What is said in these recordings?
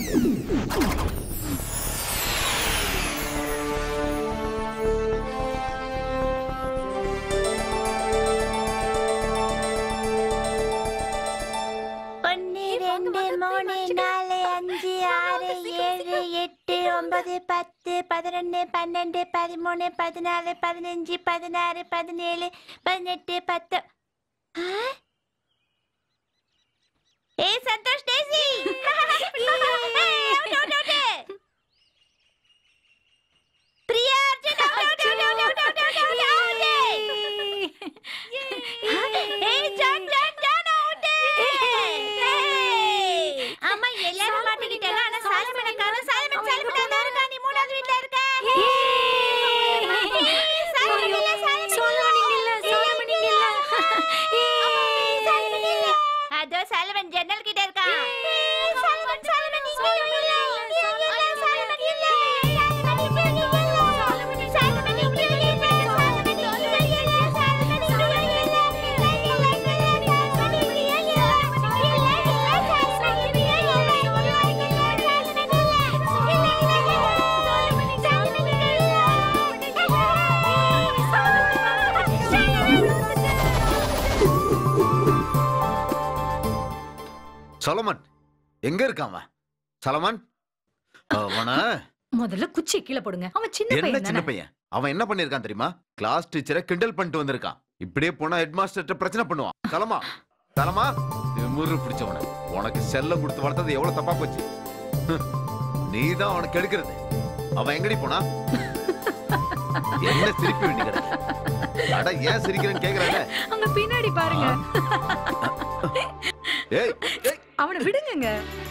ஒன்னு ரெண்டு மூணு நாலு அஞ்சு ஆறு ஏழு எட்டு ஒன்பது பத்து பதினொன்னு பன்னெண்டு பதிமூணு பதினாலு பதினஞ்சு பதினாறு பதினேழு பதினெட்டு பத்து ஆ? ஏய் Santosh Daisy Priya Arjun out, out, out, out, out, out, out, out, out. ஏய் ஜான் ஜான் ஜான் out. ஏய். ஆமா எல்லாரும் மாட்டிக்கிட்டாங்க ஆனா சாலிமனை காணோம் சாலிமன் சாலிமன் அதான் இருக்கா நீ மூணாவது வீட்ல இருக்க ஏய், சாலிமன் இல்ல, சாலிமன் இல்ல. சாலிமன் இல்ல. அதோ சாலிமன் ஜன்னல் கிட்ட இருக்கா சாலிமன் சாலிமன் இங்க இல்ல. இங்க இல்ல, சாலிமன் இல்ல. சாலிமன் இங்க இல்ல. சாலிமன் இங்க இல்ல. சாலிமன் இங்க இல்ல. சாலிமன் இங்க இல்ல. சலமன் எங்க இருக்கான் அவன் சலமன் அவன முதல்ல குச்சி கீழே போடுங்க அவன் சின்ன என்ன பையன் சின்ன தானே பையன் அவன் என்ன பண்ணிருக்கான் தெரியுமா கிளாஸ் டீச்சரை கிண்டல் பண்ணிட்டு வந்திருக்கான் இப்படியே போனா ஹெட் மாஸ்டர் பிரச்சனை பண்ணுவான் சலமா சலமா முறு பிடிச்சவன உனக்கு செல்லம் கொடுத்து வளர்த்தது எவ்வளவு தப்பா போச்சு நீ தான் அவனுக்கு எடுக்கிறது அவன் எங்கடி போனா என்ன சிரிப்பு வேண்டி கிடக்கு அட ஏன் சிரிக்கிறேன்னு கேக்குறாங்க அங்க பின்னாடி பாருங்க ஏய் ஏய் அவனை விடுங்கங்க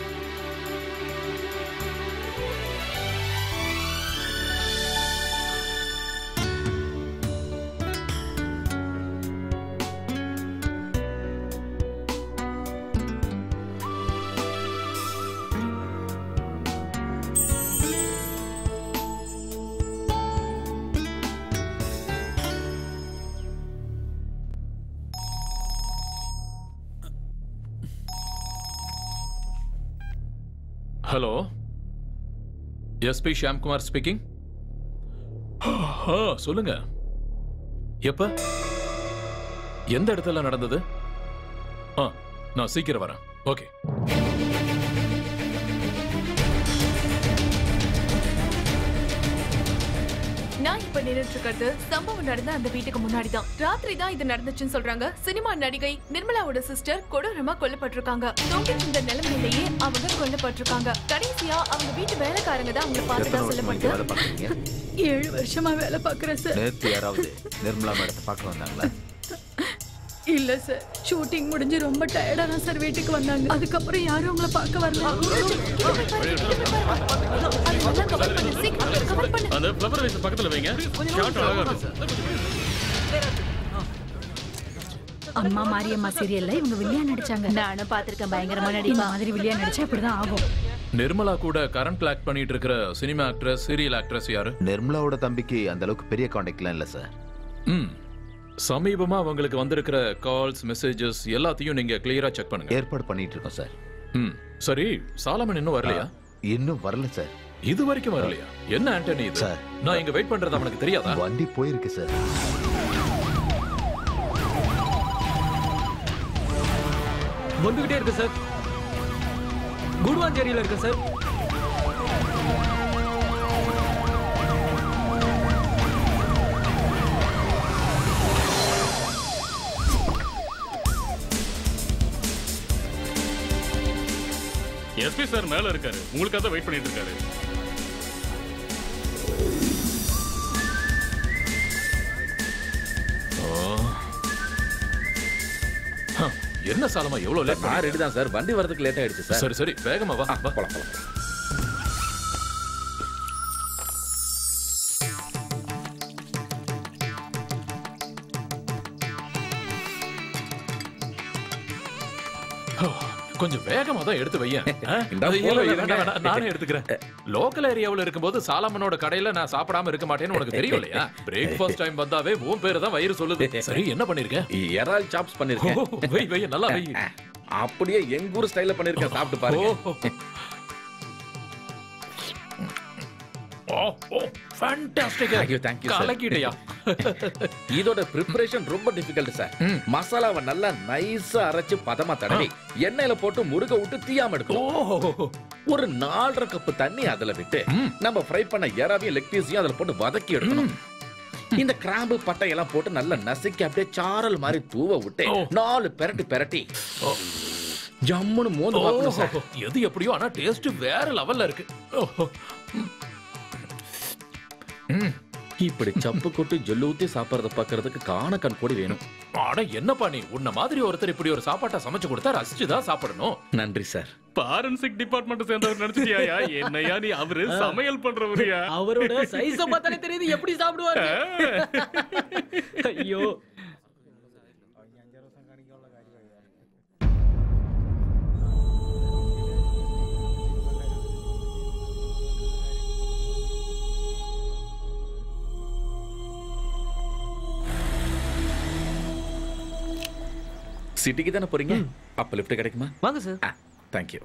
ஹலோ எஸ்பி ஷியாம்குமார் ஸ்பீக்கிங் சொல்லுங்க எப்ப எந்த இடத்துல நடந்தது ஆ நான் சீக்கிரம் வரேன் ஓகே நான் இப்ப நின்னுட்டு இருக்கிறது சம்பவம் நடந்த அந்த வீட்டுக்கு முன்னாடி தான் ராத்திரி தான் இது நடந்துச்சுன்னு சொல்றாங்க சினிமா நடிகை நிர்மலாவோட சிஸ்டர் கொடூரமா கொல்லப்பட்டிருக்காங்க தொங்கிட்டு இருந்த நிலைமையிலேயே அவங்க கொல்லப்பட்டிருக்காங்க கடைசியா அவங்க வீட்டு வேலைக்காரங்க தான் அவங்கள எத்தனை பார்த்ததா வருஷமா இங்க சொல்லப்படுது வேலை பாக்குறீங்க ஏழு வருஷமா வேலை பாக்குறேன் சார் நேத்து யாராவது நிர்மலா மேடத்தை பார்க்க வந்தாங்களா இல்ல சார் ஷூட்டிங் முடிஞ்சு ரொம்ப டயர்டா தான் சார் வீட்டுக்கு வந்தாங்க அதுக்கப்புறம் யாரும் உங்களை பார்க்க வரல அது நல்லா கவர் பண்ணு சீக்கிரம் கவர் பண்ணு அந்த ஃப்ளவர் வைஸ் பக்கத்துல வைங்க ஷார்ட் அழகா இருக்கும் அம்மா மாரியம்மா சீரியல்ல இவங்க வில்லியா நடிச்சாங்க நானும் பாத்திருக்கேன் பயங்கரமா இந்த நடிப்பான் மாதிரி வில்லியா நடிச்சா இப்படிதான் ஆகும் நிர்மலா கூட கரண்ட் ஆக்ட் பண்ணிட்டு இருக்கிற சினிமா ஆக்ட்ரஸ் சீரியல் ஆக்ட்ரஸ் யாரு நிர்மலாவோட தம்பிக்கு அந்த அளவுக்கு பெரிய காண்டாக்ட்லாம் இல்ல சார் ம் சமீபமா அவங்களுக்கு வந்திருக்கிற கால்ஸ் மெசேஜஸ் எல்லாத்தையும் நீங்க கிளியரா செக் பண்ணுங்க ஏற்பாடு பண்ணிட்டு இருக்கோம் சார் ம் சரி சாலமன் இன்னும் வரலையா இன்னும் வரல சார் இது வரைக்கும் வரலையா என்ன ஆண்டனி இது சார். நான் இங்க வெயிட் பண்றது அவனுக்கு தெரியாதா வண்டி போயிருக்கு சார் வந்துகிட்டே இருக்கு சார் குடுவாஞ்சேரியில இருக்கு சார் எஸ்பி சார் மேல இருக்காரு உங்களுக்காக தான் வெயிட் பண்ணிட்டு இருக்காரு ஹ, என்ன சாலமா எவ்வளவு லேட் நான் ரெடி தான் சார் வண்டி வரதுக்கு லேட் ஆயிடுச்சு சார் சரி சரி வேகமா வா வா. போலாம் போலாம் கொஞ்சம் வேகமா தான் எடுத்து வையேன் ஆ? இந்தா அது இல்ல, போதும், இல்ல, இருங்க. வேணாம், நானே எடுத்துக்கிறேன் லோக்கல் ஏரியாவுல இருக்கும்போது சாலமனோட கடையில நான் சாப்பிடாம இருக்க மாட்டேன்னு உனக்கு தெரியும் இல்லையா பிரேக்ஃபாஸ்ட் டைம் வந்தாவே உன் பேரு தான் வயிறு சொல்லுது சரி என்ன பண்ணிருக்க இறால் சாப்ஸ் ஓ, பண்ணிருக்கேன் வை வை நல்லா வை அப்படியே எங்க ஊர் ஸ்டைல்ல பண்ணிருக்கேன் சாப்பிட்டு பாருங்க ஓ. ஓ ஓ fantastic Thank you, thank you, sir. கலக்கிட்டியா இதோட ப்ரிப்பரேஷன் ரொம்ப டிஃபிகல்ட் சார் ம். மசாலாவை நல்லா நைஸா அரைச்சு பதமா தடவி எண்ணெயில போட்டு முருக விட்டு தீயாம ஓ எடுக்கணும் ஒரு நாலரை கப்பு தண்ணி அதுல விட்டு ம். நம்ம ஃப்ரை பண்ண எறாவையும் லெக் பீஸையும் அதுல போட்டு வதக்கி எடுக்கணும் இந்த கிராம்பு பட்டை எல்லாம் போட்டு நல்லா நசுக்கி அப்படியே சாரல் மாதிரி தூவ விட்டு ஓ. நாலு பெரட்டி பெரட்டி ஜம்முன்னு மோந்து பார்க்கணும் சார் ஓ, எது எப்படியோ ஆனா டேஸ்ட் வேற லெவல்ல இருக்கு ஓ, ம். இப்படி சப்பு கொட்டு ஜொல்லு ஊத்தி சாப்பிடறத பாக்குறதுக்கு காண கண் கூடி வேணும் ஆனா என்னப்பா நீ உன்ன மாதிரி ஒருத்தர் இப்படி ஒரு சாப்பாட்டை சமைச்சு கொடுத்தா ரசிச்சுதான் சாப்பிடணும் நன்றி சார் பாரன்சிக் டிபார்ட்மெண்ட் சேர்ந்தவர் நினைச்சிட்டியா என்னையா நீ அவரு சமையல் பண்றவரியா அவரோட சைஸ பார்த்தாலே தெரியுது எப்படி சாப்பிடுவாரு ஐயோ சிட்டிக்கு தானே போறீங்க அப்ப லிஃப்ட் கிடைக்குமா வாங்க சார் தேங்க்யூ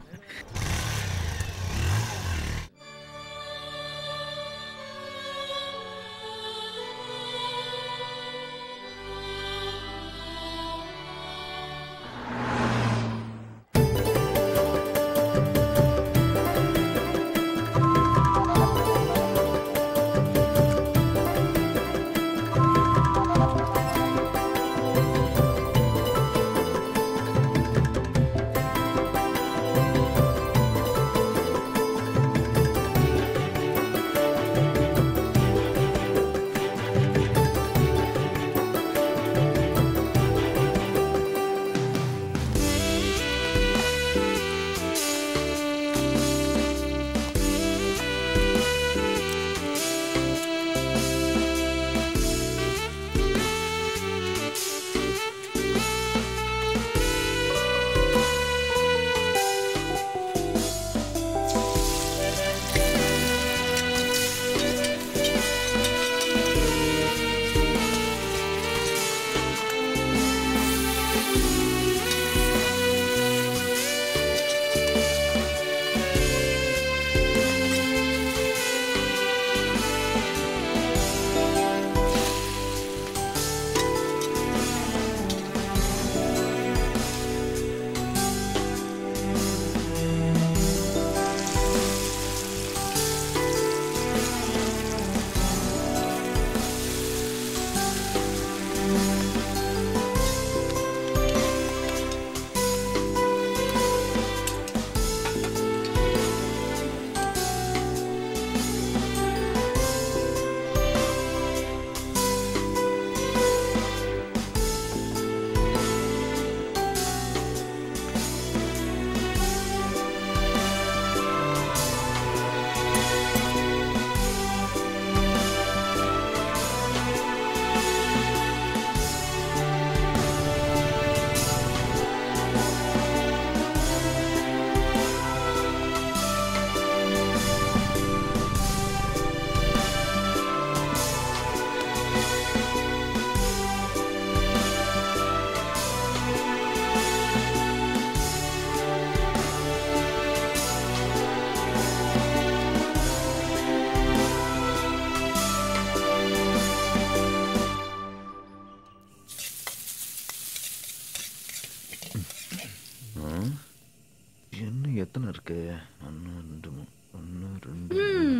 என்ன எத்தனை இருக்கு ஒன்று ரெண்டு மூணு ஒன்று ரெண்டு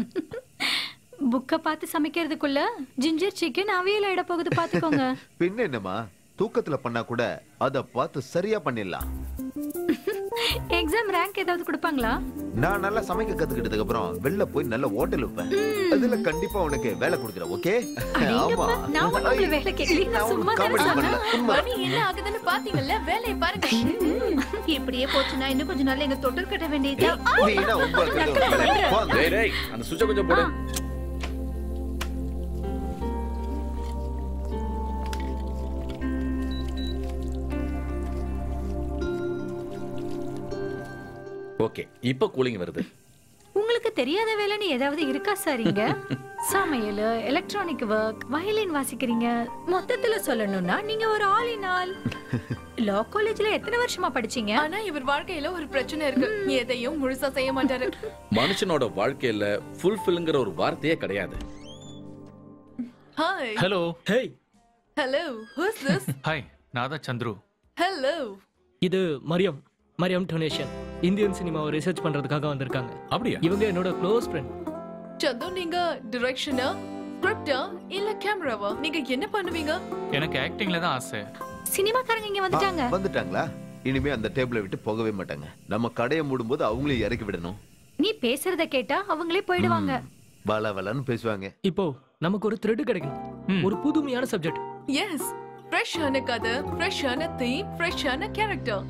புக்க பார்த்து சமைக்கிறதுக்குள்ள ஜிஞ்சர் சிக்கன் அவியல் ஆயிட போகுது பாத்துக்கோங்க பின்ன என்னம்மா தூக்கத்துல பண்ணா கூட அத பார்த்து சரியா பண்ணிடலாம் எக்ஸாம் ரேங்க் ஏதாவது கொடுப்பாங்களா நான் நல்லா சமைக்க கத்துக்கிட்டதுக்கு அப்புறம் வெளில போய் நல்ல ஹோட்டல் வைப்பேன் அதுல கண்டிப்பா உனக்கு வேலை கொடுக்குறேன் ஓகே ஆமா அடேங்கப்பா, நான் ஒண்ணும் உங்களை வேலை கேட்கல, நான் நான் சும்மா உனக்கு தானே காமெடி சொன்னேன். பண்ணல உண்மை மணி என்ன ஆகுதுன்னு பாத்தீங்கல்ல வேலையை பாருங்க இப்படியே போச்சுன்னா இன்னும் கொஞ்ச நாள் எங்க தொட்டில் கட்ட வேண்டியது வீணா உங்களுக்கு போங்க. டேய் டேய் அந்த சுவிட்சை கொஞ்சம் போடு ஓகே இப்போ கூலிங் வருது உங்களுக்கு தெரியாத வேலைன்னு ஏதாவது இருக்கா சார் இங்க சமையல் எலக்ட்ரானிக் ஒர்க் வயலின் வாசிக்கிறீங்க மொத்தத்துல சொல்லணும்னா நீங்க ஒரு ஆல் இன் ஆல் லா காலேஜ்ல எத்தனை வருஷமா படிச்சீங்க ஆனா இவர் வாழ்க்கையில ஒரு பிரச்சனை இருக்கு எதையும் முழுசா செய்ய மாட்டாரு மனுஷனோட வாழ்க்கையில ஃபுல்ஃபில்ங்கிற ஒரு வார்த்தையே கிடையாது hi hello hey hello who's this hi நான் தான் சந்துரு ஹலோ இது மரியம் மரியம் டொனேஷன் இந்தியன் சினிமாவை ரிசர்ச் பண்றதுக்காக வந்திருக்காங்க அப்படியா இவங்க என்னோட க்ளோஸ் ஃப்ரெண்ட் சந்து நீங்க டிரெக்ஷனா ஸ்கிரிப்டா இல்ல கேமராவா நீங்க என்ன பண்ணுவீங்க எனக்கு ஆக்டிங்ல தான் ஆசை சினிமாக்காரங்க இங்க வந்துட்டாங்க ஆ, வந்துட்டாங்களா இனிமே அந்த டேபிளை விட்டு போகவே மாட்டாங்க நம்ம கடையை மூடும்போது அவங்களையும் இறக்கி விடணும் நீ பேசுறத கேட்டா அவங்களே போயிடுவாங்க வள வளன்னு பேசுவாங்க இப்போ நமக்கு ஒரு த்ரெட் கிடைக்கணும் ஒரு புதுமையான சப்ஜெக்ட் எஸ் ஃப்ரெஷ்ஷான கதை ஃப்ரெஷ்ஷான தீம் ஃப்ரெஷ்ஷான கேரக்டர்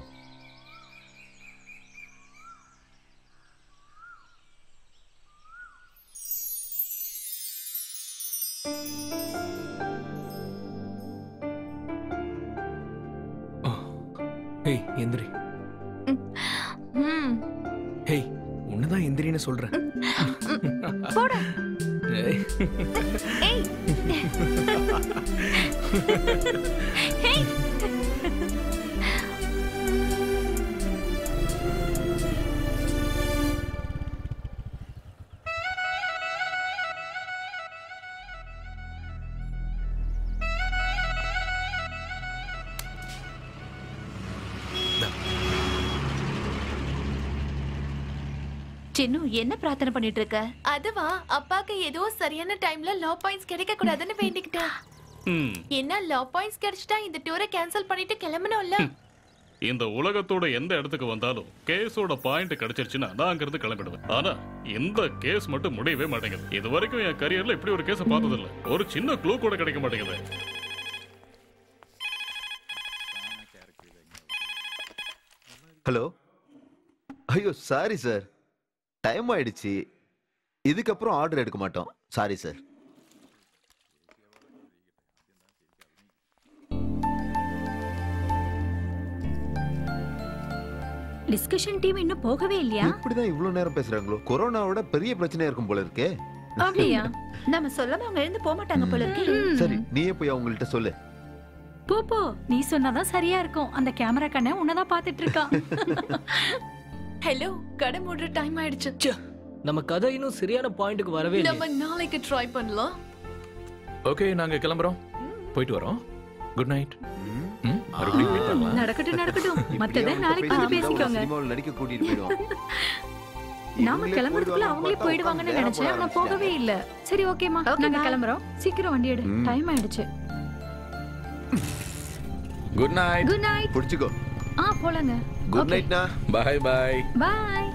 ஹேய் எந்திரி ம் ஹேய் உன்னதான் எந்திரின்னு சொல்றேன் போடா ஏய், ஏய் ஏய் சின்னு என்ன பிரார்த்தனை பண்ணிட்டு இருக்க அதுவா அப்பாக்கு ஏதோ சரியான டைம்ல லா பாயிண்ட்ஸ் கிடைக்க கூடாதுன்னு வேண்டிக்கிட்டேன் ம், என்ன லா பாயிண்ட்ஸ் கிடைச்சிட்டா இந்த டூரை கேன்சல் பண்ணிட்டு கிளம்பணும்ல இந்த உலகத்தோட எந்த இடத்துக்கு வந்தாலும் கேஸோட பாயிண்ட் கிடைச்சிருச்சுன்னா நான் அங்கிருந்து கிளம்பிடுவேன் ஆனா இந்த கேஸ் மட்டும் முடியவே மாட்டேங்குது இது வரைக்கும் என் கரியர்ல இப்படி ஒரு கேஸ் பார்த்தது இல்ல ஒரு சின்ன க்ளூ கூட கிடைக்க மாட்டேங்குது ஹலோ ஐயோ சாரி சார் டைம் ஆயிடுச்சு இதுக்கப்புறம் ஆர்டர் எடுக்க மாட்டோம் சாரி சார் டிஸ்கஷன் டீம் இன்னும் போகவே இல்லையா இப்படிதான் இவ்வளவு நேரம் பேசுறாங்களோ கொரோனாவோட பெரிய பிரச்சனையா இருக்கும் போல இருக்கே அப்படியா நம்ம சொல்லாம அவங்க எழுந்து போக மாட்டாங்க போல இருக்கு ம். சரி நீயே போய் அவங்கள்ட்ட சொல்லு போ போ நீ சொன்னாதான் சரியா இருக்கும் அந்த கேமரா கண்ணை உன்னதான் பாத்துட்டு இருக்கான் ஹலோ கடை மூடுற டைம் ஆயிடுச்சு நம்ம கதை இன்னும் சரியான பாயிண்ட்டுக்கு வரவே இல்லை நம்ம நாளைக்கு ட்ரை பண்ணலாம் ஓகே நாங்க கிளம்புறோம் போயிட்டு வரோம் குட் நைட் மறுபடியும் meet பண்ணலாம் நடக்கட்டும் நடக்கட்டும் மத்தத இப்படியே நாளைக்கு வந்து பேசிட்டு இருந்தா ஒரு பேசிக்கோங்க சினிமாவுல நடிக்க கூட்டிட்டு போயிடுவான் நாம இவங்களே கிளம்புறதுக்குள்ள போயிடுவாங்கன்னு அவங்களே பார்த்தா போயிடுவாங்கன்னு உட்காந்து நினைச்சேன் ஆனா நேரம் போகவே இல்ல சரி ஓகேமா Okay, நாங்க bye. கிளம்புறோம் சீக்கிரம் வண்டி எடு ம். டைம் ஆயிடுச்சு குட் நைட் குட் நைட் பிடிச்சுக்கோ ஆ போலாங்க குட் நைட்னா பாய் பாய் பாய்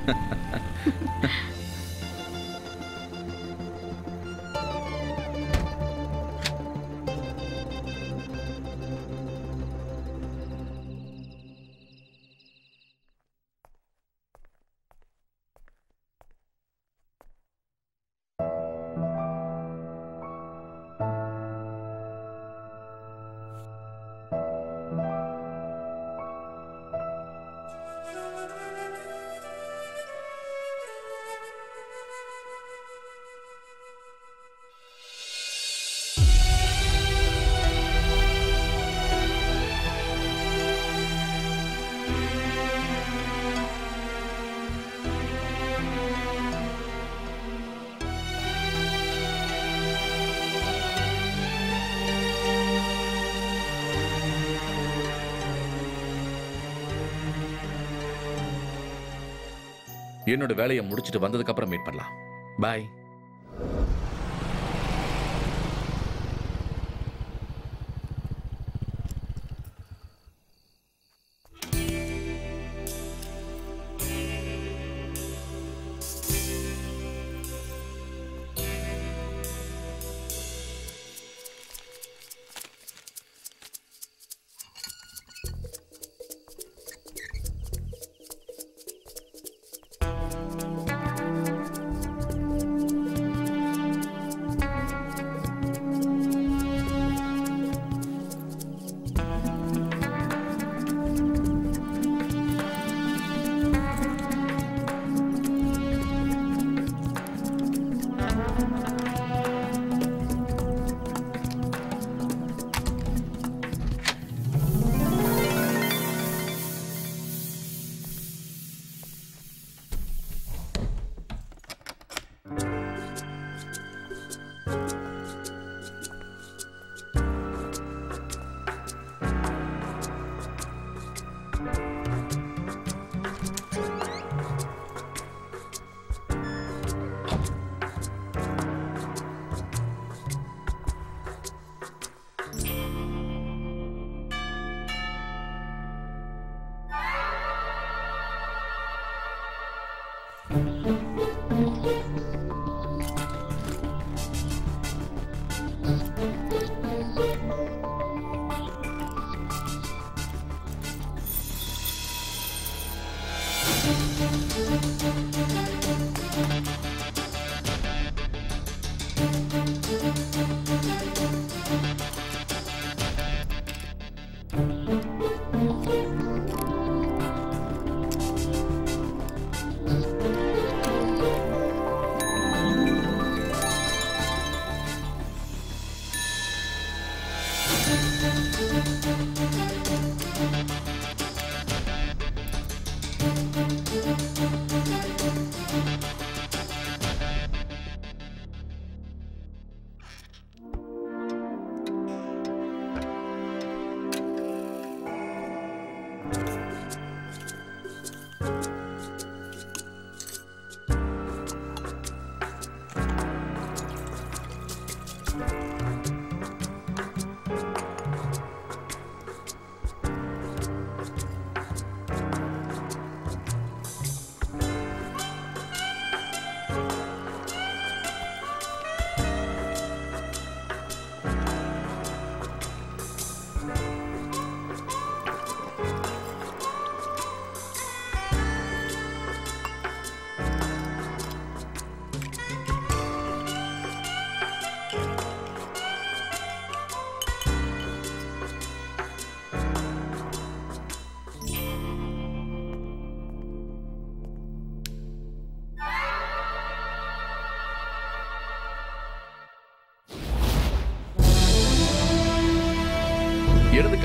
என்னோட வேலையை முடிச்சிட்டு வந்ததுக்கு அப்புறம் மீட் பண்ணலாம் பாய்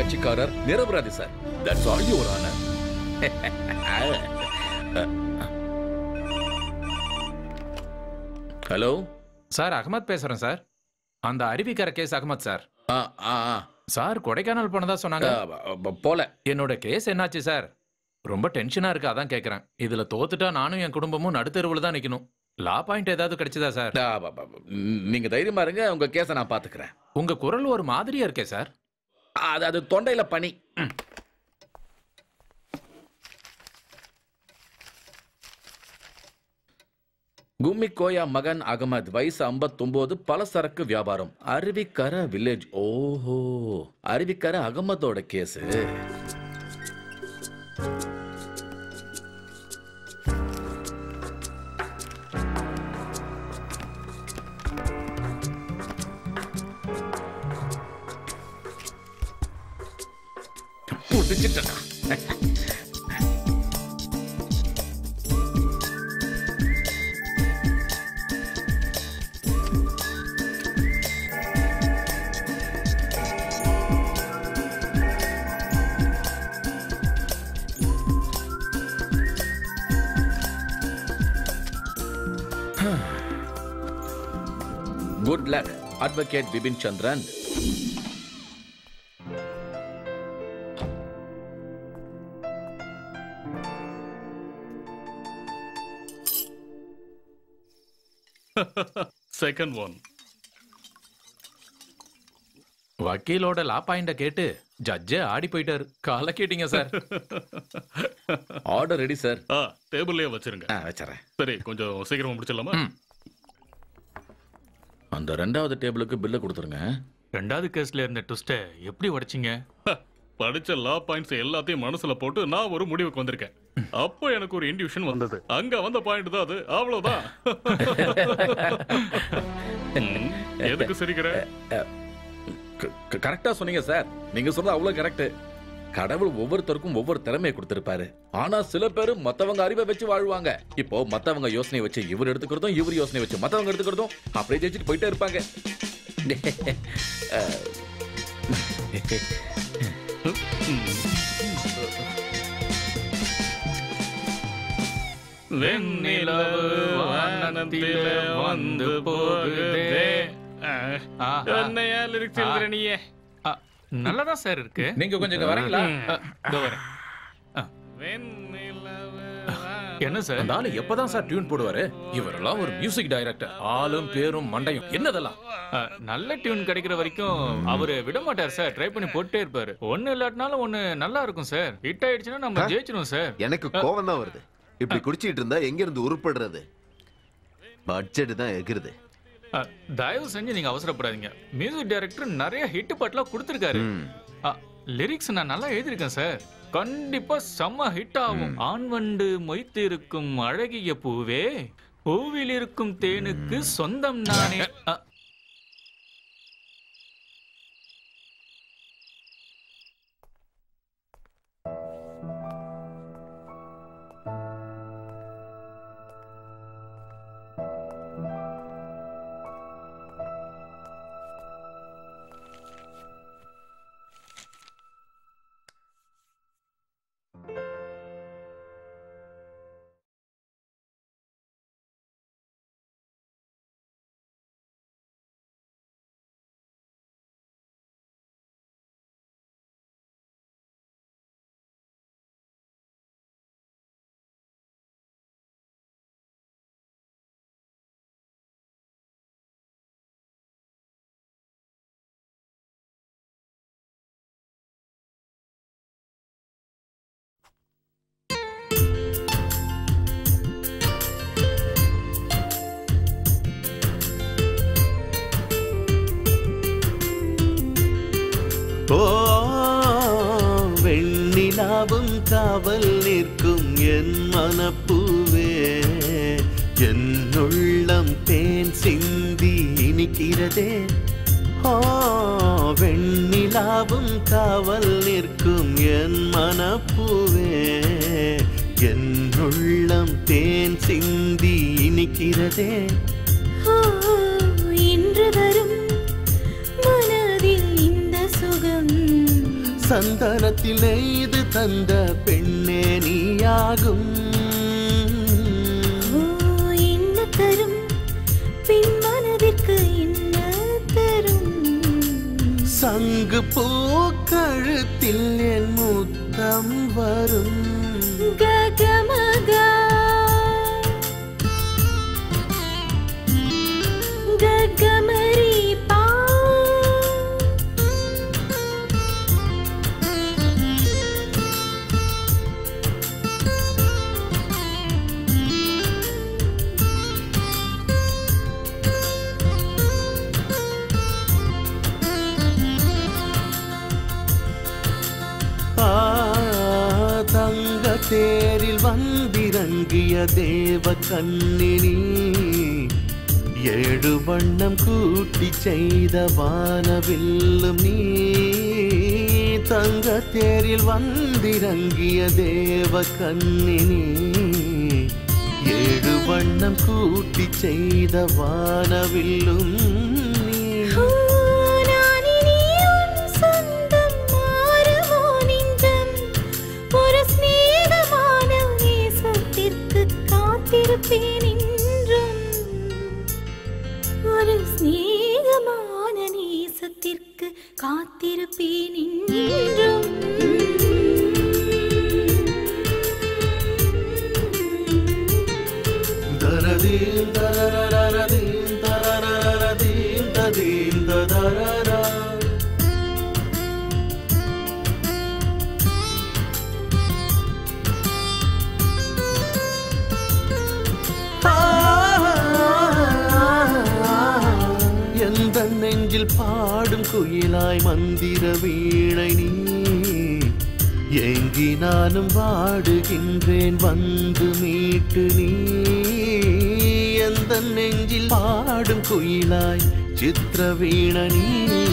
கட்சிக்காரர் நிரபராதி sir that's all your honour hello sir Ahmed பேசுறேன் சார் அந்த Aruvikkarai case Ahmed sir sir Kodaikanal போனதா சொன்னாங்க போல என்னோட கேஸ் என்னாச்சு சார் ரொம்ப டென்ஷனா இருக்கு அதான் கேக்குறேன் இதுல தோத்துட்டா நானும் என் குடும்பமும் நடுத்தெருவுல தான் நிக்கணும் லா பாயிண்ட் ஏதாவது கிடைச்சதா சார் நீங்க தைரியமா இருங்க உங்க கேஸை நான் பாத்துக்கிறேன் உங்க குரல் ஒரு மாதிரியா இருக்கே சார் அது அது தொண்டையில பனி கும்மி கோயா மகன் அகமது வயசு 59 பலசரக்கு வியாபாரம் அருவிக்கரை வில்லேஜ் ஓஹோ அருவிக்கரை அகமதோட கேஸ் புடிச்சிட்டா good luck advocate Bipin Chandran second one வக்கீலோட லா பாயிண்ட கேட்டு ஜட்ஜே ஆடி போயிட்டாரு கால கேட்டீங்க சார் ஆர்டர் ரெடி சார் ஆ டேபிள்லயே வச்சிருங்க வச்சுறேன் சரி கொஞ்சம் சீக்கிரமா முடிச்சிடலாமா அந்த ரெண்டாவது டேபிளுக்கு பில்ல கொடுத்துருங்க ரெண்டாவது கேஸ்ல இருந்த ட்விஸ்ட எப்படி உடைச்சிங்க படிச்ச லா பாயிண்ட்ஸ் எல்லாத்தையும் மனசுல போட்டு நான் ஒரு முடிவுக்கு வந்திருக்கேன் அப்போ எனக்கு ஒரு இன்டியூஷன் வந்தது அங்க வந்த பாயிண்ட் தான் அது அவ்வளவுதான் ம், எதுக்கு சிரிக்கிற கரெக்டா சொன்னீங்க சார் நீங்க சொன்னது அவ்வளவு கரெக்ட் கடவுள் ஒவ்வொருத்தருக்கும் ஒவ்வொரு திறமையை கொடுத்திருப்பாரு ஆனா சில பேர் மத்தவங்க அறிவை வச்சு வாழ்வாங்க இப்போ மத்தவங்க யோசனை வச்சு இவர் எடுத்துக்கிறதும் இவர் யோசனை வச்சு மத்தவங்க எடுத்துக்கிறதும் அப்படியே ஜெயிச்சுட்டு போயிட்டே இருப்பாங்க வெண்ணிலவு வானத்தில வந்து போகுதே என்னையா லிரிக்ஸ் எழுதுற நீயே நல்லதா சார் இருக்கு நீங்க கொஞ்சம் இங்க வரீங்களா இதோ வரேன் என்ன சார் அந்த ஆளு எப்பதான் சார் டியூன் போடுவாரு இவரெல்லாம் ஒரு மியூசிக் டைரக்டர் ஆளும் பேரும் மண்டையும் என்னதெல்லாம் நல்ல டியூன் கிடைக்கிற வரைக்கும் அவரு விட மாட்டார் சார் ட்ரை பண்ணி போட்டே இருப்பாரு ஒண்ணு இல்லாட்டினாலும் ஒண்ணு நல்லா இருக்கும் சார் ஹிட் ஆயிடுச்சுன்னா நம்ம ஜெயிச்சிடும் சார் எனக்கு கோவம் தான் வருது இப்படி குடிச்சிட்டு இருந்தா எங்க இருந்து உருப்படுறது பட்ஜெட் தான் எகிருது அஹ், தயவு செஞ்சு நீங்க அவசரப்படாதீங்க மியூசிக் டைரக்டர் நிறைய ஹிட் பாட்டுலாம் கொடுத்துருக்காரு லிரிக்ஸ் நான் நல்லா எழுதியிருக்கேன் சார் கண்டிப்பா செம்ம ஹிட் ஆகும் ஆண் வண்டு மொய்த்து இருக்கும் அழகிய பூவே பூவில் இருக்கும் தேனுக்கு சொந்தம் நானே அஹ், ஓ வெண்ணிலாவும் காவல் நிற்கும் என் மனப்பூவே என் உள்ளம் தேன் சிந்தி இனிக்கிறதே ஓ வெண்ணிலாவும் காவல் நிற்கும் என் மனப்பூவே என் உள்ளம் தேன் சிந்தி இனிக்கிறதே ஓ, இன்று வரும் மனதில் இந்த சுகம் சந்தனத்தில் நெய்து தந்த பெண்ணே நீயாகும் என்ன தரும் பின் மனதிற்கு என்ன தரும் சங்கு பூ கழுத்தில் என் முத்தம் வரும் ககமகா ககமரி பா ஆ, தங்க தேரில் வந்திறங்கிய தேவ கண்ணினி ஏழு வண்ணம் கூட்டி செய்த வானவில்லும் நீ தங்க தேரில் வந்திறங்கிய தேவ கண்ணினி ஏழு வண்ணம் கூட்டி செய்த வானவில்லும் நீ நான் இனி உன் சொந்தம் மாறுமோ நெஞ்சம்? ஒரு சிநேகமான நேசத்திற்கு காத்திருப்பேன் என்றும். ஒரு சிநேகமான நேசத்திற்கு காத்திருப்பேன் என்றும் தரதீம் தரரரரதீம் தரரரரதீம் ததீம் ததரரா. எந்த நெஞ்சில் பாடும் குயிலாய் மந்திர வீணை நீ ஏங்கி நானும் வாடுகின்றேன் வந்து மீட்டு நீ எந்த நெஞ்சில் பாடும் குயிலாய் சித்திர வீண நீ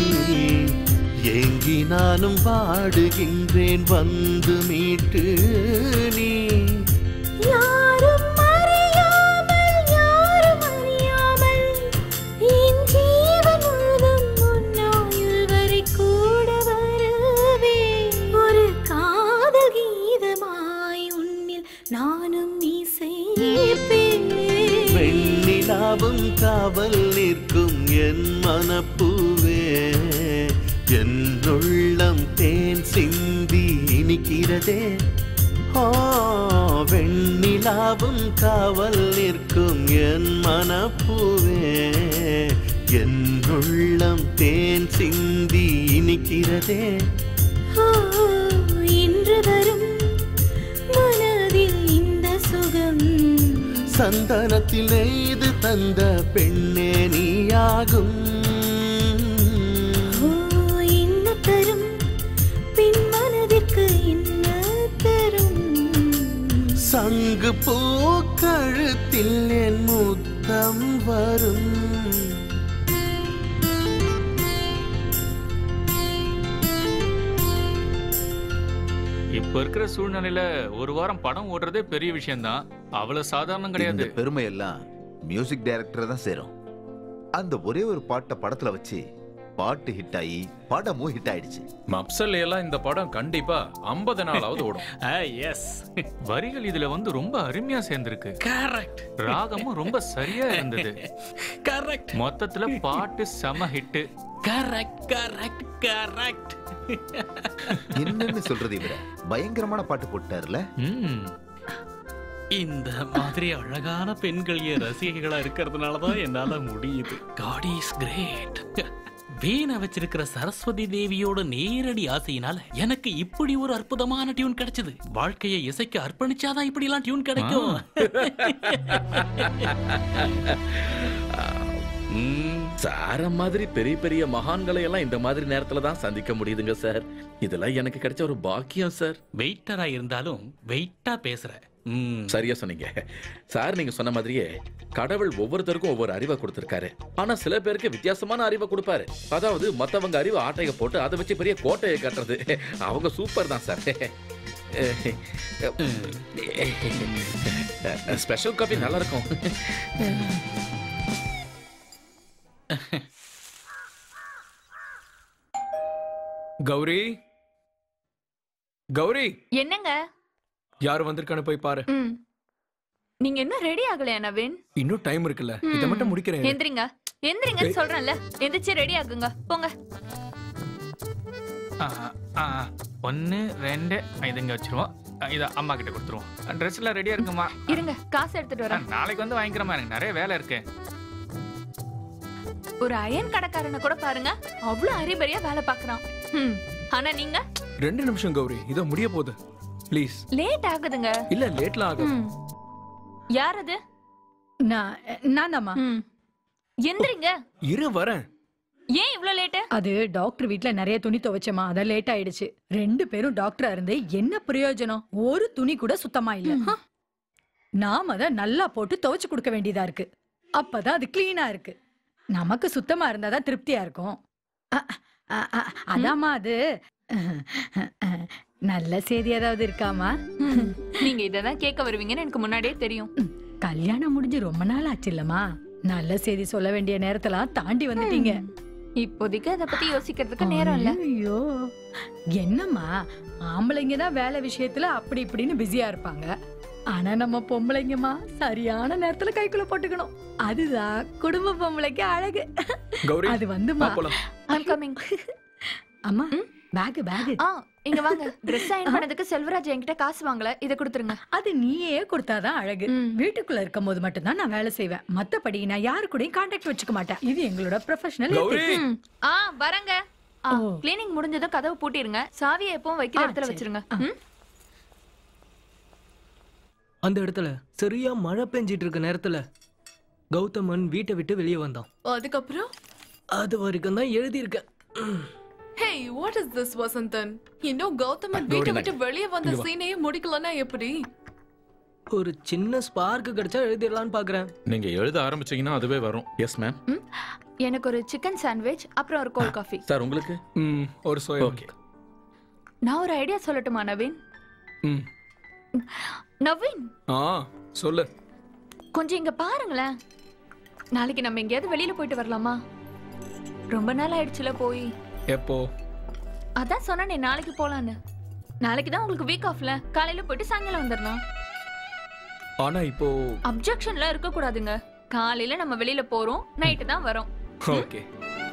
ஏங்கி நானும் வாடுகின்றேன் வந்து மீட்டு நீ யாரும் அறியாமல் யாரும் அறியாமல் என் ஜீவன் முழுதும் உன்னாயுள் வரை கூட வருவேன் ஒரு காதல் கீதமாய் உன்னில் நானும் இசைப்பேன் வெண்ணிலாவும் காவல் நிற்கும் என் மனப்பூவே என் உள்ளம் தேன் சிந்தி இனிக்கிறதே ஆ, வெண்ணிலாவும் காவல் நிற்கும் என் மனப்பூவே என் உள்ளம் தேன் சிந்தி இனிக்கிறதே ஓ, இன்று வரும் மனதில் இந்த சுகம் சந்தனத்தில் நெய்து தந்த பெண்ணே நீயாகும் ஓ, என்ன தரும் பின் மனதிற்கு என்ன தரும் சங்கு பூ கழுத்தில் என் முத்தம் வரும் இப்ப இருக்கிற சூழ்நிலையில ஒரு வாரம் படம் ஓடுறதே பெரிய விஷயம்தான் அவ்வளவு சாதாரணம் இந்த கிடையாது பெருமை எல்லாம் மியூசிக் டைரக்டர் தான் சேரும் அந்த ஒரே ஒரு பாட்டை படத்துல வச்சு பாட்டு ஹிட் ஆகி படமும் ஹிட் ஆயிடுச்சு மப்சல் எல்லாம் இந்த படம் கண்டிப்பா 50 நாளாவது ஓடும் எஸ் வரிகள் இதுல வந்து ரொம்ப அருமையா சேர்ந்திருக்கு கரெக்ட் ராகமும் ரொம்ப சரியா இருந்தது கரெக்ட் மொத்தத்துல பாட்டு செம ஹிட் கரெக்ட் கரெக்ட் கரெக்ட் என்னன்னு சொல்றது இவர பயங்கரமான பாட்டு போட்டாருல இந்த மாதிரி அழகான பெண்கள் என் ரசிகைகளா இருக்கிறதுனால தான் என்னால முடியுது காட் இஸ் கிரேட் வீணை வச்சிருக்கிற சரஸ்வதி தேவியோட நேரடி ஆசையினால எனக்கு இப்படி ஒரு அற்புதமான டியூன் கிடைச்சது வாழ்க்கையை இசைக்கு அர்ப்பணிச்சாதான் இப்படி எல்லாம் டியூன் கிடைக்கும் சார மாதிரி பெரிய பெரிய மகான்களை எல்லாம் இந்த மாதிரி நேரத்துல தான் சந்திக்க முடியுதுங்க சார் இதெல்லாம் எனக்கு கிடைச்ச ஒரு பாக்கியம் சார் வெயிட்டரா இருந்தாலும் வெயிட்டா பேசுற சரியா சொன்னீங்க சார் நீங்க சொன்ன மாதிரியே கடவுள் ஒவ்வொருத்தருக்கும் ஒவ்வொரு அறிவை கொடுத்திருக்காரு ஆனா சில பேருக்கு வித்தியாசமான அறிவை கொடுப்பாரு அதாவது மத்தவங்க அறிவை ஆட்டைய போட்டு அதை வச்சு பெரிய கோட்டையை கட்டுறது அவங்க சூப்பர் தான் சார் ஸ்பெஷல் காபி நல்லா இருக்கும் கௌரி கௌரி என்னங்க யார் வந்திருக்கான்னு போய் பாரு ம் நீங்க இன்னும் ரெடி ஆகலையா நவீன் இன்னும் டைம் இருக்குல்ல இதை மட்டும் முடிக்கிறேன் எந்திரிங்க எந்திரிங்கன்னு சொல்றேன்ல எந்திரிச்சு ரெடி ஆகுங்க போங்க ஆ, ஆ, ஒண்ணு ரெண்டு இது இங்க வச்சிருவோம் இத அம்மா கிட்ட கொடுத்துருவோம் ட்ரெஸ் எல்லாம் ரெடியா இருக்குமா இருங்க காசு எடுத்துட்டு வரேன் நாளைக்கு வந்து வாங்கிக்கிறமா எனக்கு நிறைய வேலை இருக்கு ஒரு அயன் கடைக்காரனை கூட பாருங்க அவ்வளவு அரிபரியா வேலை பாக்குறான் ம். ஆனா நீங்க ரெண்டு நிமிஷம் கௌரி இதோ முடிய போகுது ப்ளீஸ் லேட் ஆகுதுங்க இல்ல லேட்லாம் ஆகும் ம். யார் அது நான் நான் தாம்மா எந்திரிங்க இரு வரேன் ஏன் இவ்ளோ லேட்டு அது டாக்டர் வீட்ல நிறைய துணி துவைச்சமா அதான் லேட் ஆயிடுச்சு ரெண்டு பேரும் டாக்டரா இருந்து என்ன பிரயோஜனம் ஒரு துணி கூட சுத்தமா இல்ல ஹ. நாம தான் நல்லா போட்டு துவைச்சு கொடுக்க வேண்டியதா இருக்கு அப்பதான் அது கிளீனா இருக்கு நமக்கு சுத்தமா இருந்தாதான் திருப்தியா இருக்கும் அ, அ, அ, அதாம்மா அது நல்ல செய்தி ஏதாவது இருக்காமா நீங்க இததான் கேட்க வருவீங்கன்னு எனக்கு முன்னாடியே தெரியும் கல்யாணம் முடிஞ்சு ரொம்ப நாள் ஆச்சு இல்லம்மா நல்ல செய்தி சொல்ல வேண்டிய நேரத்தெல்லாம் தாண்டி வந்துட்டீங்க இப்போதைக்கு அத பத்தி யோசிக்கிறதுக்கு நேரம் இல்ல ஐயோ என்னம்மா ஆம்பளைங்க தான் வேலை விஷயத்துல அப்படி இப்படின்னு பிஸியா இருப்பாங்க ஆனா நம்ம பொம்பளைங்கம்மா சரியான நேரத்துல கைக்குள்ள போட்டுக்கணும் அதுதான் குடும்ப பொம்பளைக்கு அழகு கௌரி அது வந்துமா போலாம் ஐம் கமிங் அம்மா பேக் பேக் ஆ இங்க வாங்க Dress அயன் பண்ணதுக்கு செல்வராஜ் என்கிட்ட காசு வாங்கல இத கொடுத்துருங்க அது நீயே கொடுத்தாதான் அழகு வீட்டுக்குள்ள இருக்கும் போது மட்டும்தான் நான் வேலை செய்வேன் மத்தபடி நான் யாரு கூடயும் கான்டாக்ட் வச்சுக்க மாட்டேன் இது எங்களோட ப்ரொஃபஷனல் ம். ஆ வரங்க ஆ க்ளீனிங் முடிஞ்சதும் கதவு பூட்டிருங்க சாவியை எப்பவும் வைக்கிற ஆ, இடத்துல சரி. வச்சிருங்க ம்? அந்த இடத்துல சரியா மழை பெஞ்சிட்டு இருக்க நேரத்துல கௌதமன் வீட்டை விட்டு வெளியே வந்தான் அதுக்கப்புறம் அது வரைக்கும் தான் எழுதியிருக்கேன் hey what is this Vasanthan இன்னும் கௌதமன் கௌரி வீட்டை நாய். விட்டு வெளியே வந்த இங்க வா. சீனையே முடிக்கலன்னா எப்படி ஒரு சின்ன ஸ்பார்க் கிடைச்சா எழுதிடலான்னு பாக்குறேன் நீங்க எழுத ஆரம்பிச்சீங்கன்னா அதுவே வரும் எஸ் மேம் எனக்கு ஒரு சிக்கன் சாண்ட்விச் அப்புறம் ஒரு கோல்ட் காஃபி சார் உங்களுக்கு ம் ஒரு சோயா ஓகே நான் ஒரு ஐடியா சொல்லட்டுமா நவீன் ம் நவீன் ஆ சொல்லு கொஞ்சம் இங்க பாருங்களேன் நாளைக்கு நம்ம எங்கேயாவது வெளியில போயிட்டு வரலாமா ரொம்ப நாள் ஆயிடுச்சுல போய் எப்போ அதான் சொன்னேனே நாளைக்கு போலான்னு நாளைக்கு தான் உங்களுக்கு வீக் ஆஃப்ல காலையில போயிட்டு சாயங்காலம் வந்துடலாம் ஆனா இப்போ அப்ஜெக்ஷன்லாம் இருக்க கூடாதுங்க காலையில நம்ம வெளியில போறோம் நைட்டு தான் வரோம் ஓகே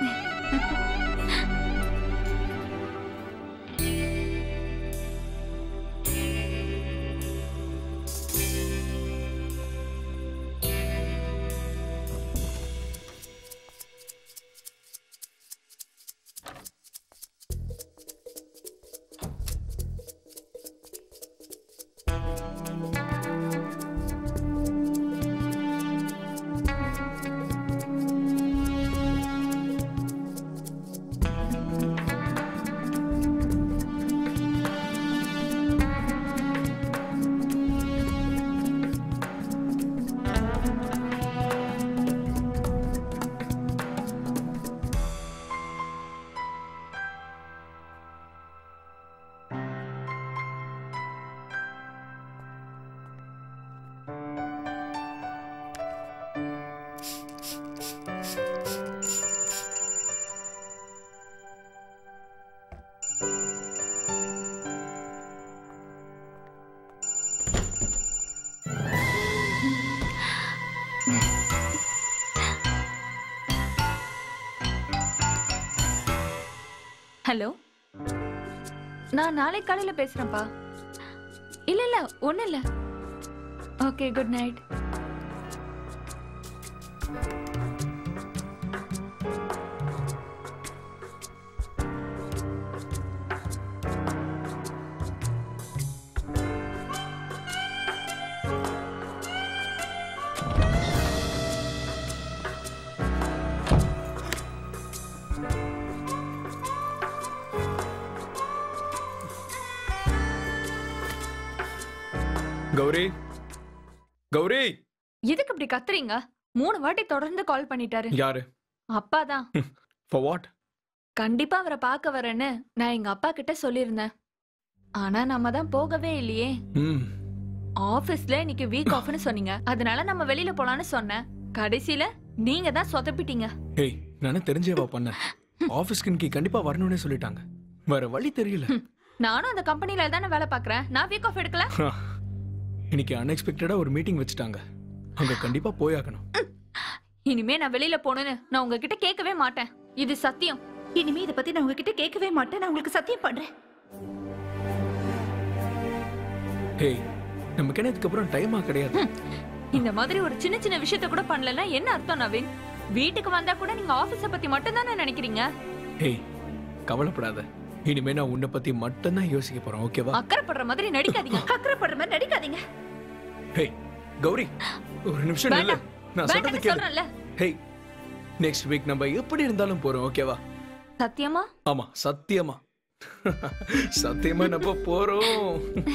ஹலோ நான் நாளை காலையில பேசுறேன்ப்பா இல்ல இல்ல ஒண்ணு இல்ல okay good night Gowri Gowri எதுக்கு இப்படி கத்துறீங்க மூணு வாட்டி தொடர்ந்து கால் பண்ணிட்டாரு யாரு அப்பாதான் ஃபார் வாட் கண்டிப்பா அவரை பார்க்க வரேன்னு நான் எங்க அப்பா கிட்ட சொல்லியிருந்தேன் ஆனா நம்ம தான் போகவே இல்லையே ம் ஆபீஸ்ல இன்னைக்கு வீக் ஆஃப்னு சொன்னீங்க அதனால நம்ம வெளியில போலான்னு சொன்னேன் கடைசியில நீங்க தான் சொதப்பிட்டீங்க ஏய் நானே தெரிஞ்சேவா பண்ணேன் ஆஃபீஸ்க்கு இன்னைக்கு கண்டிப்பா வரணும்னே சொல்லிட்டாங்க வேற வழி தெரியல நானும் அந்த கம்பெனில தானே வேலை பார்க்கறேன் நான் வீக் ஆஃப் எடுக்கல இன்னைக்கு அன்எக்ஸ்பெக்டடா ஒரு மீட்டிங் வச்சுட்டாங்க அங்க கண்டிப்பா போயாகணும் இனிமே நான் வெளியில போகணும்னு நான் உங்ககிட்ட கேட்கவே மாட்டேன் இது சத்தியம் இனிமே இத பத்தி நான் உங்ககிட்ட கேட்கவே மாட்டேன் நான் உங்களுக்கு சத்தியம் பண்றேன் ஹேய் நமக்கு என்ன இதுக்கப்புறம் டைமா கிடையாது இந்த மாதிரி ஒரு சின்ன சின்ன விஷயத்த கூட பண்ணலன்னா என்ன அர்த்தம் நவீன் வீட்டுக்கு வந்தா கூட நீங்க ஆபீஸ பத்தி மட்டும் தானே நினைக்கிறீங்க ஹேய் கவலைப்படாத இனிமே நான் உன்னை பத்தி மட்டும்தான் யோசிக்க போறேன் ஓகேவா அக்கறைப்படுற மாதிரி நடிக்காதீங்க அக்கறைப்படுற மாதிரி நடிக்காதீங்க ஹேய் கௌரி ஒரு நிமிஷம் நில்லு வேண்டாம். நான் சொல்றது வேண்டாம்னு கேளு சொல்றேன்ல ஹேய் நெக்ஸ்ட் வீக் நம்ம எப்படி இருந்தாலும் போறோம் ஓகேவா சத்தியமா ஆமா சத்தியமா சத்தியமா நம்ம போறோம்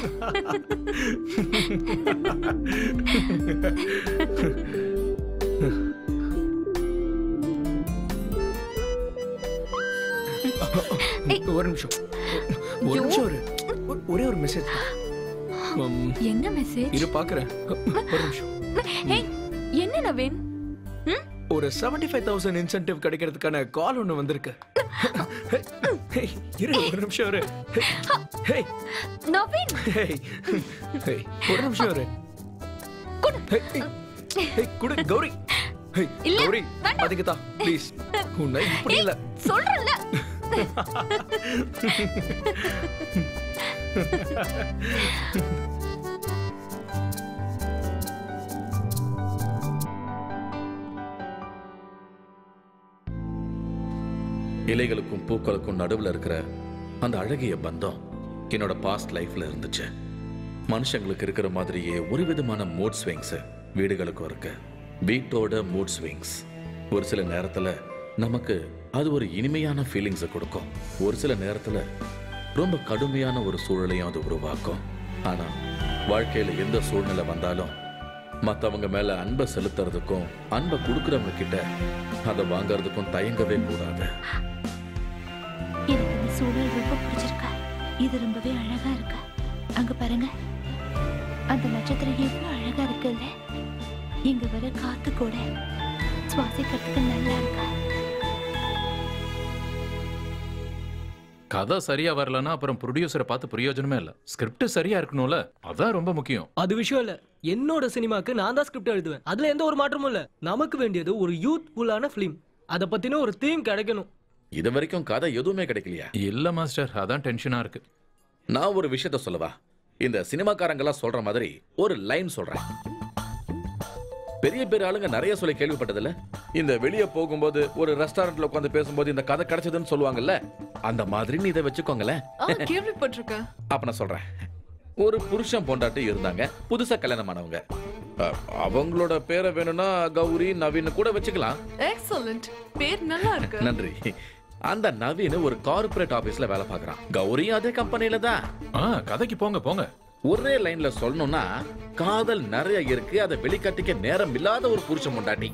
ஒரு நிமிஷம் ஒரு நிமிஷம் ஒரு ஒரே ஒரு மெசேஜ் என்ன மெசேஜ் இரு பாக்குறேன் ஒரு நிமிஷம் ஏய் என்ன நவீன் ஒரு செவன்டி ஃபைவ் தௌசண்ட் இன்சென்டிவ் கிடைக்கிறதுக்கான கால் ஒன்று வந்திருக்கு ஹேய், இரு ஒரு நிமிஷம் இரு ஹேய் நவீன் ஹேய் ஹேய் ஒரு நிமிஷம் இரு ஹேய், ஹேய், ஹேய் குடு கௌரி ஹேய் இல்ல, கௌரி வேண்டாம். அதுக்கு தான் ப்ளீஸ் உன்னை இப்படி இல்ல சொல்றேன்ல இலைகளுக்கும் பூக்களுக்கும் நடுவுல இருக்கிற அந்த அழகிய பந்தம் என்னோட பாஸ்ட் லைஃப்ல இருந்துச்சு மனுஷங்களுக்கு இருக்கிற மாதிரியே ஒரு விதமான மூட் ஸ்விங்ஸ் வீடுகளுக்கும் இருக்கு வீட்டோட மூட் ஸ்விங்ஸ் ஒரு சில நேரத்துல நமக்கு அது ஒரு இனிமையான ஃபீலிங்ஸை கொடுக்கும் ஒரு சில நேரத்துல ரொம்ப கடுமையான ஒரு சூழலையும் அது உருவாக்கும் ஆனா வாழ்க்கையில எந்த சூழ்நிலை வந்தாலும் மத்தவங்க மேல அன்பை செலுத்துறதுக்கும் அன்பை கொடுக்கறவங்க கிட்ட அதை வாங்குறதுக்கும் தயங்கவே கூடாது எனக்கு இந்த சூழல் ரொம்ப பிடிச்சிருக்கா இது ரொம்பவே அழகா இருக்கு அங்க பாருங்க அந்த நட்சத்திரம் எவ்வளவு அழகா இருக்குல்ல இங்க வர காத்து கூட சுவாசிக்கிறதுக்கு நல்லா இருக்கா கதை சரியா வரலன்னா அப்புறம் ப்ரொடியூசரை பார்த்து பிரயோஜனமே இல்ல ஸ்கிரிப்ட் சரியா இருக்கணும்ல அதான் ரொம்ப முக்கியம் அது விஷயம் இல்ல என்னோட சினிமாக்கு நான் தான் ஸ்கிரிப்ட் எழுதுவேன் அதுல எந்த ஒரு மாற்றமும் இல்ல நமக்கு வேண்டியது ஒரு யூத்ஃபுல்லான ஃபிலிம் அத பத்தின ஒரு தீம் கிடைக்கணும் இது வரைக்கும் கதை எதுவுமே கிடைக்கலையா இல்ல மாஸ்டர் அதான் டென்ஷனா இருக்கு நான் ஒரு விஷயத்த சொல்லவா இந்த சினிமாக்காரங்கெல்லாம் சொல்ற மாதிரி ஒரு லைன் சொல்றேன் பெரிய பெரிய ஆளுங்க நிறைய சொல்லி கேள்விப்பட்டதில்ல இந்த வெளியே போகும்போது ஒரு ரெஸ்டாரண்ட்ல உட்காந்து பேசும்போது இந்த கதை கிடைச்சதுன்னு சொல்லுவாங்கல்ல அந்த மாதிரி நீ இதை வச்சுக்கோங்களேன் ஆ கேள்விப்பட்டிருக்கேன் அப்ப நான் சொல்றேன் ஒரு புருஷன் பொண்டாட்டி இருந்தாங்க புதுசா கல்யாணம் ஆனவங்க அ- அவங்களோட பேரை வேணும்னா கௌரி நவீன் கூட வச்சுக்கலாம் எக்ஸலண்ட் பேர் நல்லா இருக்கு நன்றி அந்த நவீன் ஒரு கார்ப்பரேட் ஆபீஸ்ல வேலை பார்க்கறான் கௌரியும் அதே கம்பெனில தான் ஆ கதைக்கு போங்க போங்க ஒரே லைன்ல சொல்லணும்னா காதல் நிறைய இருக்கு அதை வெளிக்காட்டிக்க நேரம் இல்லாத ஒரு புருஷன் பொண்டாட்டி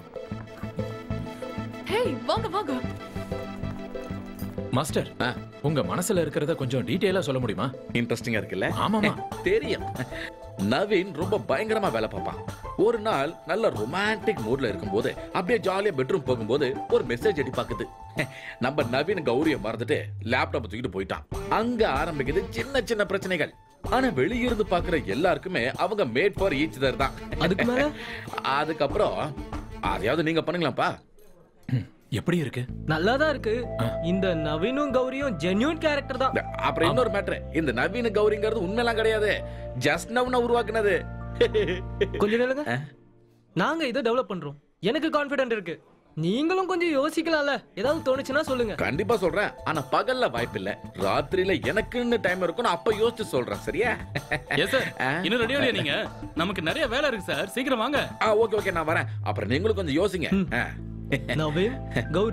ஹேய் வாங்க வாங்க மாஸ்டர் உங்க மனசுல இருக்கிறத கொஞ்சம் டீடைலா சொல்ல முடியுமா இன்ட்ரெஸ்டிங்கா இருக்குல்ல ஆமாமா தெரியும் நவீன் ரொம்ப பயங்கரமா வேலை பார்ப்பான் ஒரு நாள் நல்ல ரொமான்டிக் மூட்ல இருக்கும்போது அப்படியே ஜாலியா பெட்ரூம் போகும்போது ஒரு மெசேஜ் எடி பாக்குது நம்ம நவீன் கௌரிய மறந்துட்டு லேப்டாப் தூக்கிட்டு போயிட்டான் அங்க ஆரம்பிக்குது சின்ன சின்ன பிரச்சனைகள் ஆனா வெளியிருந்து பாக்குற எல்லாருக்குமே அவங்க மேட் ஃபார் ஈச் தர் தான் அதுக்கு மேல அதுக்கப்புறம் அதையாவது நீங்க பண்ணுங்களாப்பா எப்படி இருக்கு நல்லா தான் இருக்கு இந்த நவீனும் கௌரியும் ஜென்யூன் கேரக்டர் தான் அப்புறம் இன்னொரு மேட்ரு இந்த நவீன கௌரிங்கிறது உண்மையெல்லாம் கிடையாது ஜஸ்ட் நவ் உருவாக்குனது கொஞ்சம் நில்லுங்க நாங்க இதை டெவலப் பண்றோம் எனக்கு கான்ஃபிடென்ட் இருக்கு நீங்களும் கொஞ்சம் யோசிக்கலாம்ல ஏதாவது தோணுச்சுன்னா சொல்லுங்க கண்டிப்பா சொல்றேன் ஆனா பகல்ல வாய்ப்பில்ல ராத்திரியில எனக்குன்னு டைம் இருக்கும் நான் அப்ப யோசிச்சு சொல்றேன் சரியா எஸ் சார் இன்னும் ரெடி இல்லையா நீங்க நமக்கு நிறைய வேலை இருக்கு சார் சீக்கிரம் வாங்க ஆ ஓகே ஓகே நான் வரேன் அப்புறம் நீங்களும் கொஞ்சம் யோசிங்க ஆ. நவீன் கௌரி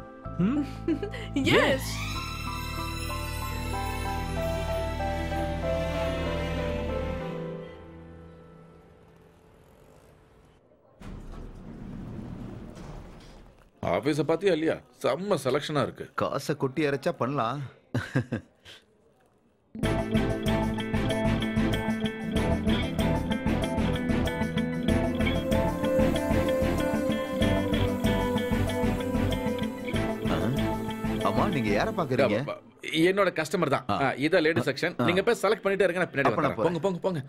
எஸ் ஆபீஸ பாத்தியா இல்லையா செம்ம செலக்ஷனா இருக்கு காசை கொட்டி அரைச்சா பண்ணலாம் ஆ? அம்மா நீங்க யார பாக்குறீங்க என்னோட கஸ்டமர் தான் ஆ, இதான் லேடி செக்ஷன் நீங்க போய் செலக்ட் பண்ணிட்டே இருங்க நான் பின்னாடி அப்ப நான் வந்துடுறேன். போங்க போங்க போங்க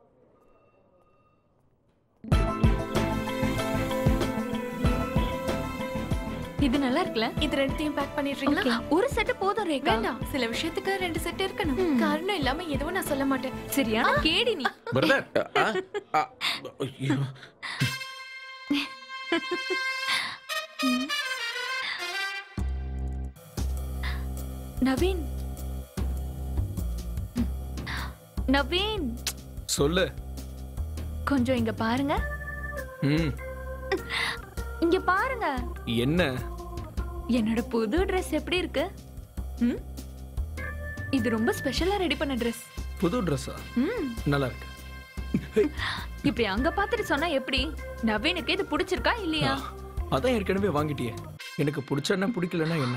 இது நல்லா இருக்குல்ல இது ரெண்டுத்தையும் பேக் பண்ணிடுறீங்களா ஒரு செட் போதும் ரேகா வேண்டாம் சில விஷயத்துக்கு ரெண்டு செட் இருக்கணும் காரணம் இல்லாம எதுவும் நான் சொல்ல மாட்டேன் சரியான கேடி நீ பிரதர் ஆ, ஆ, ஐயோ. நவீன் நவீன் சொல்லு கொஞ்சம் இங்க பாருங்க ம் இங்க பாருங்க என்ன என்னோட புது Dress எப்படி இருக்கு ம்? இது ரொம்ப ஸ்பெஷலா ரெடி பண்ண Dress புது ட்ரெஸ்ஸா ம் நல்லா இருக்கு இப்படி அங்க பாத்துட்டு சொன்னா எப்படி நவீனுக்கு இது பிடிச்சிருக்கா இல்லையா அதான் ஏற்கனவே வாங்கிட்டியே எனக்கு பிடிச்சா பிடிக்கலன்னா என்ன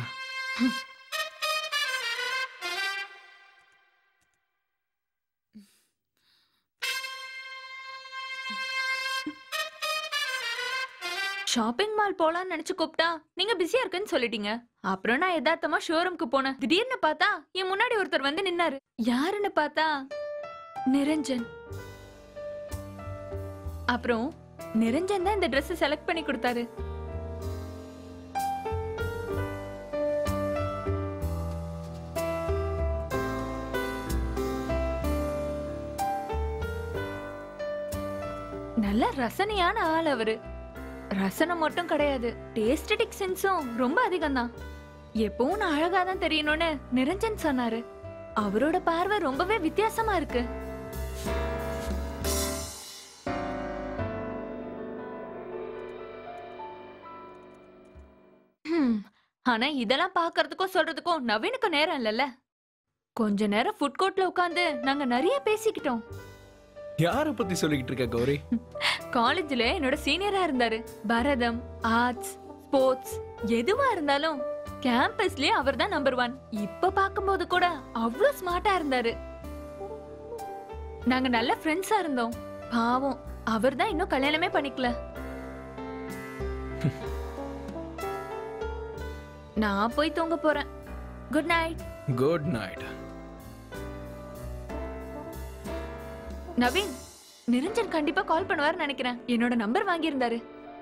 ஷாப்பிங் மால் போலாம்னு நினைச்சு கூப்பிட்டா நீங்க பிஸியா இருக்குன்னு சொல்லிட்டீங்க அப்புறம் நான் யதார்த்தமா ஷோரூம்க்கு போனேன் திடீர்னு பார்த்தா என் முன்னாடி ஒருத்தர் வந்து நின்னாரு யாருன்னு பார்த்தா நிரஞ்சன் அப்புறம் நிரஞ்சன் தான் இந்த Dress செலக்ட் பண்ணி கொடுத்தாரு நல்ல ரசனையான ஆள் அவரு ரசனை மட்டும் கிடையாது டேஸ்டடிக் சென்ஸும் ரொம்ப அதிகம்தான் எப்பவும் நான் அழகா தான் தெரியணும்னு நிரஞ்சன் சொன்னாரு அவரோட பார்வை ரொம்பவே வித்தியாசமா இருக்கு ஹம், ஆனா இதெல்லாம் பார்க்கறதுக்கும் சொல்றதுக்கும் நவீனுக்கு நேரம் இல்லைல்ல கொஞ்ச நேரம் ஃபுட் கோர்ட்ல உட்காந்து நாங்க நிறைய பேசிக்கிட்டோம் யாரை பத்தி சொல்லிக்கிட்டு இருக்க கௌரி காலேஜ்ல என்னோட சீனியரா இருந்தாரு பரதம் ஆர்ட்ஸ் ஸ்போர்ட்ஸ் எதுவா இருந்தாலும் கேம்பஸ்லயே அவர் தான் நம்பர் ஒன் இப்ப பாக்கும்போது கூட அவ்வளவு ஸ்மார்ட்டா இருந்தாரு நாங்க நல்ல ஃப்ரெண்ட்ஸா இருந்தோம் பாவம் அவர் தான் இன்னும் கல்யாணமே பண்ணிக்கல நான் போய் தூங்க போறேன் good night good night Naveen Niranjan கண்டிப்பா கால் பண்ணுவாருன்னு நினைக்கிறேன் என்னோட நம்பர் வாங்கியிருந்தாரு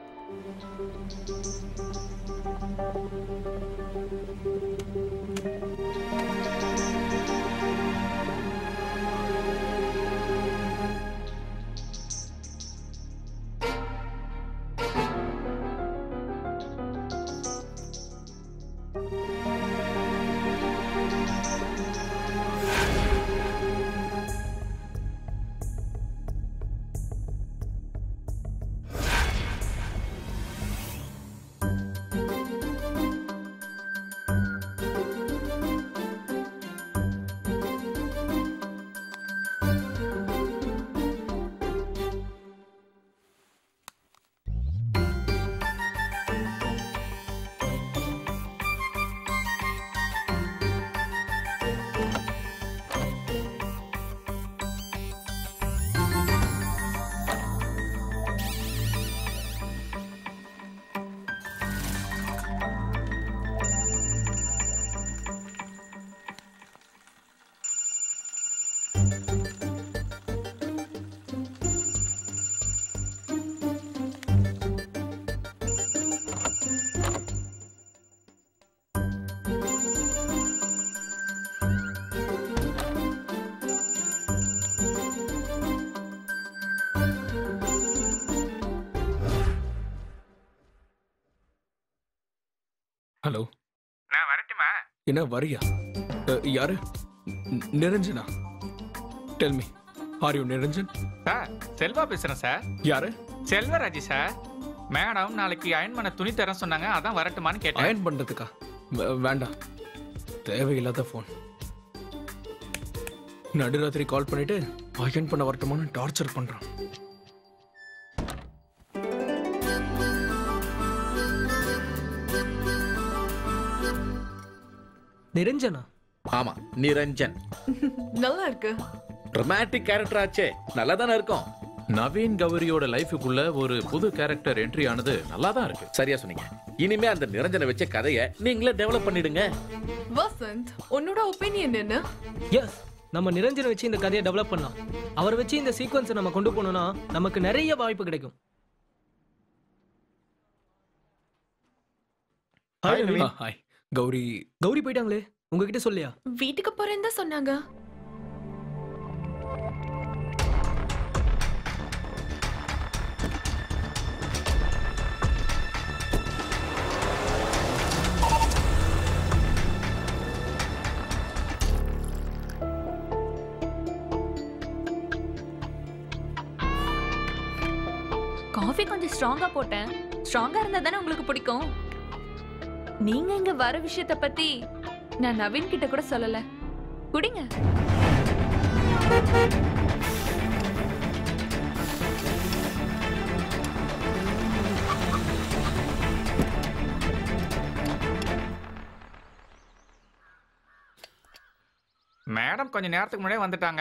ஹலோ நான் வரட்டுமா என்ன வரியா அ, யாரு நி- நிரஞ்சனா tell me are you Niranjan sir Selva பேசுறேன் சார் யாரு செல்வராஜ் சார் மேடம் நாளைக்கு அயன் பண்ண துணி தரேன் சொன்னாங்க அதான் வரட்டுமான்னு கேட்டேன் அயன் பண்றதுக்கா வே- வேண்டாம் தேவையில்லாத ஃபோன் நடுராத்திரி கால் பண்ணிட்டு அயன் பண்ண வரட்டுமான்னு டார்ச்சர் பண்றான் நிரஞ்சனா ஆமா நிரஞ்சன் நல்லா இருக்கு ரொமான்டிக் கேரக்டர் ஆச்சே நல்லா தானே இருக்கும் நவீன் கௌரியோட லைஃபுக்குள்ள ஒரு புது கேரக்டர் என்ட்ரி ஆனது நல்லா தான் இருக்கு சரியா சொன்னீங்க இனிமே அந்த நிரஞ்சனை வச்ச கதையை நீங்களே டெவலப் பண்ணிடுங்க வசந்த் உன்னோட ஒப்பீனியன் என்ன எஸ் நம்ம நிரஞ்சன் வச்சு இந்த கதையை டெவலப் பண்ணலாம் அவரை வச்சு இந்த சீக்வன்ஸை நம்ம கொண்டு போனோம்னா நமக்கு நிறைய வாய்ப்பு கிடைக்கும் Hi, நவீன். ஹாய் கௌரி கௌரி போயிட்டாங்களே உங்ககிட்ட சொல்லியா வீட்டுக்கு போறேன்னு தான் சொன்னாங்க காஃபி கொஞ்சம் ஸ்ட்ராங்கா போட்டேன் ஸ்ட்ராங்கா இருந்தா தானே உங்களுக்கு பிடிக்கும் நீங்க இங்க வர விஷயத்த பத்தி நான் நவீன் கிட்ட கூட சொல்லல குடிங்க மேடம் கொஞ்ச நேரத்துக்கு முன்னாடியே வந்துட்டாங்க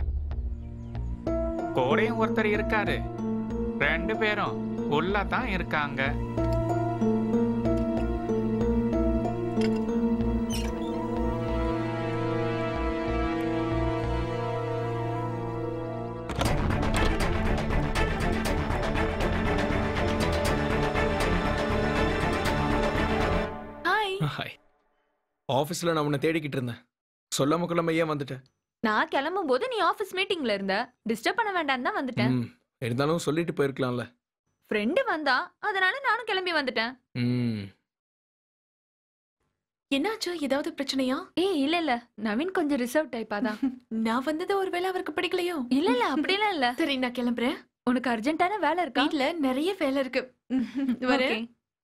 கூடயும் ஒருத்தர் இருக்காரு ரெண்டு பேரும் உள்ள தான் இருக்காங்க ஹாய் ஹாய் ஆஃபீஸில் நான் உன்னை தேடிக்கிட்டு இருந்தேன் சொல்லாம கொள்ளாம ஏன் வந்துட்டேன் நான் கிளம்பும் போது நீ ஆபீஸ் மீட்டிங்ல இருந்த டிஸ்டர்ப் பண்ண வேண்டாம் தான் வந்துட்டேன் ம் இருந்தாலும் சொல்லிட்டு போயிருக்கலாம்ல ஃப்ரெண்டு வந்தா அதனால நானும் கிளம்பி வந்துட்டேன் ம் என்னாச்சு ஏதாவது பிரச்சனையா ஏய் இல்ல இல்ல நவீன் கொஞ்சம் ரிசர்வ் டைப்பா தான் நான் வந்தது ஒருவேளை அவருக்கு பிடிக்கலையோ இல்ல இல்ல அப்படிலாம் இல்ல சரி நான் கிளம்புறேன் உனக்கு அர்ஜென்ட்டான வேலை இருக்கா வீட்ல நிறைய வேலை இருக்கு வரேன் Okay.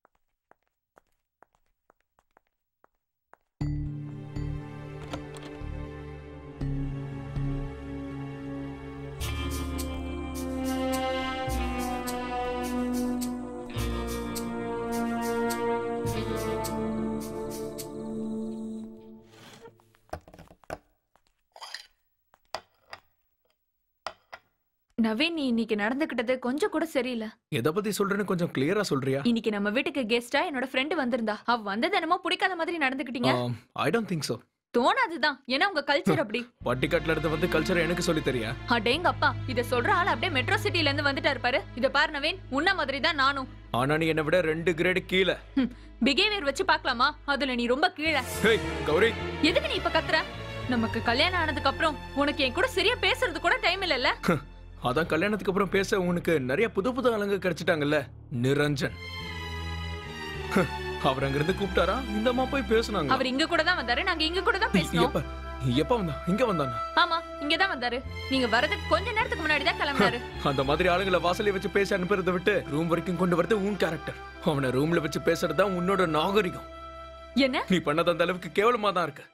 நவீன் நீ இன்னைக்கு நடந்துக்கிட்டது கொஞ்சம் கூட சரியில்லை எதை பத்தி சொல்றேன்னு கொஞ்சம் கிளியரா சொல்றியா இன்னைக்கு நம்ம வீட்டுக்கு கெஸ்டா என்னோட ஃப்ரெண்டு வந்திருந்தா அவ வந்தது என்னமோ பிடிக்காத மாதிரி நடந்துக்கிட்டீங்க ஐ டோன்ட் திங்க் so தோணாதுதான் ஏன்னா உங்க கல்ச்சர் அப்படி பட்டிக்காட்டுல இருந்து வந்து கல்ச்சரை எனக்கு சொல்லி தரியா அடேங்க அப்பா இத சொல்ற ஆள் அப்படியே மெட்ரோ சிட்டில இருந்து வந்துட்டாரு பாரு இத பாரு நவீன் உன்ன மாதிரி தான் நானும் ஆனா நீ என்னை விட ரெண்டு கிரேடு கீழே பிஹேவியர் வச்சு பார்க்கலாமா அதுல நீ ரொம்ப கீழே ஹேய் கௌரி எதுக்கு நீ இப்ப கத்துற நமக்கு கல்யாணம் ஆனதுக்கு அப்புறம் உனக்கு என் கூட சரியா பேசுறது கூட டைம் இல்லல்ல அதான் கல்யாணத்துக்கு அப்புறம் பேச உனக்கு நிறைய புது புது ஆளுங்க கிடைச்சிட்டாங்கல்ல நிரஞ்சன் அவர் அங்கிருந்து கூப்பிட்டாரா இந்த அம்மா போய் பேசுனாங்க அவர் இங்க கூட தான் வந்தாரு நாங்க இங்க கூட தான் பேசணும் எப்ப எப்ப வந்தா இங்க வந்தானா ஆமா இங்க தான் வந்தாரு நீங்க வரதுக்கு கொஞ்ச நேரத்துக்கு முன்னாடி தான் கிளம்பினாரு அந்த மாதிரி ஆளுங்களை வாசல்ல வச்சு பேச அனுப்புறதை விட்டு ரூம் வரைக்கும் கொண்டு வரது உன் கேரக்டர் அவனை ரூம்ல வச்சு பேசுறது தான் உன்னோட நாகரிகம் என்ன நீ பண்ணது அந்த அளவுக்கு கேவலமா தான் இருக்கு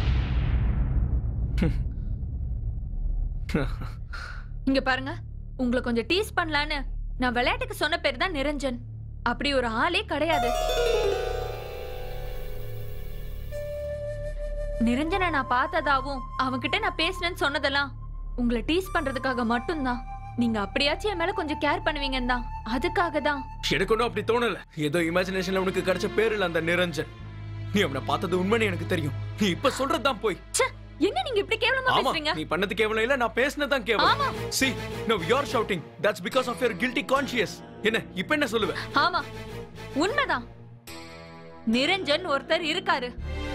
இங்க பாருங்க உங்களை கொஞ்சம் டீஸ் பண்ணலான்னு நான் விளையாட்டுக்கு சொன்ன பேர் தான் நிரஞ்சன் அப்படி ஒரு ஆளே கிடையாது நிரஞ்சனை நான் பார்த்ததாவும் அவன்கிட்ட நான் பேசினேன்னு சொன்னதெல்லாம் உங்களை டீஸ் பண்றதுக்காக மட்டும்தான் நீங்க அப்படியாச்சும் என் மேல கொஞ்சம் கேர் பண்ணுவீங்கன்னு தான் அதுக்காக தான் எனக்கு ஒன்றும் அப்படி தோணல ஏதோ இமேஜினேஷன்ல உனக்கு கிடைச்ச பேர் இல்ல அந்த நிரஞ்சன் நீ அவனை பார்த்தது உண்மைன்னு எனக்கு தெரியும் நீ இப்ப சொல்றதுதான் போய் ச்சே, என்ன நீங்க இப்படி கேவலமா ஆமா பேசுறீங்க நீ பண்ணது கேவலம் இல்ல நான் பேசினதான் கேவலம் ஆமா. see now you're shouting that's because of your guilty conscience என்ன இப்ப என்ன சொல்லுவ ஆமா உண்மைதான் நிரஞ்சன் ஒருத்தர் இருக்காரு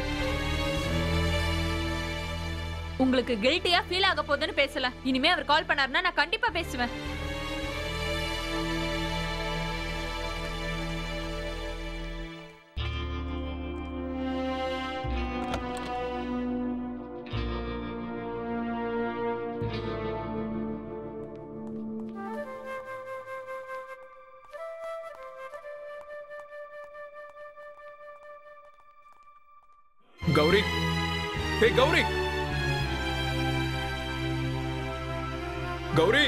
உங்களுக்கு கில்ட்டியா ஃபீல் ஆக போகுதுன்னு பேசல இனிமே அவர் கால் பண்ணாருன்னா நான் கண்டிப்பா பேசுவேன் கௌரி ஹே கௌரி கௌரி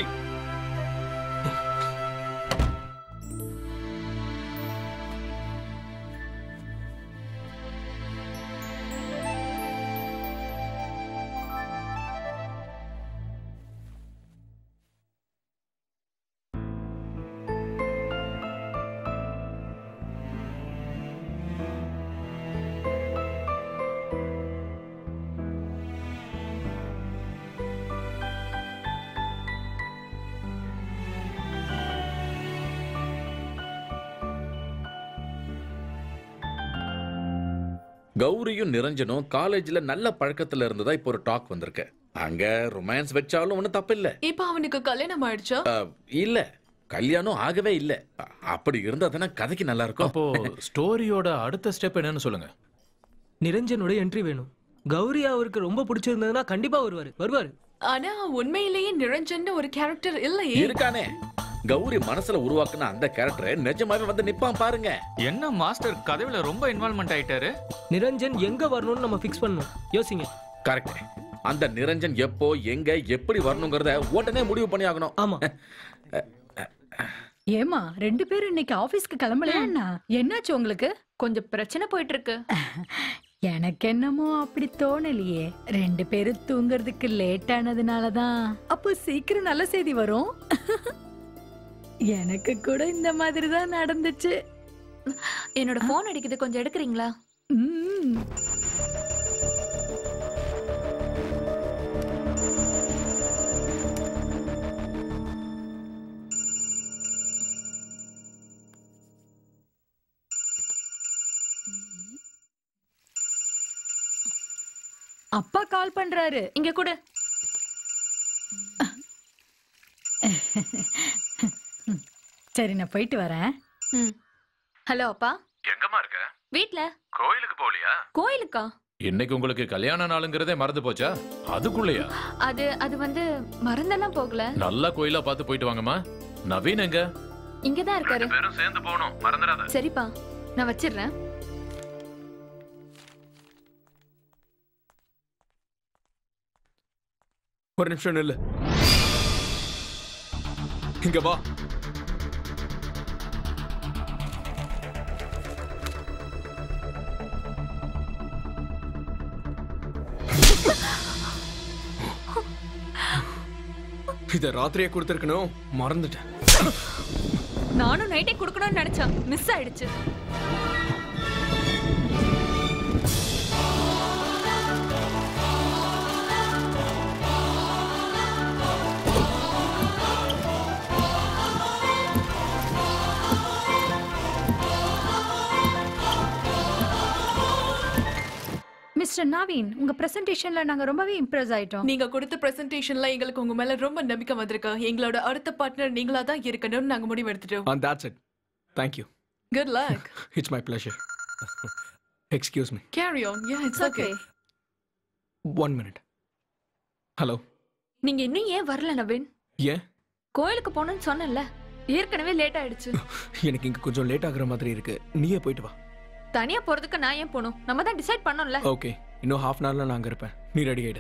கௌரியும் நிரஞ்சனும் காலேஜ்ல நல்ல பழக்கத்துல இருந்ததா இப்போ ஒரு டாக் வந்திருக்கு அங்க ரொமான்ஸ் வச்சாலும் ஒன்றும் தப்பு இல்ல இப்ப அவனுக்கு கல்யாணம் ஆயிடுச்சா இல்ல கல்யாணம் ஆகவே இல்ல அ- அப்படி இருந்தா தானே கதைக்கு நல்லா இருக்கும் அப்போ ஸ்டோரியோட அடுத்த ஸ்டெப் என்னன்னு சொல்லுங்க நிரஞ்சனோட என்ட்ரி வேணும் கௌரி அவருக்கு ரொம்ப பிடிச்சிருந்ததுன்னா கண்டிப்பா வருவாரு வருவாரு ஆனா உண்மையிலேயே நிரஞ்சன் ஒரு கேரக்டர் இல்லையே இருக்கானே கௌரி மனசுல உருவாக்குன அந்த கேரக்டர் நிஜமாவே வந்து நிப்பான் பாருங்க என்ன மாஸ்டர் கதையில ரொம்ப இன்வால்மெண்ட் ஆயிட்டாரு நிரஞ்சன் எங்க வரணும்னு நம்ம ஃபிக்ஸ் பண்ணணும் யோசிங்க கரெக்ட் அந்த நிரஞ்சன் எப்போ எங்க எப்படி வரணுங்கிறத உடனே முடிவு பண்ணி ஆகணும் ஆமா ஏமா ரெண்டு பேரும் இன்னைக்கு ஆபீஸ்க்கு கிளம்பலையா என்ன என்னாச்சு உங்களுக்கு கொஞ்சம் பிரச்சனை போயிட்டு இருக்கு எனக்கு என்னமோ அப்படி தோணலையே ரெண்டு பேரும் தூங்குறதுக்கு லேட் ஆனதுனாலதான் அப்போ சீக்கிரம் நல்ல செய்தி வரும் எனக்கு கூட இந்த மாதிரி தான் நடந்துச்சு என்னோட போன் அடிக்குது கொஞ்சம் எடுக்கிறீங்களா ம். அப்பா கால் பண்றாரு இங்க கூட சரி நான் போயிட்டு வரேன் ஹலோ அப்பா எங்கம்மா இருக்க வீட்ல கோயிலுக்கு போகலையா கோயிலுக்கா இன்னைக்கு உங்களுக்கு கல்யாண நாளுங்கிறதே மறந்து போச்சா அதுக்குள்ளயா அது அது வந்து மறந்தெல்லாம் போகல நல்ல கோயிலா பார்த்து போயிட்டு வாங்கம்மா நவீன் எங்க இங்கதான் இருக்காரு பேரும் சேர்ந்து போகணும் மறந்துடாத சரிப்பா நான் வச்சிடுறேன் ஒரு நிமிஷம் நில்லு இங்க வா இத ராத்திரியே கொடுத்துருக்கணும் மறந்துட்டேன் நானும் நைட்டே கொடுக்கணும்னு நினைச்சேன் மிஸ் ஆயிடுச்சு மிஸ்டர் நவீன் உங்க பிரசன்டேஷன்ல நாங்க ரொம்பவே இம்ப்ரெஸ் ஆயிட்டோம் நீங்க கொடுத்த பிரசன்டேஷன்ல எங்களுக்கு உங்க மேல ரொம்ப நம்பிக்கை வந்திருக்கு எங்களோட அடுத்த பார்ட்னர் நீங்களா தான் இருக்கணும்னு நாங்க முடிவு எடுத்துட்டோம் And that's it. Thank you. Good luck It's my pleasure. Excuse me. Carry on yeah it's okay One minute. Hello நீங்க இன்னும் ஏன் வரல நவீன் ஏன் கோயிலுக்கு போகணும்னு சொன்னேன்ல ஏற்கனவே லேட் ஆயிடுச்சு எனக்கு இங்க கொஞ்சம் லேட் ஆகுற மாதிரி இருக்கு நீயே போயிட்டு வா தனியா போறதுக்கு நான் ஏன் போகணும் நம்ம தான் டிசைட் பண்ணோம்ல ஓகே இன்னும் ஹாஃப் அன் ஹவர்ல நான் அங்க இருப்பேன் நீ ரெடி ஆயிடு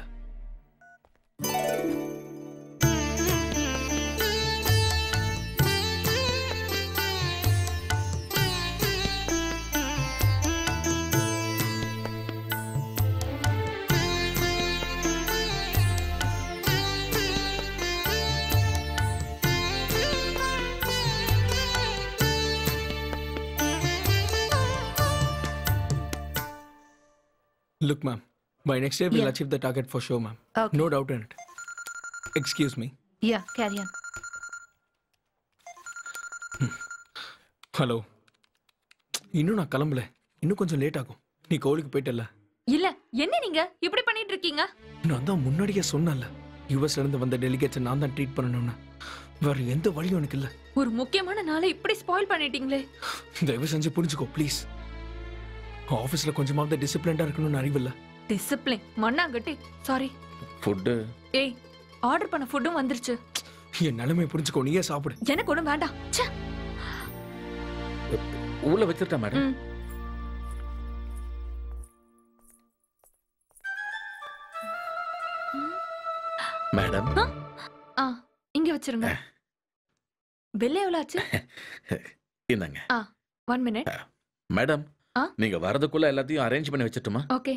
Look, ma'am. By next year, we'll Yeah. achieve the target for sure, ma'am. Okay. No doubt in it. Excuse me. Yeah carry on hello இன்னும் நான் கிளம்பல இன்னும் கொஞ்சம் லேட் ஆகும் நீ கோவிலுக்கு போயிட்டல இல்ல என்ன நீங்க இப்படி பண்ணிட்டு இருக்கீங்க நான் தான் முன்னாடியே சொன்னேன்ல யூஎஸ்ல இருந்து வந்த டெலிகேட்ஸை நான் தான் ட்ரீட் பண்ணணும்னு வேற எந்த வழியும் எனக்கு இல்ல ஒரு முக்கியமான நாளை இப்படி ஸ்பாயில் பண்ணிட்டீங்களே தயவு செஞ்சு புரிஞ்சுக்கோ ப்ளீஸ் ஆஃபீஸ்ல கொஞ்சமாவது டிசிப்ளின்டா இருக்கணும்னு அறிவில்ல டிசிப்ளின் மண்ணாங்கட்டி சாரி ஃபுட்டு ஏய் ஆர்டர் பண்ண ஃபுட்டும் வந்துருச்சு என் நிலைமையை புரிஞ்சுக்கோ நீயே சாப்பிடு எனக்கு ஒண்ணும் வேண்டாம் ச்சே. உள்ள வச்சிருட்டா மேடம் ம். மேடம் ஆ இங்க வச்சிருங்க பில் எவ்வளவு ஆச்சு இந்தாங்க ஆ ஒன் மினிட் மேடம் ஆ? நீங்க வரதுக்குள்ள எல்லாத்தையும் அரேஞ்ச் பண்ணி வச்சிட்டுமா ஓகே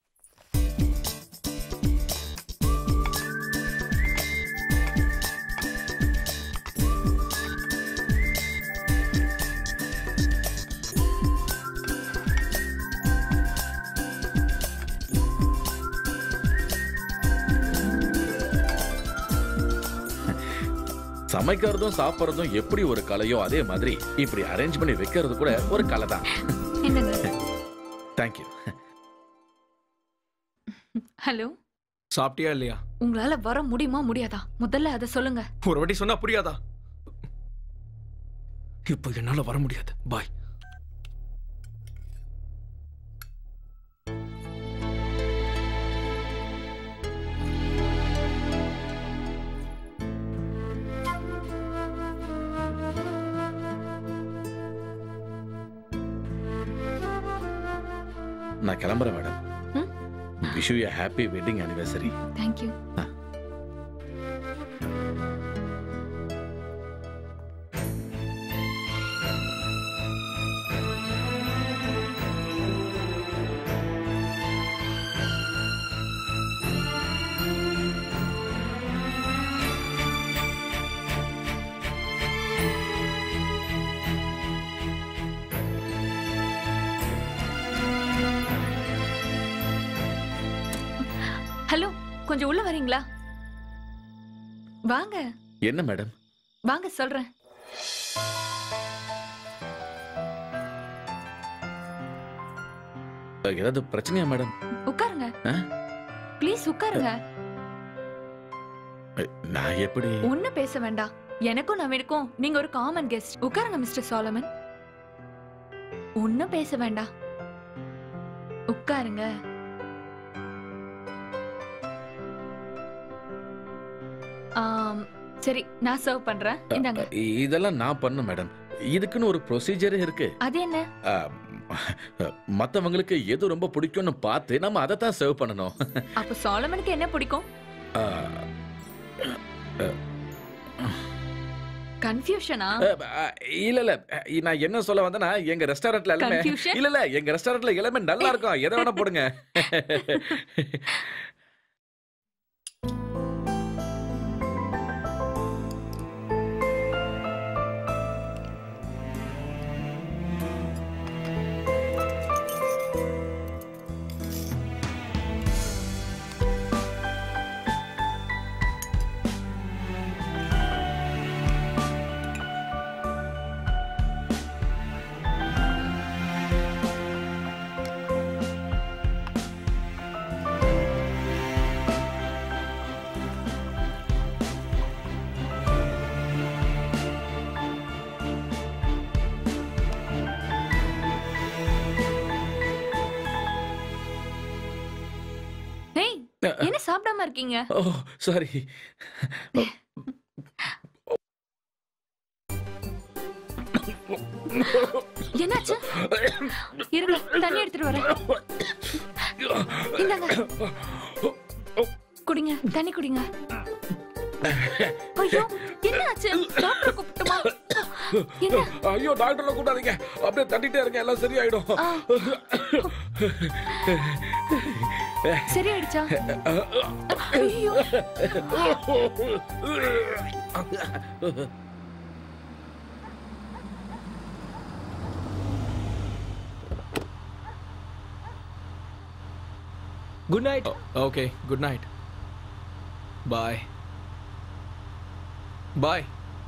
சமைக்கிறதும் சாப்பிடுறதும் எப்படி ஒரு கலையோ அதே மாதிரி இப்படி அரேஞ்ச் பண்ணி வைக்கிறது கூட ஒரு கலை தான் என்னங்க தேங்க்யூ ஹலோ சாப்பிட்டியா இல்லையா உங்களால வர முடியுமா முடியாதா முதல்ல அதை சொல்லுங்க ஒரு வாட்டி சொன்னா புரியாதா இப்போ என்னால வர முடியாது பாய் நான் கிளம்புறேன் மேடம் ம்? Wish you happy wedding anniversary thank you hello கொஞ்சம் உள்ள வரீங்களா வாங்க என்ன மேடம் வாங்க சொல்றேன் ஏதாவது பிரச்சனையா மேடம் உட்காருங்க ஆ? ப்ளீஸ் உட்காருங்க நான் எப்படி ஒண்ணு பேச வேண்டாம் எனக்கும் நவீனுக்கும் நீங்க ஒரு காமன் கெஸ்ட் உட்காருங்க மிஸ்டர் சாலமன் ஒண்ணும் பேச வேண்டாம் உட்காருங்க ஆம், சரி நான் சர்வ் பண்றேன் இந்தாங்க இதெல்லாம் நான் பண்ண மேடம் இதுக்குன்னு ஒரு ப்ரொசீஜரே இருக்கு அது என்ன ஆ, மத்தவங்களுக்கு எது ரொம்ப பிடிக்கும்னு பார்த்து நம்ம அதை தான் சர்வ் பண்ணணும் அப்ப சாலமனுக்கு என்ன பிடிக்கும் ஆ, கன்ஃபியூஷனா ஆ, இல்ல இல்ல நான் என்ன சொல்ல வந்தேன்னா எங்க ரெஸ்டாரண்ட்ல எல்லாமே Confusion? இல்ல இல்ல எங்க ரெஸ்டாரண்ட்ல எல்லாமே நல்லா இருக்கும் எதை வேணா போடுங்க ஏய் என்ன சாப்பிடாம இருக்கீங்க ஓ சாரி என்னாச்சு இருங்க தண்ணி எடுத்துட்டு வரேன் இந்தாங்க குடிங்க தண்ணி குடிங்க ஐயோ என்ன ஆச்சு டாக்டர் கூப்பிட்டுமா என்ன ஐயோ டாக்டர்ல கூட்டாதீங்க அப்படியே தட்டிட்டே இருங்க எல்லாம் சரியாயிடும் ஆ. சரியாயிடுச்சா ஐயோ good night okay good night bye bye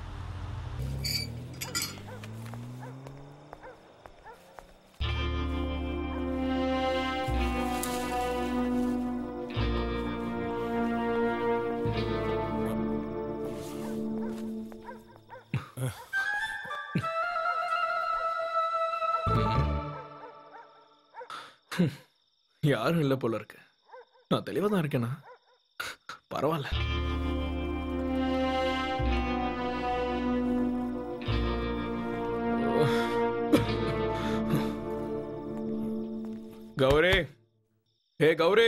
யாரும் இல்லை போல இருக்கு நான் தெளிவாக தான் இருக்கேனா பரவாயில்ல கௌரி ஹே கௌரி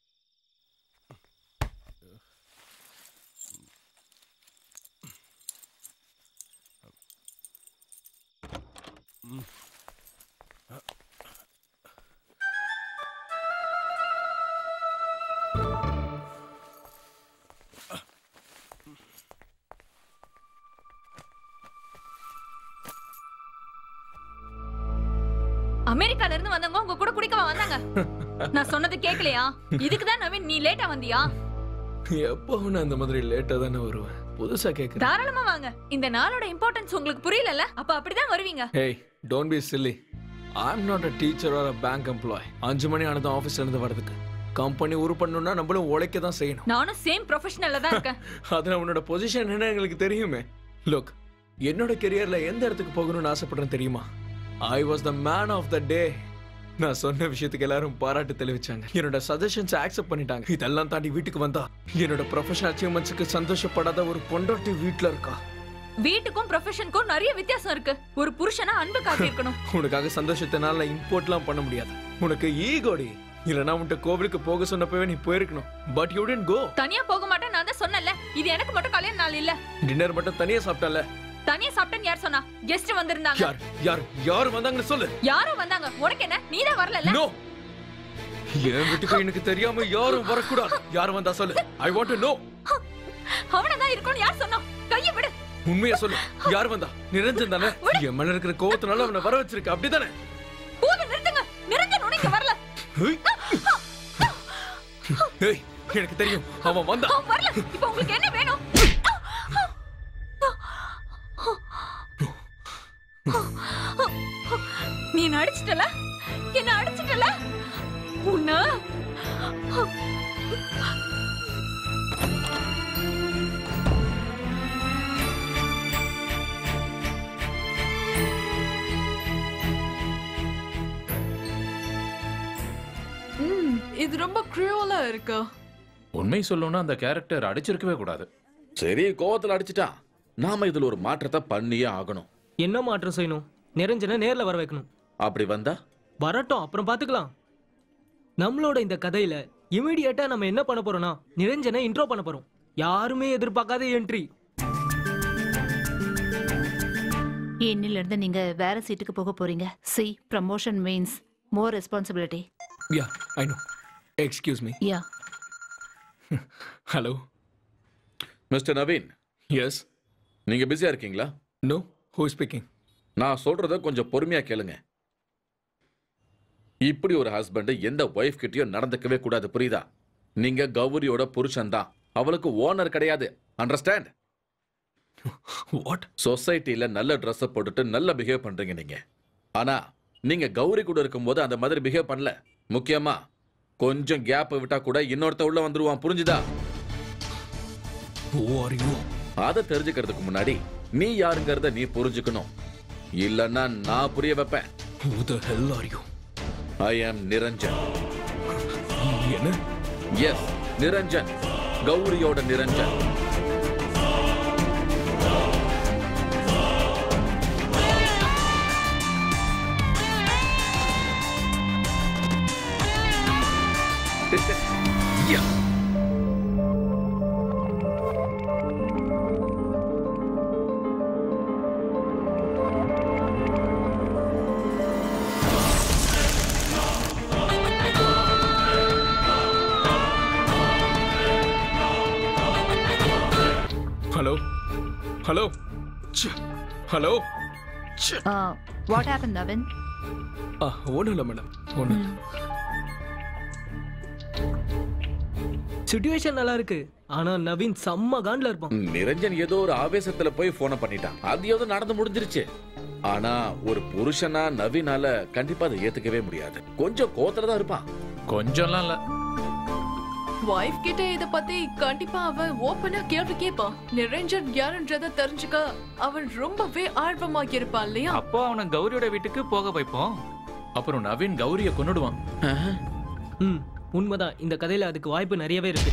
அமெரிக்கால இருந்து வந்தவங்க உங்க கூட குடிக்கவா வந்தாங்க நான் சொன்னது கேக்கலையா இதுக்கு தான் நவீன் நீ லேட்டா வந்தியா எப்பவும் நான் இந்த மாதிரி லேட்டா தானே வருவேன் புதுசா கேக்குறேன் தாராளமா வாங்க இந்த நாளோட இம்பார்ட்டன்ஸ் உங்களுக்கு புரியலல்ல அப்ப அப்படிதான் வருவீங்க hey don't be silly I am not a teacher or a bank employee அஞ்சு மணி ஆனதும் ஆஃபீஸ்ல இருந்து வரதுக்கு கம்பெனி உருப்படணும்னா நம்மளும் உழைக்க தான் செய்யணும் நானும் சேம் ப்ரொஃபஷனல்ல தான் இருக்கேன் அதுல உன்னோட பொசிஷன் என்ன எங்களுக்கு தெரியுமே லுக் என்னோட கெரியர்ல எந்த இடத்துக்கு போகணும்னு ஆசைப்படுறேன் தெரியுமா I was the man of the day நான் சொன்ன விஷயத்துக்கு எல்லாரும் பாராட்டு தெரிவிச்சாங்க என்னோட சஜஷன்ஸ் அக்செப்ட் பண்ணிட்டாங்க இதெல்லாம் தாண்டி வீட்டுக்கு வந்தா என்னோட ப்ரொஃபஷனல் அச்சீவ்மெண்ட்ஸ்க்கு சந்தோஷப்படாத ஒரு பொண்டாட்டி வீட்ல இருக்கா வீட்டுக்கும் ப்ரொஃபஷனுக்கும் நிறைய வித்தியாசம் இருக்கு ஒரு புருஷனா அன்பு காட்டியிருக்கணும் உனக்காக சந்தோஷத்தினால இம்போர்ட்லாம் பண்ண முடியாது உனக்கு ஈகோடி இல்லனா உன்கிட்ட கோவிலுக்கு போக சொன்னப்பவே நீ போயிருக்கணும் பட் யூ டென்ட் கோ தனியா போக மாட்டேன் நான் தான் சொன்னேன்ல இது எனக்கு மட்டும் கல்யாண நாள் இல்ல டின்னர் மட்டும் தனியா சாப்பிட்டல தனியா சாப்பிட்டேன்னு யார் சொன்னா கெஸ்ட் வந்திருந்தாங்க யார் யார் யார் வந்தாங்கன்னு சொல்லு யாரும் வந்தாங்க உனக்கு என்ன நீ தான் வரல நோ என் வீட்டுக்கு எனக்கு தெரியாம யாரும் வரக்கூடாது யார் வந்தா சொல்லு ஐ வாண்ட் டு நோ அவனை தான் இருக்கும்னு யார் சொன்னா கையை விடு உண்மையா சொல்லு யார் வந்தா நிரஞ்சன் தானே என் மேல இருக்கிற கோவத்தினால அவனை வர வச்சிருக்க அப்படிதானே போதும் நிறுத்துங்க நிரஞ்சன் உனக்கு இங்க வரல ஏய். ஏய் எனக்கு தெரியும் அவன் வந்தா அவன் வரல இப்போ உங்களுக்கு என்ன வேணும் நீ என்ன அடிச்சிட்டல என்ன அடிச்சிட்டல உன்ன ம், இது ரொம்ப க்ரூவலா இருக்கு உண்மை சொல்லணும்னா அந்த கேரக்டர் அடிச்சிருக்கவே கூடாது சரி கோவத்துல அடிச்சிட்டான் நாம இதுல ஒரு மாற்றத்தை பண்ணியே ஆகணும் என்ன மாற்றம் செய்யணும் நிரஞ்சனை நேர்ல வர வைக்கணும் அப்படி வந்தா வரட்டும் அப்புறம் பாத்துக்கலாம் நம்மளோட இந்த கதையில இமிடியேட்டா நம்ம என்ன பண்ண போறோம்னா நிரஞ்சனை இன்ட்ரோ பண்ண போறோம் யாருமே எதிர்பார்க்காத என்ட்ரி இன்னில இருந்து நீங்க வேற சீட்டுக்கு போக போறீங்க see promotion means more responsibility yeah I know excuse me yeah hello mister Naveen yes நீங்க பிஸியா இருக்கீங்களா நோ ஹூ ஸ்பீக்கிங் நான் சொல்றத கொஞ்சம் பொறுமையா கேளுங்க இப்படி ஒரு ஹஸ்பண்ட் எந்த ஒய்ஃப் கிட்டயும் நடந்துக்கவே கூடாது புரியுதா நீங்க கௌரியோட புருஷன் தான் அவளுக்கு ஓனர் கிடையாது அண்டர்ஸ்டாண்ட் வாட் சொசைட்டில நல்ல ட்ரெஸ் போட்டுட்டு நல்ல பிஹேவ் பண்றீங்க நீங்க ஆனா நீங்க கௌரி கூட இருக்கும்போது அந்த மாதிரி பிஹேவ் பண்ணல முக்கியமா கொஞ்சம் கேப் விட்டா கூட இன்னொருத்த உள்ள வந்துருவான் புரிஞ்சுதா ஹூ ஆர் யூ அதை தெரிஞ்சுக்கிறதுக்கு முன்னாடி நீ யாருங்கிறத நீ புரிஞ்சுக்கணும் இல்லன்னா நான் புரிய வைப்பேன் who the hell are you I am Niranjan என்ன எஸ் நிரஞ்சன் கௌரியோட Niranjan Yeah. Hello hello hello what happen Naveen ஆ ஒன்றும் இல்லை மேடம் ஒன்று சுச்சுவேஷன் நல்லா இருக்கு ஆனா நவீன் செம்ம காண்ட்ல இருப்பான் நிரஞ்சன் ஏதோ ஒரு ஆவேசத்துல போய் போனை பண்ணிட்டான் அது ஏதோ நடந்து முடிஞ்சிருச்சு ஆனா ஒரு புருஷனா நவீனால கண்டிப்பா அதை ஏத்துக்கவே முடியாது கொஞ்சம் கோத்துல தான் இருப்பான் கொஞ்சம்லாம் இல்ல வைஃப் கிட்ட இத பத்தி கண்டிப்பா அவன் ஓப்பனா கேள்வி கேட்பான் நிரஞ்சன் யாருன்றத தெரிஞ்சுக்க அவன் ரொம்பவே ஆர்வமா இருப்பான் இல்லையா அப்போ அவனை கௌரியோட வீட்டுக்கு போக வைப்போம் அப்புறம் நவீன் கௌரிய கொன்னுடுவான் ம் உண்மைதான் இந்த கதையில அதுக்கு வாய்ப்பு நிறையவே இருக்கு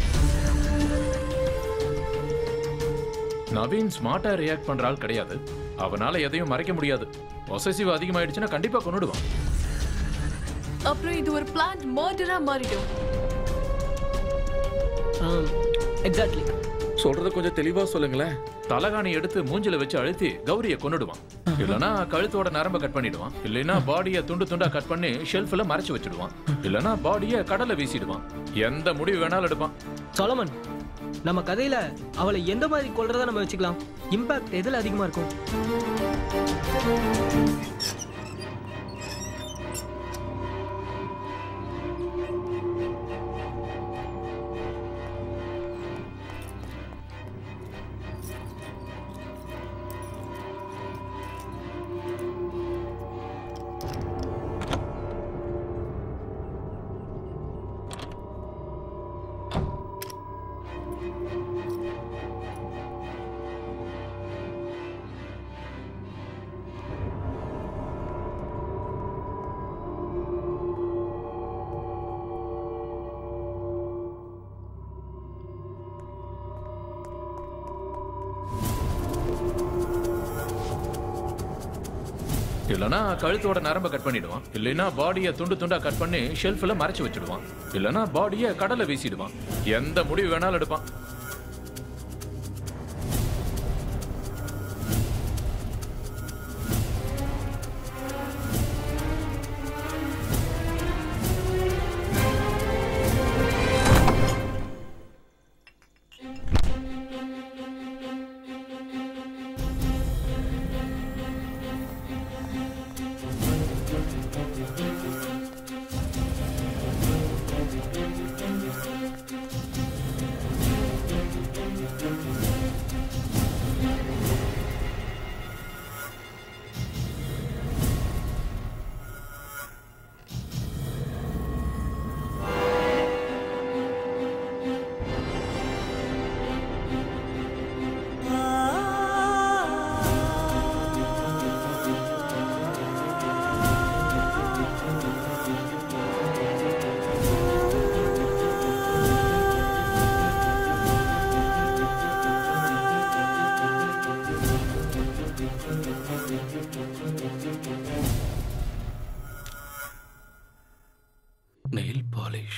நவீன் ஸ்மார்ட்டா ரியாக்ட் பண்ற ஆள் கிடையாது அவனால எதையும் மறைக்க முடியாது பொசசிவ் அதிகமாயிடுச்சுன்னா கண்டிப்பா கொன்னுடுவான் அப்புறம் இது ஒரு பிளான் மர்டரா மாறிடும் எக்ஸாக்ட்லி சொல்றத கொஞ்சம் தெளிவா சொல்லுங்களேன் தலகாணி எடுத்து மூஞ்சில வச்சு அழுத்தி கௌரிய கொன்னுடுவான் இல்லனா கழுத்தோட நரம்ப கட் பண்ணிடுவான் இல்லைன்னா பாடிய துண்டு துண்டா கட் பண்ணி ஷெல்ஃப்ல மறைச்சு வச்சிடுவான் இல்லனா பாடிய கடல்ல வீசிடுவான் எந்த முடிவு வேணாலும் எடுப்பான் சொலமன் நம்ம கதையில அவளை எந்த மாதிரி கொல்றதா நம்ம வச்சுக்கலாம் இம்பாக்ட் எதுல அதிகமா இருக்கும் இல்லனா கழுத்தோட நரம்ப கட் பண்ணிடுவான் இல்லைன்னா பாடியை துண்டு துண்டா கட் பண்ணி ஷெல்ஃப்ல மறைச்சு வச்சிடுவான் இல்லனா பாடியை கடல்ல வீசிடுவான் எந்த முடிவு வேணாலும் எடுப்பான் நெயில் பாலிஷ்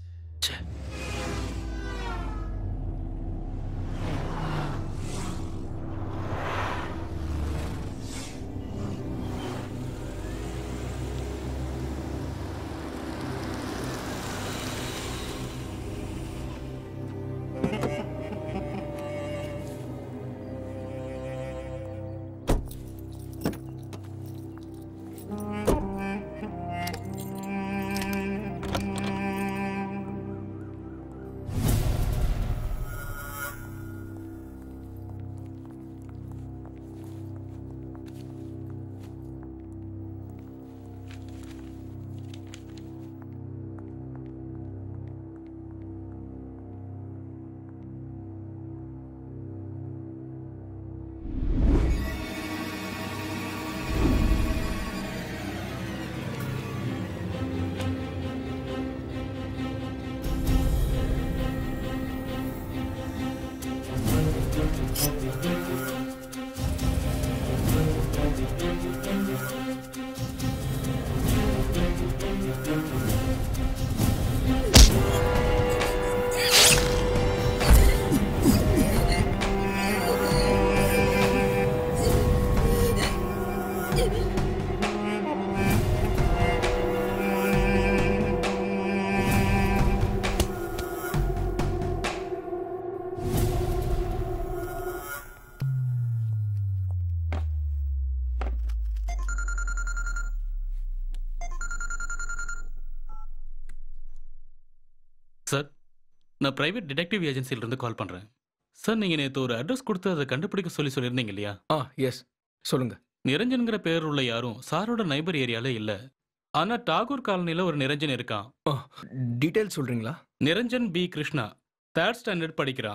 சார் நான் பிரைவேட் டிடெக்டிவ் ஏஜென்சில இருந்து கால் பண்றேன் சார் நீங்க நேத்து ஒரு அட்ரஸ் கொடுத்து அதை கண்டுபிடிக்க சொல்லி சொல்லியிருந்தீங்க இல்லையா ஆ எஸ் சொல்லுங்க நிரஞ்சன்கிற பேர் உள்ள யாரும் சாரோட நைபர் ஏரியால இல்ல ஆனா டாகூர் காலனில ஒரு நிரஞ்சன் இருக்கான் டீடைல் சொல்றீங்களா Niranjan P Krishna third standard படிக்கிறான்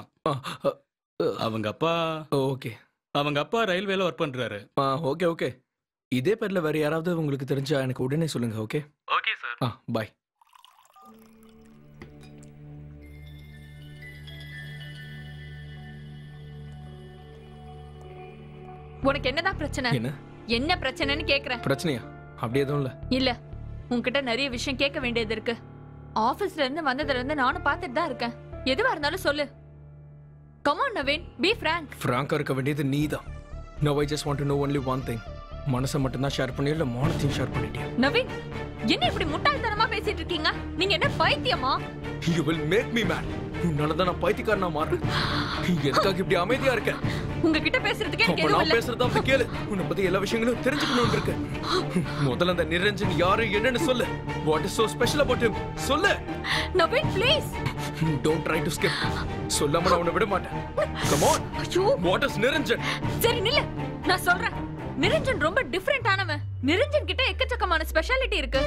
அவங்க அப்பா ஓகே அவங்க அப்பா ரயில்வேல ஒர்க் பண்றாரு ஆ ஓகே ஓகே இதே பேர்ல வேற யாராவது உங்களுக்கு தெரிஞ்சா எனக்கு உடனே சொல்லுங்க ஓகே ஓகே சார் ஆ பாய் உனக்கு என்னதான் பிரச்சனை என்ன என்ன பிரச்சனைன்னு கேக்குறேன் பிரச்சனையா அப்படி எதுவும் இல்ல இல்ல உன்கிட்ட நிறைய விஷயம் கேட்க வேண்டியது இருக்கு ஆபீஸ்ல இருந்து வந்ததுல இருந்து நானும் பார்த்துட்டு தான் இருக்கேன் எதுவா இருந்தாலும் சொல்லு கமான் நவீன் பி frank ஃப்ராங்கா இருக்க வேண்டியது நீ தான் no I just want to know only one thing மனசை மட்டும் தான் ஷேர் பண்ணி இல்ல மானத்தையும் ஷேர் பண்ணிட்டியா நவீன் என்ன இப்படி முட்டாள்தனமா பேசிட்டு இருக்கீங்க நீங்க என்ன பைத்தியமா you will make me mad உன்னால தான் நான் பைத்தியக்காரனா மாறுறேன் எதுக்காக இப்படி அமைதியா இருக்க உங்ககிட்ட பேசுறதுக்கு எனக்கு அப்ப எதுவும் நான் இல்ல பேசுறதா அப்படி கேளு உன்னை பத்தி எல்லா விஷயங்களும் தெரிஞ்சுக்கணும்னு இருக்கு முதல்ல அந்த நிரஞ்சன் யாரு என்னன்னு சொல்லு what is so special about him சொல்லு Naveen please don't try to skip சொல்லாம நான் உன்னை விட மாட்டேன் கம் ஆன் ஐயோ வாட் இஸ் நிரஞ்சன் சரி நில்லு நான் சொல்றேன் நிரஞ்சன் ரொம்ப டிஃபரெண்ட் ஆனவன் நிரஞ்சன் கிட்ட எக்கச்சக்கமான ஸ்பெஷாலிட்டி இருக்கு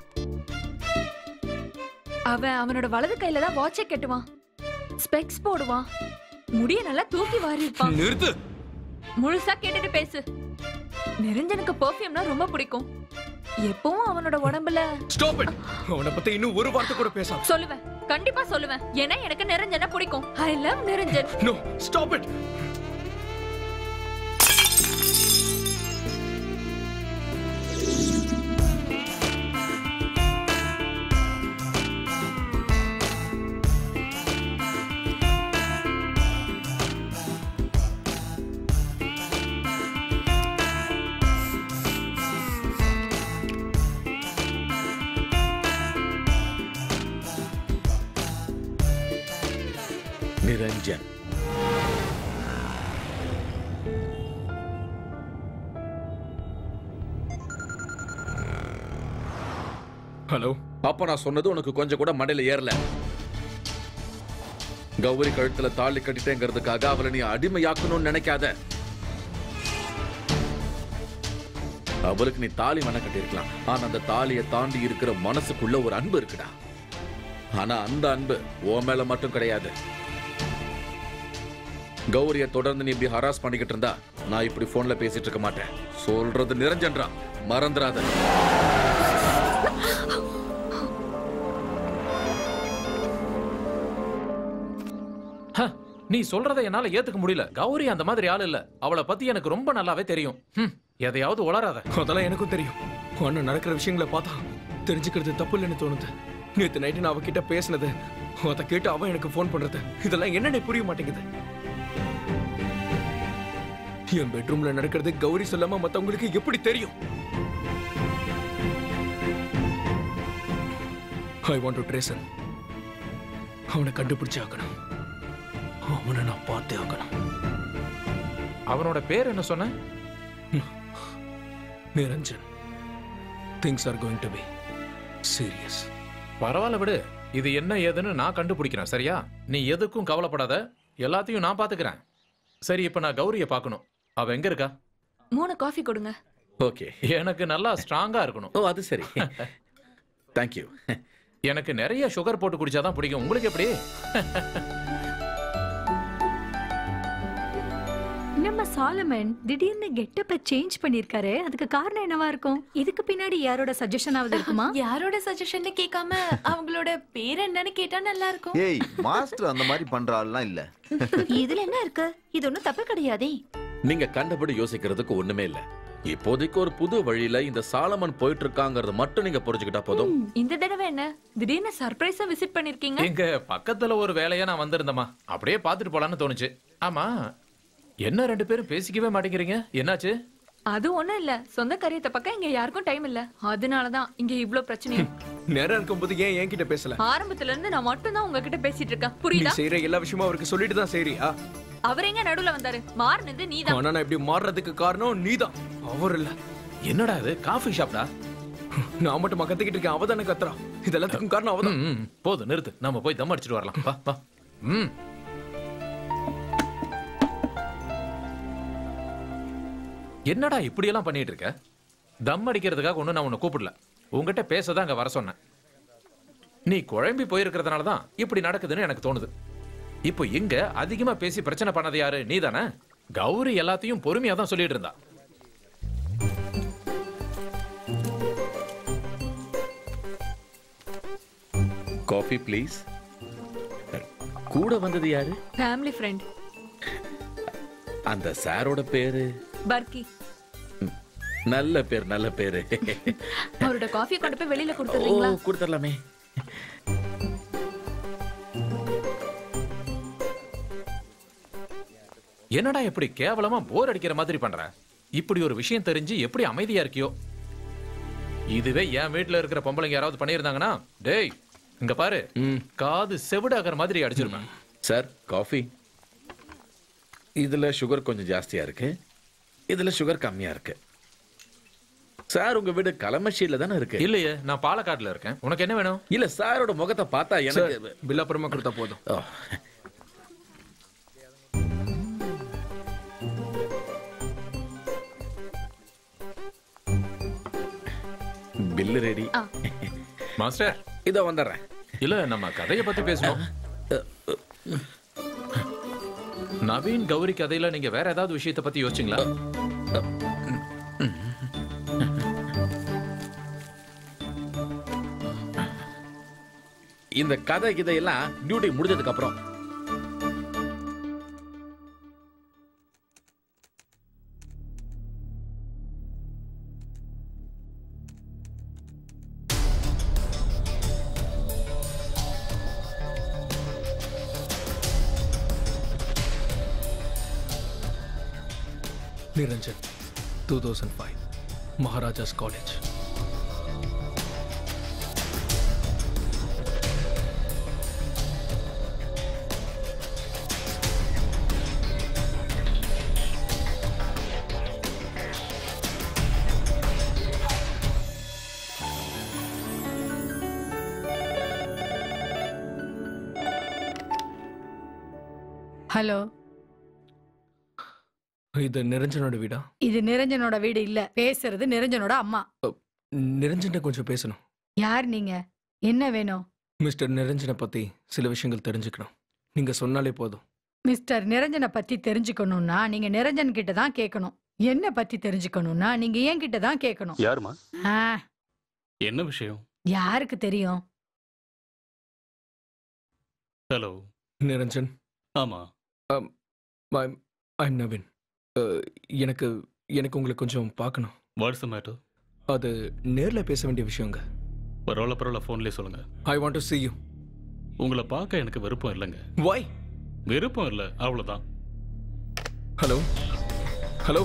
அவன் அவனோட வலது கையில தான் வாட்சை கட்டுவான் ஸ்பெக்ஸ் போடுவான் முடிய நல்லா தூக்கி வாரி இருப்பான் நிறுத்து முழுசா கேட்டுட்டு பேசு நிரஞ்சனுக்கு பெர்ஃப்யூம்னா ரொம்ப பிடிக்கும் எப்பவும் அவனோட உடம்புல ஸ்டாப் இட் அவனை பத்தி இன்னும் ஒரு வார்த்தை கூட பேசாம சொல்லுவேன் கண்டிப்பா சொல்லுவேன் ஏன்னா எனக்கு நிரஞ்சனை பிடிக்கும் I love Niranjan no stop it Niranjan hello அப்ப நான் சொன்னது உனக்கு கொஞ்சம் கூட மண்டையில ஏறல கௌரி கழுத்துல தாலி கட்டிட்டேங்கிறதுக்காக அவளை நீ அடிமையாக்கணும்னு நினைக்காத அவளுக்கு நீ தாலி வேணா கட்டியிருக்கலாம் ஆனா அந்த தாலியை தாண்டி இருக்கிற மனசுக்குள்ள ஒரு அன்பு இருக்குடா ஆனா அந்த அன்பு உன் மேல மட்டும் கிடையாது கௌரிய தொடர்ந்து நீ இப்படி ஹராஸ் பண்ணிக்கிட்டு இருந்தா நான் இப்படி போன்ல பேசிட்டு இருக்க மாட்டேன் சொல்றது நிரஞ்சன்றா மறந்துடாத ஹ, நீ சொல்றதை என்னால ஏத்துக்க முடியல கௌரி அந்த மாதிரி ஆள் இல்ல அவளை பத்தி எனக்கு ரொம்ப நல்லாவே தெரியும் ஹம், எதையாவது உளராத அதெல்லாம் எனக்கும் தெரியும் அண்ணன் நடக்கிற விஷயங்களை பார்த்தா தெரிஞ்சுக்கிறது தப்பு இல்லைன்னு தோணுது நேத்து நைட்டு நான் அவகிட்ட பேசினது அதை கேட்டு அவன் எனக்கு ஃபோன் பண்றது இதெல்லாம் என்னன்னு புரிய மாட்டேங்குது என் பெட்ரூம்ல நடக்கிறது கௌரி சொல்லாம மத்தவங்களுக்கு எப்படி தெரியும் ஐ வாண்ட் டு ட்ரேசன் அவனை கண்டுபிடிச்சு ஆக்கணும் அவனை நான் பார்த்தே ஆக்கணும் அவனோட பேர் என்ன சொன்ன Niranjan things are going to be serious பரவாயில்ல விடு இது என்ன ஏதுன்னு நான் கண்டுபிடிக்கிறேன் சரியா நீ எதுக்கும் கவலைப்படாத எல்லாத்தையும் நான் பாத்துக்கிறேன் சரி இப்ப நான் கௌரிய பார்க்கணும் அவ எங்க இருக்கா மூணு காஃபி கொடுங்க ஓகே எனக்கு நல்லா ஸ்ட்ராங்கா இருக்கணும் ஓ அது சரி தேங்க்யூ எனக்கு நிறைய சுகர் போட்டு குடிச்சாதான் பிடிக்கும் உங்களுக்கு எப்படி நம்ம சாலமன் திடீர்னு கெட்டப்ப சேஞ்ச் பண்ணிருக்காரு அதுக்கு காரணம் என்னவா இருக்கும் இதுக்கு பின்னாடி யாரோட சஜஷனாவது இருக்குமா யாரோட சஜஷன் கேட்காம அவங்களோட பேர் என்னன்னு கேட்டா நல்லா இருக்கும் ஏய் மாஸ்டர் அந்த மாதிரி பண்ற ஆள்லாம் இல்ல இதுல என்ன இருக்கு இது ஒண்ணும் தப்பு கிடையாதே நீங்க கண்டபடி யோசிக்கிறதுக்கு ஒண்ணுமே இல்ல இப்போதைக்கு ஒரு புது வழியில இந்த சாலமன் போயிட்டு இருக்காங்கறது மட்டும் நீங்க புரிஞ்சுக்கிட்டா போதும் இந்த தடவை என்ன திடீர்னு சர்ப்ரைஸா விசிட் பண்ணிருக்கீங்க எங்க பக்கத்துல ஒரு வேலையா நான் வந்திருந்தேமா அப்படியே பார்த்துட்டு போலான்னு தோணுச்சு ஆமா என்ன ரெண்டு பேரும் பேசிக்கவே மாட்டேங்கிறீங்க என்னாச்சு அது ஒண்ணும் இல்ல சொந்த காரியத்தை பக்கம் இங்க யாருக்கும் டைம் இல்ல அதனாலதான் இங்க இவ்ளோ பிரச்சனை நேரம் இருக்கும்போது ஏன் என்கிட்ட பேசல ஆரம்பத்துல இருந்து நான் மட்டும் தான் உங்ககிட்ட பேசிட்டு இருக்கேன் நீ புரியுதா செய்யற எல்லா விஷயமும் அவருக்கு சொல்லிட்டு தான் செய்றியா அவர் எங்க நடுவுல வந்தாரு மாறினது நீதான் ஆனா நான் இப்படி மாறுறதுக்கு காரணம் நீதான் அவர் இல்ல என்னடா இது காஃபி ஷாப்டா நான் மட்டும் கத்திக்கிட்டு இருக்கேன் அவதானே கத்துறா இதெல்லாத்துக்கும் காரணம் அவதான் ம், ம், போதும் நிறுத்து நம்ம போய் தம் அடிச்சிட்டு வரலாம் வா வா ம் என்னடா இப்படி எல்லாம் பண்ணிட்டு இருக்க தம் அடிக்கிறதுக்காக ஒன்றும் நான் உன்னை கூப்பிடல உங்ககிட்ட பேசதான் அங்க வர சொன்னேன் நீ குழம்பி போயிருக்கிறதுனால தான் இப்படி நடக்குதுன்னு எனக்கு தோணுது இப்போ இங்க அதிகமா பேசி பிரச்சனை பண்ணது யாரு நீ தானே கௌரி எல்லாத்தையும் பொறுமையா தான் சொல்லிட்டு இருந்தா காஃபி ப்ளீஸ் கூட வந்தது யாரு ஃபேமிலி ஃப்ரெண்ட் அந்த சாரோட பேரு பர்கி நல்ல பேர் நல்ல பேரு அவரோட காஃபியை கொண்டு போய் வெளியில ஓ கொடுத்துறீங்களா கொடுத்துடலாமே என்னடா இப்படி கேவலமா போர் அடிக்கிற மாதிரி பண்ற இப்படி ஒரு விஷயம் தெரிஞ்சு எப்படி அமைதியா இருக்கியோ இதுவே என் வீட்ல இருக்கிற பொம்பளைங்க யாராவது பண்ணியிருந்தாங்கன்னா டேய் இங்க பாரு காது செவிடாகிற மாதிரி அடிச்சிருப்பேன் சார் காஃபி இதுல சுகர் கொஞ்சம் ஜாஸ்தியா இருக்கு இதுல சுகர் கம்மியா இருக்கு சார் உங்க வீடு களமஷியில தானே இருக்கு இல்லையே நான் பாலக்காட்டுல இருக்கேன் உனக்கு என்ன வேணும் இல்ல சாரோட முகத்தை பார்த்தா எனக்கு பில் அப்புறமா கொடுத்தா போதும் ஓ. பில்லு ரெடி மாஸ்டர் இதோ வந்துடுறேன் இல்ல நம்ம கதைய பத்தி பேசணும் நவீன் கௌரி கதையில நீங்க வேற ஏதாவது விஷயத்தை பத்தி யோசிச்சீங்களா இந்த கதை இதையெல்லாம் டியூட்டி முடிஞ்சதுக்கு அப்புறம் Niranjan two thousand five Maharaja's college hello இது நிரஞ்சனோட வீடா இது நிரஞ்சனோட வீடு இல்ல பேசுறது நிரஞ்சனோட அம்மா நிரஞ்சன்ட்ட கொஞ்சம் பேசணும் யார் நீங்க என்ன வேணும் மிஸ்டர் நிரஞ்சனை பத்தி சில விஷயங்கள் தெரிஞ்சுக்கணும் நீங்க சொன்னாலே போதும் மிஸ்டர் நிரஞ்சனை பத்தி தெரிஞ்சுக்கணும்னா நீங்க நிரஞ்சன் கிட்ட தான் கேட்கணும் என்ன பத்தி தெரிஞ்சுக்கணும்னா நீங்க என் கிட்ட தான் கேட்கணும் யாருமா ஆ, என்ன விஷயம் யாருக்கு தெரியும் ஹலோ நிரஞ்சன் ஆமா ஐம் நவீன் அஹ், எனக்கு எனக்கு உங்களை கொஞ்சம் பார்க்கணும் வாட்ஸ் மேட்டர் அது நேர்ல பேச வேண்டிய விஷயங்க பரவாயில்ல பரவாயில்ல ஃபோன்லேயே சொல்லுங்க I want to see you உங்களை பார்க்க எனக்கு விருப்பம் இல்லைங்க why விருப்பம் இல்லை அவ்வளவுதான் hello hello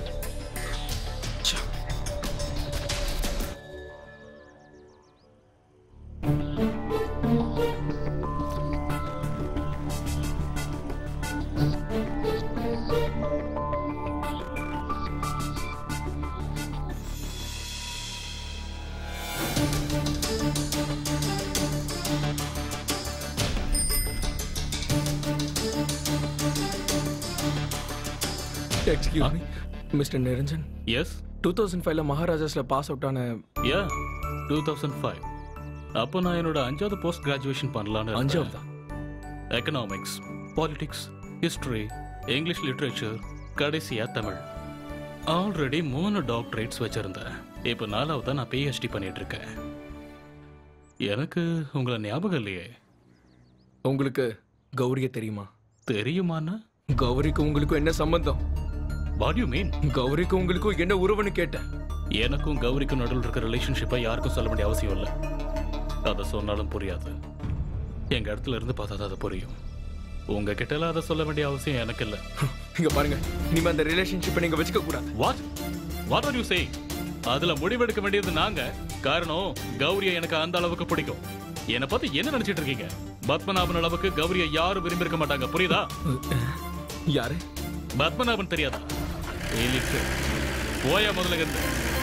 excuse me mister Niranjan yes two thousand ஃபைவ்ல மகாராஜாஸ்ல பாஸ் அவுட் ஆன யா டூ தௌசண்ட் ஃபைவ் அப்போ நான் என்னோட அஞ்சாவது போஸ்ட் கிராஜுவேஷன் பண்ணலான்னு அஞ்சாவதா? Economics politics history English literature கடைசியா தமிழ் ஆல்ரெடி மூணு டாக்டரேட்ஸ் வச்சிருந்தேன் இப்போ நாலாவது நான் பிஹெச்டி பண்ணிட்டு இருக்கேன் எனக்கு உங்களை ஞாபகம் இல்லையே உங்களுக்கு கௌரிய தெரியுமா தெரியுமாண்ணா கௌரிக்கு உங்களுக்கும் என்ன சம்பந்தம் வாட் யூ மீன் கௌரிக்கு உங்களுக்கும் என்ன உறவுன்னு கேட்டேன் எனக்கும் கௌரிக்கும் நடுவில் இருக்க ரிலேஷன்ஷிப்பை யாருக்கும் சொல்ல வேண்டிய அவசியம் இல்லை அதை சொன்னாலும் புரியாது எங்க இடத்துல இருந்து பார்த்தா தான் அது புரியும் உங்க கிட்ட எல்லாம் அதை சொல்ல வேண்டிய அவசியம் எனக்கு இல்லை இங்க பாருங்க இனிமே அந்த ரிலேஷன்ஷிப்பை நீங்க வச்சுக்க கூடாது what what are you saying அதுல முடிவெடுக்க வேண்டியது நாங்க காரணம் கௌரியை எனக்கு அந்த அளவுக்கு பிடிக்கும் என்னை பத்தி என்ன நினைச்சிட்டு இருக்கீங்க பத்மநாபன் அளவுக்கு கௌரியை யாரும் விரும்பி இருக்க மாட்டாங்க புரியுதா யாரு பத்மநாபன் தெரியாதா எலிக்கு. போயா முதல்ல இருந்து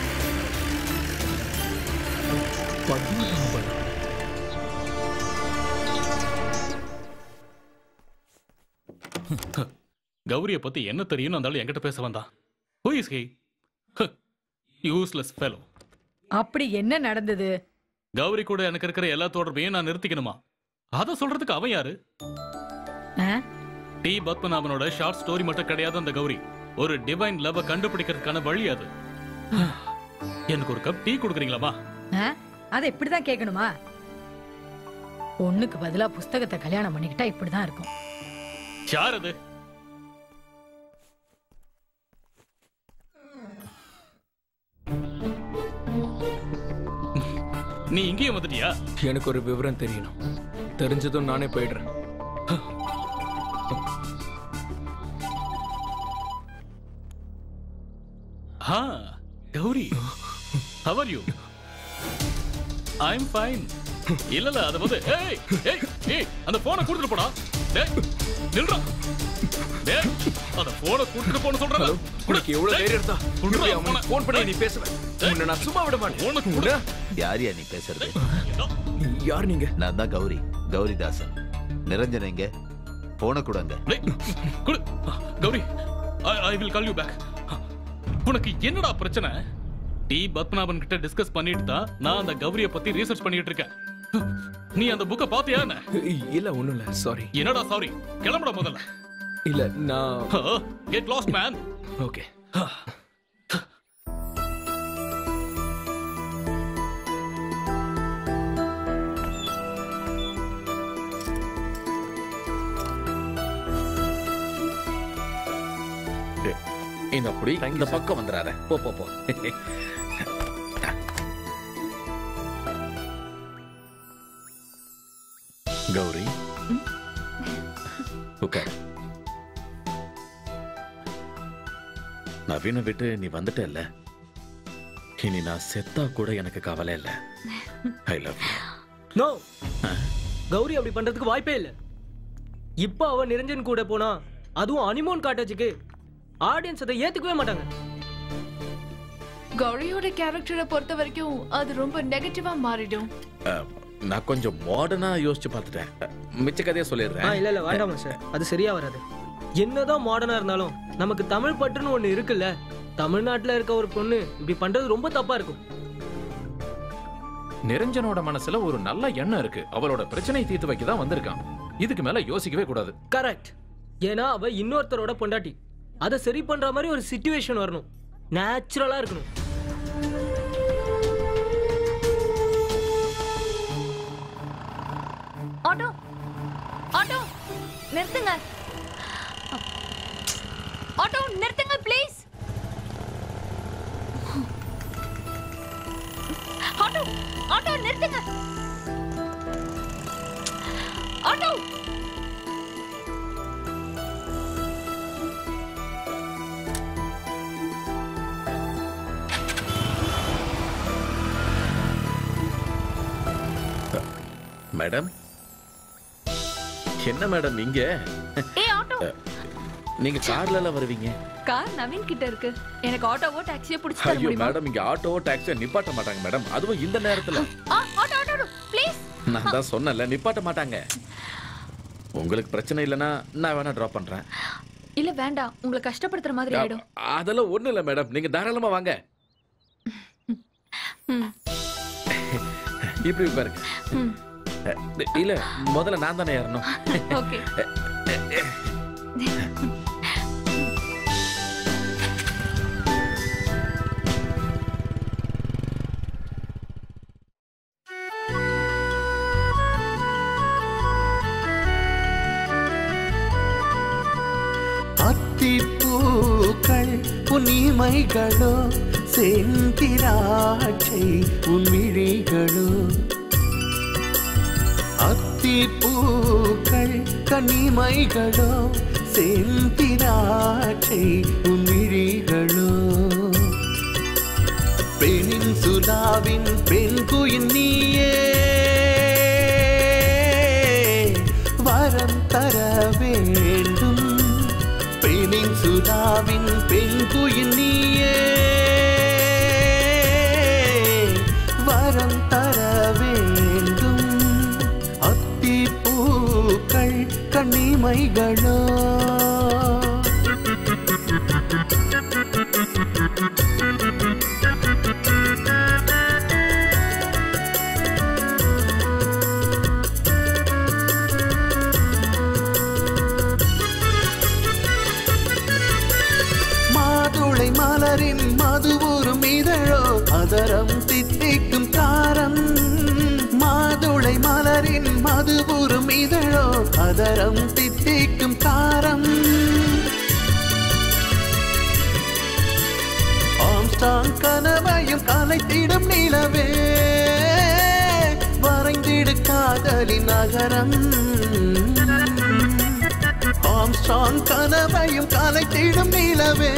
கௌரிய பத்தி என்ன தெரியும்னு அந்த ஆளு என்கிட்ட பேச வந்தான் who is he useless fellow அப்படி என்ன நடந்தது கௌரி கூட எனக்கு இருக்கிற எல்லா தொடர்பையும் நான் நிறுத்திக்கணுமா அத சொல்றதுக்கு அவன் யாரு ஆ? டி பத்மநாபனோட ஷார்ட் ஸ்டோரி மட்டும் கிடையாது அந்த கௌரி ஒரு டிவைன் லவ் கண்டுபிடிக்கிறதுக்கான வழி அது எனக்கு ஒரு கப் டீ கொடுக்குறீங்களாமா ஆ? அதை இப்படிதான் கேட்கணுமா பொண்ணுக்கு பதிலா புஸ்தகத்தை கல்யாணம் பண்ணிக்கிட்டா இப்படிதான் இருக்கும் யார் அது நீ இங்கேயும் வந்துட்டியா எனக்கு ஒரு விவரம் தெரியணும் தெரிஞ்சதும் நானே போயிடுறேன் ஹா Gowri how are you i'm fine இல்ல இல்ல அது வந்து ஏய் ஏய் ஏய் அந்த போனை கொடுத்துட்டு போடா டேய் நில்றா டேய் அந்த போனை கொடுத்துட்டு போன சொல்றல உனக்கு எவ்வளவு தைரியம் இருந்தா இப்படி அவனுக்கு ஃபோன் பண்ணி நீ பேசுவேன் உன்னை நான் சும்மா விட மாட்டேன் உன்னை- யாரியா நீ பேசுறது யார் நீங்க நான் தான் கௌரி கௌரிதாசன் நிரஞ்சன் எங்க போன கொடுங்க குடு Gowri I will call you back உனக்கு என்னடா பிரச்சனை டி பத்மநாபன் கிட்ட டிஸ்கஸ் பண்ணிட்டு தான் நான் அந்த கௌரிய பத்தி ரீசர்ச் பண்ணிட்டு இருக்கேன் நீ அந்த புக்கை பாத்தியா என்ன இல்ல ஒண்ணும் இல்ல சாரி என்னடா சாரி கிளம்புடா முதல்ல இல்ல நான் கெட் லாஸ்ட் மேன் ஓகே இந்த அப்படி இந்த பக்கம் வந்துறாரு போ போ போ கௌரி உட்கார் நவீன விட்டு நீ வந்துட்டல்ல இனி நான் செத்தா கூட எனக்கு கவலை இல்ல ஐ லவ் நோ கௌரி அப்படி பண்றதுக்கு வாய்ப்பே இல்ல இப்போ அவ நிரஞ்சன் கூட போனா அதுவும் அனிமோன் காட்டேஜுக்கு ஆடியன்ஸ் அதை ஏத்துக்கவே மாட்டாங்க கௌரியோட கேரக்டரை பொறுத்த வரைக்கும் அது ரொம்ப நெகட்டிவா மாறிடும் நான் கொஞ்சம் மாடர்னா யோசிச்சு பார்த்துட்டேன் மிச்ச கதையை ஆ சொல்லிடுறேன் இல்ல இல்ல வேண்டாமா சார் அது சரியா வராது என்னதான் மாடர்னா இருந்தாலும் நமக்கு தமிழ் பற்றுன்னு ஒண்ணு இருக்குல்ல தமிழ்நாட்டுல இருக்க ஒரு பொண்ணு இப்படி பண்றது ரொம்ப தப்பா இருக்கும் நிரஞ்சனோட மனசுல ஒரு நல்ல எண்ணம் இருக்கு அவளோட பிரச்சனையை தீர்த்து வைக்க தான் வந்திருக்கான் இதுக்கு மேல யோசிக்கவே கூடாது கரெக்ட் ஏன்னா அவ இன்னொருத்தரோட பொண்டாட்டி அதை சரி பண்ற மாதிரி ஒரு சிச்சுவேஷன் வரணும் நேச்சுரலா இருக்கணும் ஆட்டோ ஆட்டோ நிறுத்துங்க ஆட்டோ நிறுத்துங்க ப்ளீஸ் ஆட்டோ ஆட்டோ நிறுத்துங்க ஆட்டோ மேடம் என்ன மேடம் இங்க ஏ ஆட்டோ நீங்க கார்ல எல்லாம் வருவீங்க கார் நவீன் கிட்ட இருக்கு எனக்கு ஆட்டோவோ டாக்ஸியோ பிடிச்சு தர ஐயோ முடியுமா மேடம் இங்க ஆட்டோ டாக்ஸியோ நிப்பாட்ட மாட்டாங்க மேடம் அதுவும் இந்த நேரத்துல ஆ, ஆட்டோ ஆட்டோ ஆட்டோ ப்ளீஸ் நான் தான் சொன்னேன்ல நிப்பாட்ட மாட்டாங்க உங்களுக்கு பிரச்சனை இல்லைன்னா நான் வேணா டிராப் பண்றேன் இல்ல வேண்டாம் உங்களை கஷ்டப்படுத்துற மாதிரி ஆயிடும் அதெல்லாம் ஒண்ணும் இல்ல மேடம் நீங்க தாராளமா வாங்க ம். இப்படி பாருங்க ம். இல்ல முதல்ல நான் தானே ஏறணும் ஓகே அத்திப்பூக்கள் உன்னிமைகளோ செந்திராட்சை உன்மிழிகளோ அத்திப்பூக்கள் கன்னிமைகளோ செந்திராட்சை உன்மிழிகளோ பெண்ணின் சுலாவின் பெண் குயின் நீயே வரம் தர வேண்டும் பெண்ணின் சுலாவின் பெண் குயின் நீயே வரம் தர வேண்டும் அத்திப்பூக்கள் கன்னிமைகளோ மாதுளை மலரின் மதுவூரும் இதழோ அதரம் தித்திக்கும் காரம் மாதுளை மலரின் மதுவூரும் இதழோ அதரம் தித்திக்கும் காரம் ஆம்ஸ்டாங் கனவையும் கலைத்திடும் நிலவே வரைந்திடு காதலின் நகரம் ஆம்ஸ்டாங் கனவையும் கலைத்திடும் நிலவே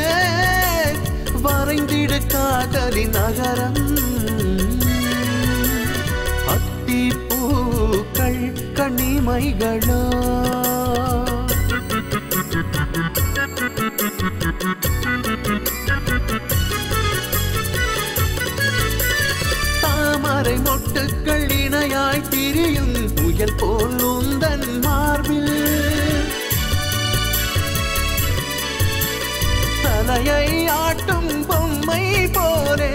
வரைந்திடு காதலின் நகரம் அத்திப்பூக்கள் கண்ணிமைகளோ தாமரை மொட்டுக்கள் இணையாய் திரியும் முயல் போல் உந்தன் மார்பில் தலையை ஆட்டும் பொம்மை போலே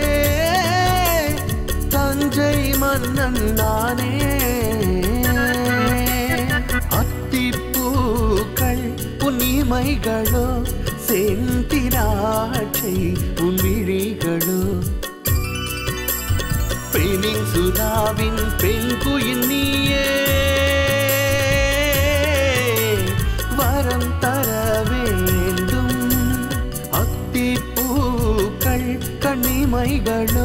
தஞ்சை மன்னன் நானே அத்திப்பூக்கள் புன்னிமைகளோ செந்திராட்சை உன் விழிகளோ பெண்ணின் சுதாவின் பெண் குயின் நீயே வரம் தர வேண்டும் அத்திப்பூக்கள் கண்ணிமைகளோ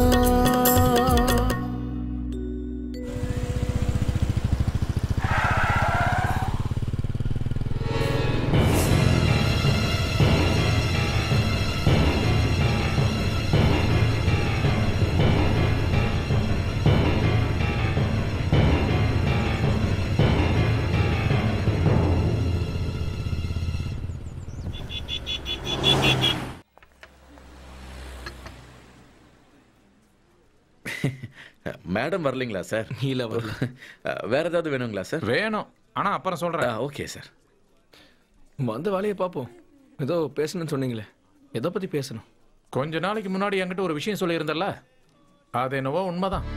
மேடம் வரலைங்களா சார் இல்ல வரல வேற ஏதாவது வேணுங்களா சார் வேணும் ஆனா அப்புறம் சொல்றேன் ஓகே சார் வந்த வேலையை பார்ப்போம் ஏதோ பேசணும்னு சொன்னீங்களே எதை பத்தி பேசணும் கொஞ்ச நாளைக்கு முன்னாடி என்கிட்ட ஒரு விஷயம் சொல்லியிருந்தல்ல அது என்னவோ உண்மைதான்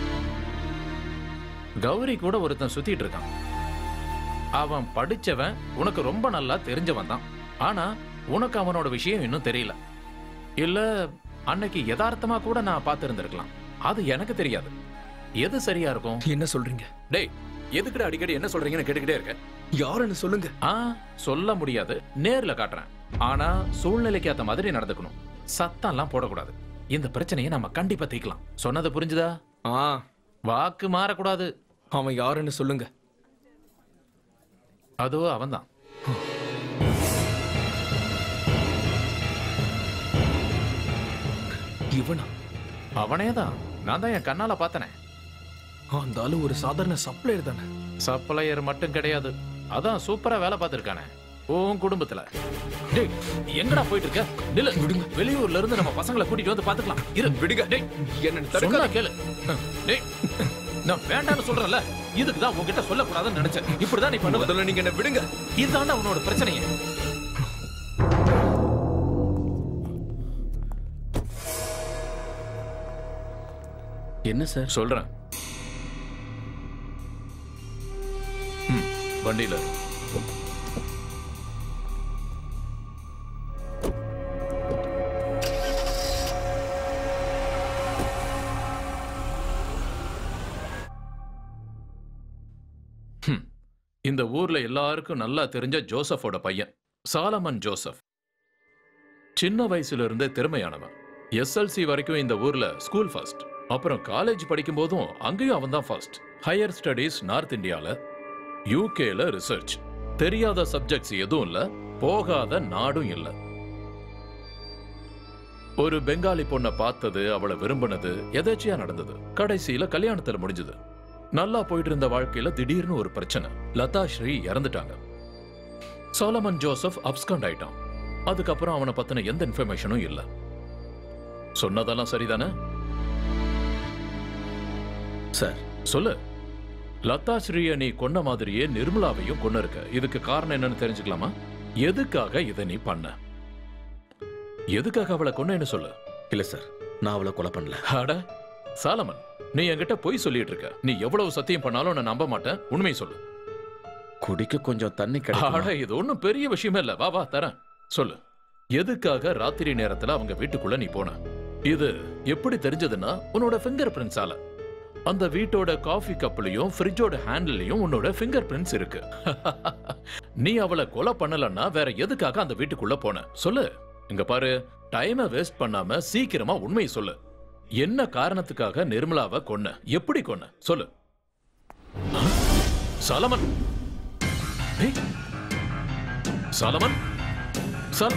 கௌரி கூட ஒருத்தன் சுத்திட்டு இருக்கான் அவன் படிச்சவன் உனக்கு ரொம்ப நல்லா தெரிஞ்சவன் தான் ஆனா உனக்கு அவனோட விஷயம் இன்னும் தெரியல இல்ல அன்னைக்கு யதார்த்தமா கூட நான் பார்த்திருந்திருக்கலாம் அது எனக்கு தெரியாது எது சரியா இருக்கும் என்ன சொல்றீங்க டேய் எதுக்குடா அடிக்கடி என்ன சொல்றீங்கன்னு கேட்டுக்கிட்டே இருக்க யாருன்னு சொல்லுங்க ஆ சொல்ல முடியாது நேர்ல காட்டுறேன் ஆனா சூழ்நிலைக்கு ஏத்த மாதிரி நடந்துக்கணும் சத்தம்லாம் போடக்கூடாது இந்த பிரச்சனையை நம்ம கண்டிப்பா தீக்கலாம் சொன்னது புரிஞ்சுதா ஆ வாக்கு மாறக்கூடாது அவன் யாருன்னு சொல்லுங்க அதோ அவன்தான் இவனா அவனே தான் நான் தான் என் கண்ணால பார்த்தனே அந்த ஆளு ஒரு சாதாரண சப்ளையர் தானே சப்ளையர் மட்டும் கிடையாது அதான் சூப்பரா வேலை பார்த்திருக்கானே உன் குடும்பத்துல டேய் எங்கடா போயிட்டு இருக்க நில்ல விடுங்க வெளியூர்ல இருந்து நம்ம பசங்களை கூட்டிட்டு வந்து பாத்துக்கலாம் இரு விடுங்க டேய் என்ன சொன்னா கேளு டேய் நான் வேண்டாம்னு சொல்றேன்ல இதுக்கு தான் உன்கிட்ட சொல்லக்கூடாதுன்னு நினைச்சேன் இப்படிதான் நீ பண்ணுவ முதல்ல நீங்க என்ன விடுங்க இதுதான்டா உன்னோட பிரச்சனையே என்ன சார் சொல்றேன் ம், வண்டியில இரு. ஹம், இந்த ஊர்ல எல்லாருக்கும் நல்லா தெரிஞ்ச ஜோசஃபோட பையன் சாலமன் ஜோசப் சின்ன வயசுல இருந்தே திறமையானவன் எஸ்எல்சி வரைக்கும் இந்த ஊர்ல ஸ்கூல் ஃபர்ஸ்ட் அப்புறம் காலேஜ் படிக்கும் போதும் அங்கேயும் அவன் தான் ஃபர்ஸ்ட் ஹையர் ஸ்டடீஸ் நார்த் இந்தியால யூகேல ரிசர்ச் தெரியாத சப்ஜெக்ட்ஸ் எதுவும் இல்ல போகாத நாடும் இல்ல ஒரு பெங்காலி பொண்ணை பார்த்தது அவளை விரும்பினது எதாச்சியா நடந்தது கடைசியில கல்யாணத்துல முடிஞ்சது நல்லா போயிட்டு இருந்த வாழ்க்கையில திடீர்னு ஒரு பிரச்சனை லதா ஸ்ரீ இறந்துட்டாங்க சோலமன் ஜோசப் அப்ஸ்காண்ட் ஆயிட்டான் அதுக்கப்புறம் அவனை பத்தின எந்த இன்ஃபர்மேஷனும் இல்ல சொன்னதெல்லாம் சரிதானே சார் சொல்லு லதா ஸ்ரீய நீ கொன்ன மாதிரியே நிர்மலாவையும் கொன்னு இருக்க இதுக்கு காரணம் என்னன்னு தெரிஞ்சுக்கலாமா எதுக்காக இதை நீ பண்ண எதுக்காக அவளை கொன்னேன்னு சொல்லு இல்ல சார் நான் அவளை கொலை பண்ணல அட சாலமன் நீ என்கிட்ட பொய் சொல்லிட்டு இருக்க நீ எவ்வளவு சத்தியம் பண்ணாலும் நான் நம்ப மாட்டேன் உண்மையை சொல்லு குடிக்க கொஞ்சம் தண்ணி அட கிடைக்கும் இது ஒண்ணும் பெரிய விஷயமே இல்ல வா வா தரேன் சொல்லு எதுக்காக ராத்திரி நேரத்துல அவங்க வீட்டுக்குள்ள நீ போன இது எப்படி தெரிஞ்சதுன்னா உன்னோட ஃபிங்கர் பிரிண்ட்ஸால அந்த வீட்டோட காஃபி கப்லயும் ஃப்ரிட்ஜோட ஹேண்டிலையும் உன்னோட ஃபிங்கர் பிரிண்ட்ஸ் இருக்கு நீ அவளை கொலை பண்ணலன்னா வேற எதுக்காக அந்த வீட்டுக்குள்ள போன சொல்லு இங்க பாரு டைமை வேஸ்ட் பண்ணாம சீக்கிரமா உண்மையை சொல்லு என்ன காரணத்துக்காக நிர்மலாவை கொன்ன எப்படி கொன்ன சொல்லு ஆ? சாலமன் ஏய், சாலமன் சால்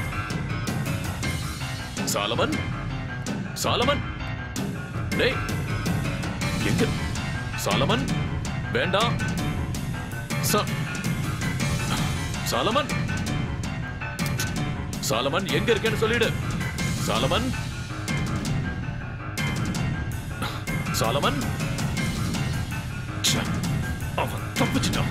சாலமன் சாலமன் டேய் எங்க சாலமன் வேண்டாம் சா- சாலமன் சாலமன் எங்க இருக்கேன்னு சொல்லிடு சாலமன் சாலமன் ச்சே, அவன் தப்பிச்சிட்டான்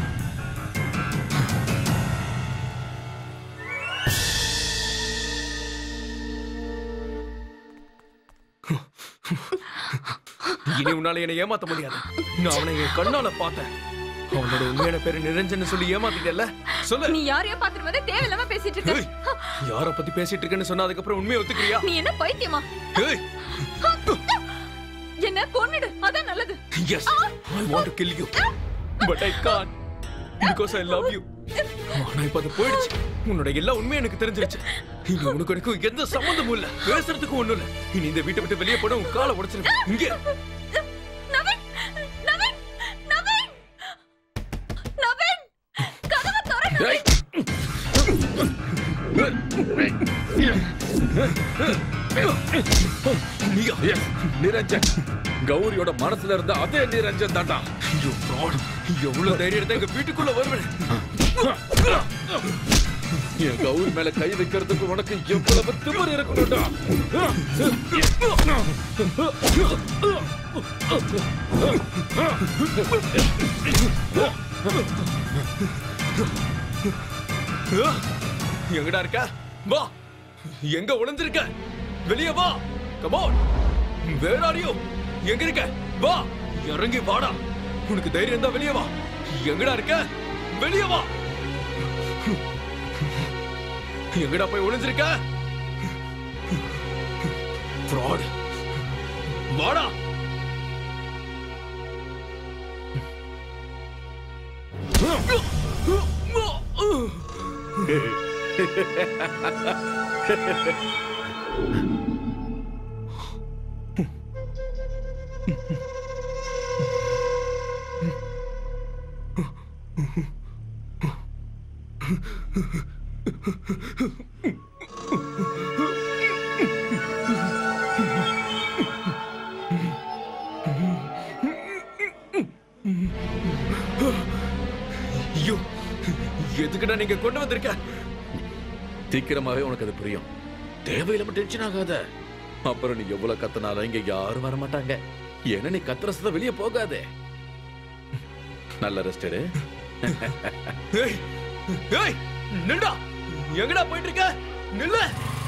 இனி உன்னால என்னை ஏமாத்த முடியாது நான் அவனை என் கண்ணால பார்த்தேன் அவனோட உண்மையான பேரு நிரஞ்சன் சொல்லி ஏமாத்திட்டல சொல்லு நீ யாரையோ பாத்துட்டு வந்து தேவையில்லாம பேசிட்டு இருக்க ஏய், யார பத்தி பேசிட்டு இருக்கேன்னு சொன்னா அதுக்கப்புறம் உண்மையை ஒத்துக்கிறியா நீ என்ன பைத்தியமா ஏய் என்ன கொன்னுடு அதான் நல்லது yes I want to kill you but I can't because I love you ஆனா இப்ப அது போயிடுச்சு உன்னோட எல்லா உண்மையும் எனக்கு தெரிஞ்சிருச்சு இனி உனக்கு எனக்கும் எந்த சம்மந்தமும் இல்ல பேசுறதுக்கும் ஒண்ணும் இல்ல இனி இந்த வீட்டை விட்டு வெளியே போன உன் காலை உடைச்சிருவேன் இங்க நவீன் நவீன் நவீன் நவீன் கதவை திறந்து ஏய், நீயா ஏய், நிரஞ்சன் கௌரியோட மனசுல இருந்த அதே நிரஞ்சன் தாண்டா ஐயோ fraud. எவ்வளவு தைரியம் இருந்தா எங்க வீட்டுக்குள்ள வருவேன் என் கௌரி மேல கை வைக்கிறதுக்கு உனக்கு எவ்வளவு திமிர் இருக்கணும்டா ஆ! எங்கடா இருக்க வா எங்க ஒளிஞ்சிருக்க வெளியே வா கமான் வேற ஆர் யூ எங்க இருக்க வா இறங்கி வாடா உனக்கு தைரியம் தான் வெளியே வா எங்கடா இருக்க வெளியே வா எங்கடா போய் ஒளிஞ்சிருக்க fraud வாடா ஐயோ எதுக்குடா நீங்க கொண்டு வந்திருக்க சீக்கிரமாவே உனக்கு அது புரியும் தேவையில்லாம டென்ஷன் ஆகாத அப்புறம் நீ எவ்வளவு கத்துனாலும் இங்க யாரும் வர மாட்டாங்க ஏன்னா நீ கத்துற சத்தம் வெளியே போகாதே நல்ல ரெஸ்ட் எடு ஏய் ஏய் நில்டா எங்கடா போயிட்டு இருக்க நில்லு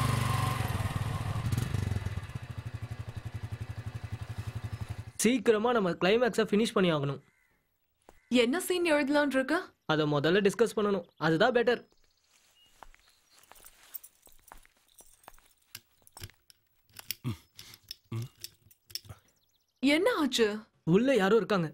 சீக்கிரமா நம்ம கிளைமேக்ஸை ஃபினிஷ் பண்ணி ஆகணும் என்ன சீன் எழுதலான் இருக்க அதை முதல்ல டிஸ்கஸ் பண்ணணும் அதுதான் பெட்டர் என்ன ஆச்சு உள்ள யாரோ இருக்காங்க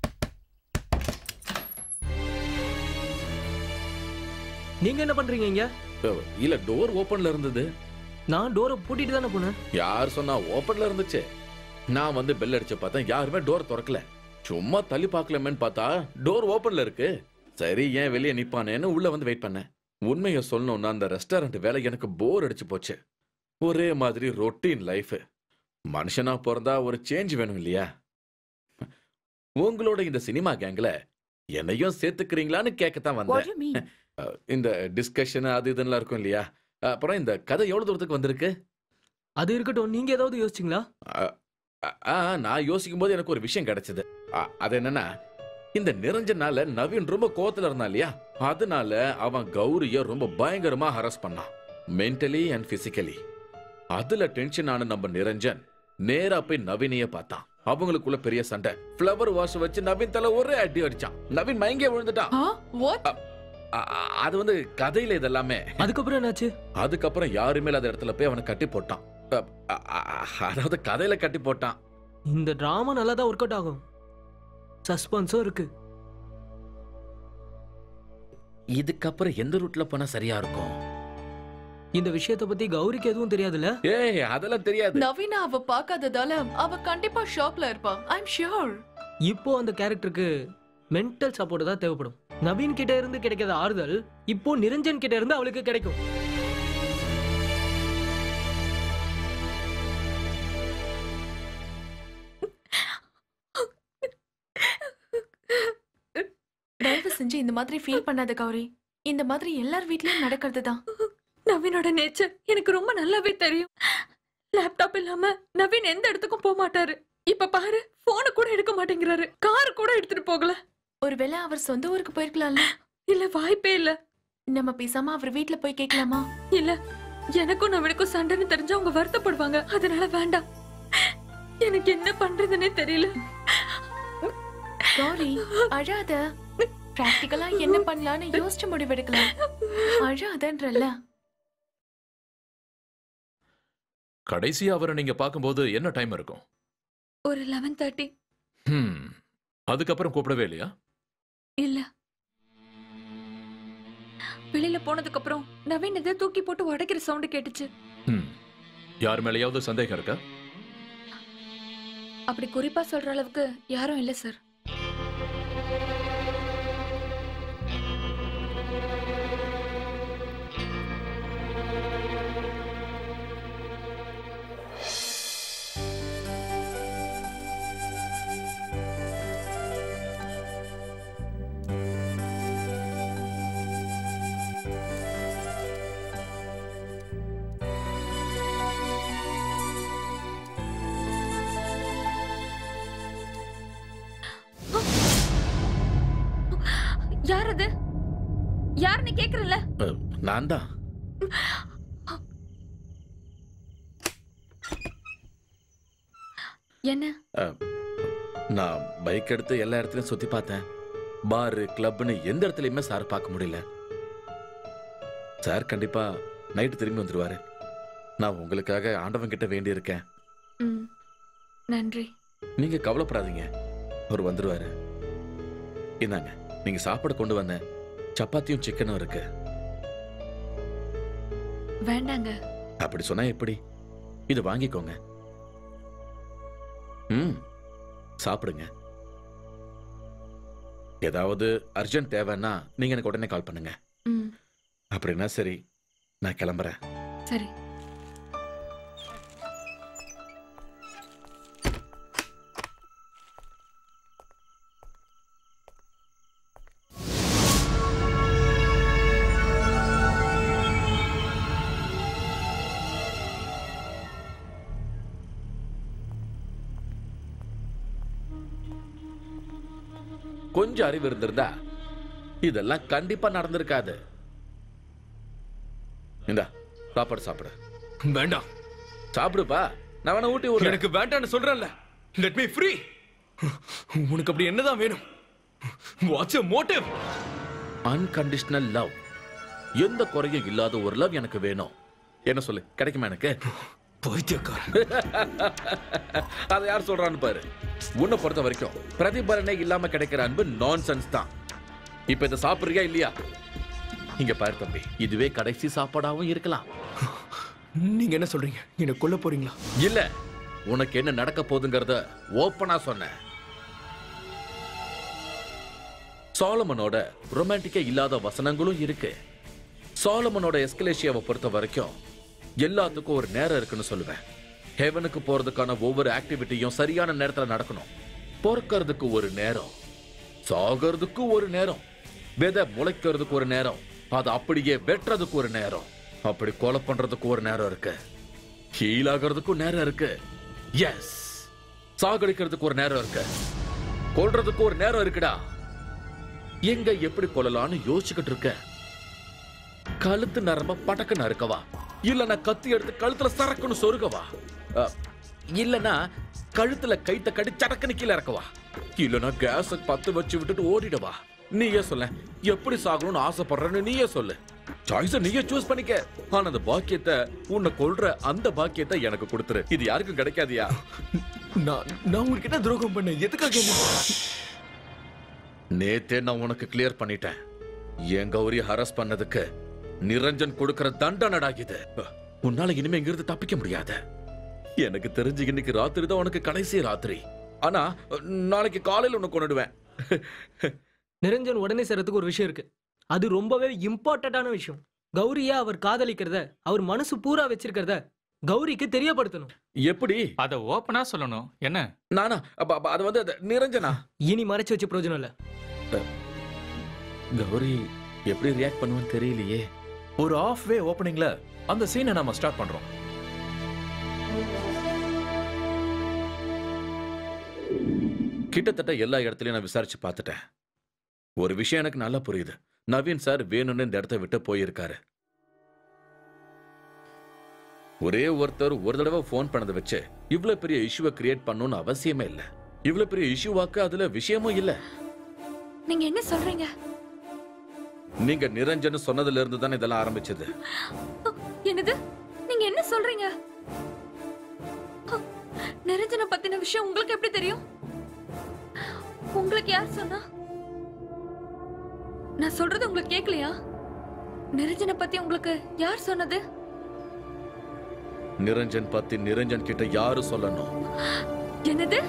நீங்க என்ன பண்றீங்க இங்க இல்ல டோர் ஓபன்ல இருந்தது நான் டோரை பூட்டிட்டு தானே போனேன் யார் சொன்னா ஓபன்ல இருந்துச்சு நான் வந்து பெல் அடிச்சு பார்த்தேன் யாருமே டோர் திறக்கல சும்மா தள்ளி பார்க்கலாமேன்னு பார்த்தா டோர் ஓபன்ல இருக்கு சரி ஏன் வெளியே நிப்பானேன்னு உள்ள வந்து வெயிட் பண்ணேன் உண்மையை சொல்லணும்னா அந்த ரெஸ்டாரண்ட் வேலை எனக்கு போர் அடிச்சு போச்சு ஒரே மாதிரி ரொட்டீன் லைஃப் மனுஷனா பிறந்தா ஒரு சேஞ்ச் வேணும் இல்லையா உங்களோட இந்த சினிமா கேங்ல என்னையும் சேர்த்துக்கிறீங்களான்னு கேட்கத்தான் What do you mean? வந்தேன் அஹ், இந்த டிஸ்கஷன் அது இதெல்லாம் இருக்கும் இல்லையா அப்புறம் இந்த கதை எவ்வளவு தூரத்துக்கு வந்திருக்கு அது இருக்கட்டும் நீங்க ஏதாவது யோசிச்சிங்களா அ- அ- ஆ நான் யோசிக்கும் போது எனக்கு ஒரு விஷயம் கிடைச்சது அ- அது என்னன்னா இந்த நிரஞ்சனால நவீன் ரொம்ப கோவத்துல இருந்தான் இல்லையா அதனால அவன் கௌரிய ரொம்ப பயங்கரமா ஹரஸ் பண்ணான் மென்டலி அண்ட் பிசிக்கலி அதுல டென்ஷன் ஆன நம்ம நிரஞ்சன் நேரா போய் நவீனைய பார்த்தான் அவங்களுக்குள்ள பெரிய சண்டை ஃப்ளவர் வாஷ் வச்சு நவீன் தலை ஒரே அடி அடிச்சான் நவீன் மயங்கே விழுந்துட்டான் அ- அ- அது வந்து கதையில இதெல்லாமே அதுக்கப்புறம் என்னாச்சு அதுக்கப்புறம் யாருமே இல்லாத இடத்துல போய் அவனை கட்டி போட்டான் அ- அ- அ- அதாவது கதையில கட்டி போட்டான் இந்த டிராமா நல்லா தான் ஒர்க் அவுட் ஆகும் சஸ்பென்ஸும் இருக்கு இதுக்கப்புறம் எந்த ரூட்ல போனா சரியா இருக்கும் இந்த விஷயத்தை பத்தி கௌரிக்கு எதுவும் தெரியாதுல்ல ஏய் அதெல்லாம் தெரியாது நவீனா அவ பார்க்காததால அவ கண்டிப்பா ஷாக்ல இருப்பா ஐ அம் ஷியோர் இப்போ அந்த கேரக்டருக்கு மென்டல் சப்போர்ட் தான் தேவைப்படும் நவீன் கிட்ட இருந்து கிடைக்காத ஆறுதல் இப்போ நிரஞ்சன் கிட்ட இருந்து அவளுக்கு கிடைக்கும் தயவு செஞ்சு இந்த மாதிரி ஃபீல் பண்ணாத கௌரி இந்த மாதிரி எல்லார் வீட்லயும் நடக்கிறது தான் நவீனோட நேச்சர் எனக்கு ரொம்ப நல்லாவே தெரியும் லேப்டாப் இல்லாம நவீன் எந்த இடத்துக்கும் போக மாட்டாரு இப்ப பாரு போனை கூட எடுக்க மாட்டேங்கிறாரு கார் கூட எடுத்துட்டு போகல ஒருவேளை அவர் சொந்த ஊருக்கு போயிருக்கலாம்ல இல்ல வாய்ப்பே இல்ல நம்ம பேசாம அவர் வீட்ல போய் கேட்கலாமா இல்ல எனக்கும் நவீனுக்கும் சண்டைன்னு தெரிஞ்சா அவங்க வருத்தப்படுவாங்க அதனால வேண்டாம் எனக்கு என்ன பண்றதுன்னே தெரியல கௌரி அழாத பிராக்டிக்கலா என்ன பண்ணலாம்னு யோசிச்சு முடிவெடுக்கலாம் அழாதன்றல்ல கடைசியா அவரை நீங்க பார்க்கும்போது என்ன டைம் இருக்கும் ஒரு லெவன் தேர்ட்டி ஹம். அதுக்கப்புறம் கூப்பிடவே இல்லையா இல்ல வெளியில போனதுக்கு அப்புறம் நவீன் எதை தூக்கி போட்டு உடைக்கிற சவுண்ட் கேட்டுச்சு ஹம். யார் மேலேயாவது சந்தேகம் இருக்கா அப்படி குறிப்பா சொல்ற அளவுக்கு யாரும் இல்ல சார் யார் அது யாருன்னு கேக்குறல நான் தான் என்ன நான் பைக் எடுத்து எல்லா இடத்துலயும் சுத்தி பார்த்தேன் பாரு கிளப்னு எந்த இடத்துலயுமே சார் பார்க்க முடியல சார் கண்டிப்பா நைட்டு திரும்பி வந்துருவாரு நான் உங்களுக்காக ஆண்டவன் கிட்ட வேண்டி இருக்கேன் ம், நன்றி நீங்க கவலைப்படாதீங்க அவர் வந்துருவாரு இந்தாங்க நீங்க சாப்பாடு கொண்டு வந்தேன் சப்பாத்தியும் சிக்கனும் இருக்கு வேண்டாங்க அப்படி சொன்னா எப்படி இது வாங்கிக்கோங்க ம் சாப்பிடுங்க ஏதாவது அர்ஜென்ட் தேவைன்னா நீங்க எனக்கு உடனே கால் பண்ணுங்க ம் அப்படின்னா சரி நான் கிளம்புறேன் சரி கொஞ்சம் அறிவு இருந்திருந்தா இதெல்லாம் கண்டிப்பா நடந்திருக்காது இந்தா சாப்பாடு சாப்பிடு வேண்டாம் சாப்பிடுப்பா நான் வேணா ஊட்டி விடுறேன் எனக்கு வேண்டாம்னு சொல்றேன்ல லெட் மீ ஃப்ரீ உனக்கு அப்படி என்னதான் வேணும் வாட்ஸ் மோட்டிவ் அன்கண்டிஷனல் லவ் எந்த குறையும் இல்லாத ஒரு லவ் எனக்கு வேணும் என்ன சொல்லு கிடைக்குமா எனக்கு அதை யார் சொல்றான்னு பாரு உன்னை பொறுத்த வரைக்கும் பிரதிபலனே இல்லாம கிடைக்கிற அன்பு நான்சென்ஸ் தான் இப்ப இதை சாப்பிடுறியா இல்லையா இங்க பாரு தம்பி இதுவே கடைசி சாப்பாடாவும் இருக்கலாம் நீங்க என்ன சொல்றீங்க என்ன கொல்ல போறீங்களா இல்ல உனக்கு என்ன நடக்க போகுதுங்கிறத ஓப்பனா சொன்னேன் சாலமனோட ரொமான்டிக்கா இல்லாத வசனங்களும் இருக்கு சாலமனோட எஸ்கலேஷியாவை பொறுத்த வரைக்கும் எல்லாத்துக்கும் ஒரு நேரம் இருக்குன்னு சொல்லுவேன் ஹெவனுக்கு போறதுக்கான ஒவ்வொரு ஆக்டிவிட்டியும் சரியான நேரத்துல நடக்கணும் பொறுக்கிறதுக்கு ஒரு நேரம் சாகிறதுக்கு ஒரு நேரம் விதை முளைக்கிறதுக்கு ஒரு நேரம் அது அப்படியே வெட்டுறதுக்கு ஒரு நேரம் அப்படி கொலை பண்றதுக்கு ஒரு நேரம் இருக்கு ஹீல் ஆகிறதுக்கும் நேரம் இருக்கு எஸ் சாகடிக்கிறதுக்கு ஒரு நேரம் இருக்கு கொல்றதுக்கு ஒரு நேரம் இருக்குடா எங்க எப்படி கொல்லலாம்னு யோசிச்சுக்கிட்டு இருக்க கழுத்து நரம்ப படக்குன்னு அறுக்கவா இல்லனா கத்தி எடுத்து கழுத்துல சரக்குன்னு சொருகவா அ, இல்லனா கழுத்துல கைத்த கடி சடக்குன்னு கீழே இறக்கவா இல்லனா கேஸ பத்து வச்சு விட்டுட்டு ஓடிடவா நீயே சொல்ல எப்படி சாகணும்னு ஆசைப்படுறேன்னு நீயே சொல்லு சாய்ஸ நீயே சூஸ் பண்ணிக்க ஆனா அந்த பாக்கியத்தை உன்னை கொல்ற அந்த பாக்கியத்தை எனக்கு கொடுத்துரு இது யாருக்கும் கிடைக்காதியா நான் நான் உங்ககிட்ட துரோகம் பண்ணேன் எதுக்காக என்ன நேத்தே நான் உனக்கு கிளியர் பண்ணிட்டேன் என் கௌரி ஹரஸ் பண்ணதுக்கு நிரஞ்சன் கொடுக்கிற தண்டனடா இது உன்னால இனிமே இங்கிருந்து தப்பிக்க முடியாது எனக்கு தெரிஞ்சு இன்னைக்கு ராத்திரி தான் உனக்கு கடைசி ராத்திரி ஆனா நாளைக்கு காலையில உன்னை கொண்டுடுவேன் நிரஞ்சன் உடனே செய்யறதுக்கு ஒரு விஷயம் இருக்கு அது ரொம்பவே இம்பார்ட்டன்டான விஷயம் கௌரியா அவர் காதலிக்கிறத அவர் மனசு பூரா வச்சிருக்கிறத கௌரிக்கு தெரியப்படுத்தணும் எப்படி அத ஓப்பனா சொல்லணும் என்ன நானா அப்ப அப்ப அது வந்து அது நிரஞ்சனா இனி மறைச்சு வச்சு பிரயோஜனம் இல்ல கௌரி எப்படி ரியாக்ட் பண்ணுவேன்னு தெரியலையே ஒரு ஆஃப் வே ஓப்பனிங்ல அந்த சீனை நாம ஸ்டார்ட் பண்றோம் கிட்டத்தட்ட எல்லா இடத்துலயும் நான் விசாரிச்சு பார்த்துட்டேன் ஒரு விஷயம் எனக்கு நல்லா புரியுது நவீன் சார் வேணும்னு இந்த இடத்த விட்டு போயிருக்காரு ஒரே ஒருத்தர் ஒரு தடவை ஃபோன் பண்ணதை வச்சு இவ்வளவு பெரிய இஷ்யூவை கிரியேட் பண்ணணும்னு அவசியமே இல்ல இவ்வளவு பெரிய இஷ்யூவாக்கு அதுல விஷயமும் இல்ல நீங்க என்ன சொல்றீங்க நீங்க நிரஞ்சன் சொன்னதுல இருந்து தானே இதெல்லாம் ஆரம்பிச்சது என்னது நீங்க என்ன சொல்றீங்க நிரஞ்சனை பத்தின விஷயம் உங்களுக்கு எப்படி தெரியும் உங்களுக்கு யார் சொன்னா நான் சொல்றது உங்களுக்கு கேட்கலையா நிரஞ்சனை பத்தி உங்களுக்கு யார் சொன்னது நிரஞ்சன் பத்தி நிரஞ்சன் கிட்ட யாரு சொல்லணும் என்னது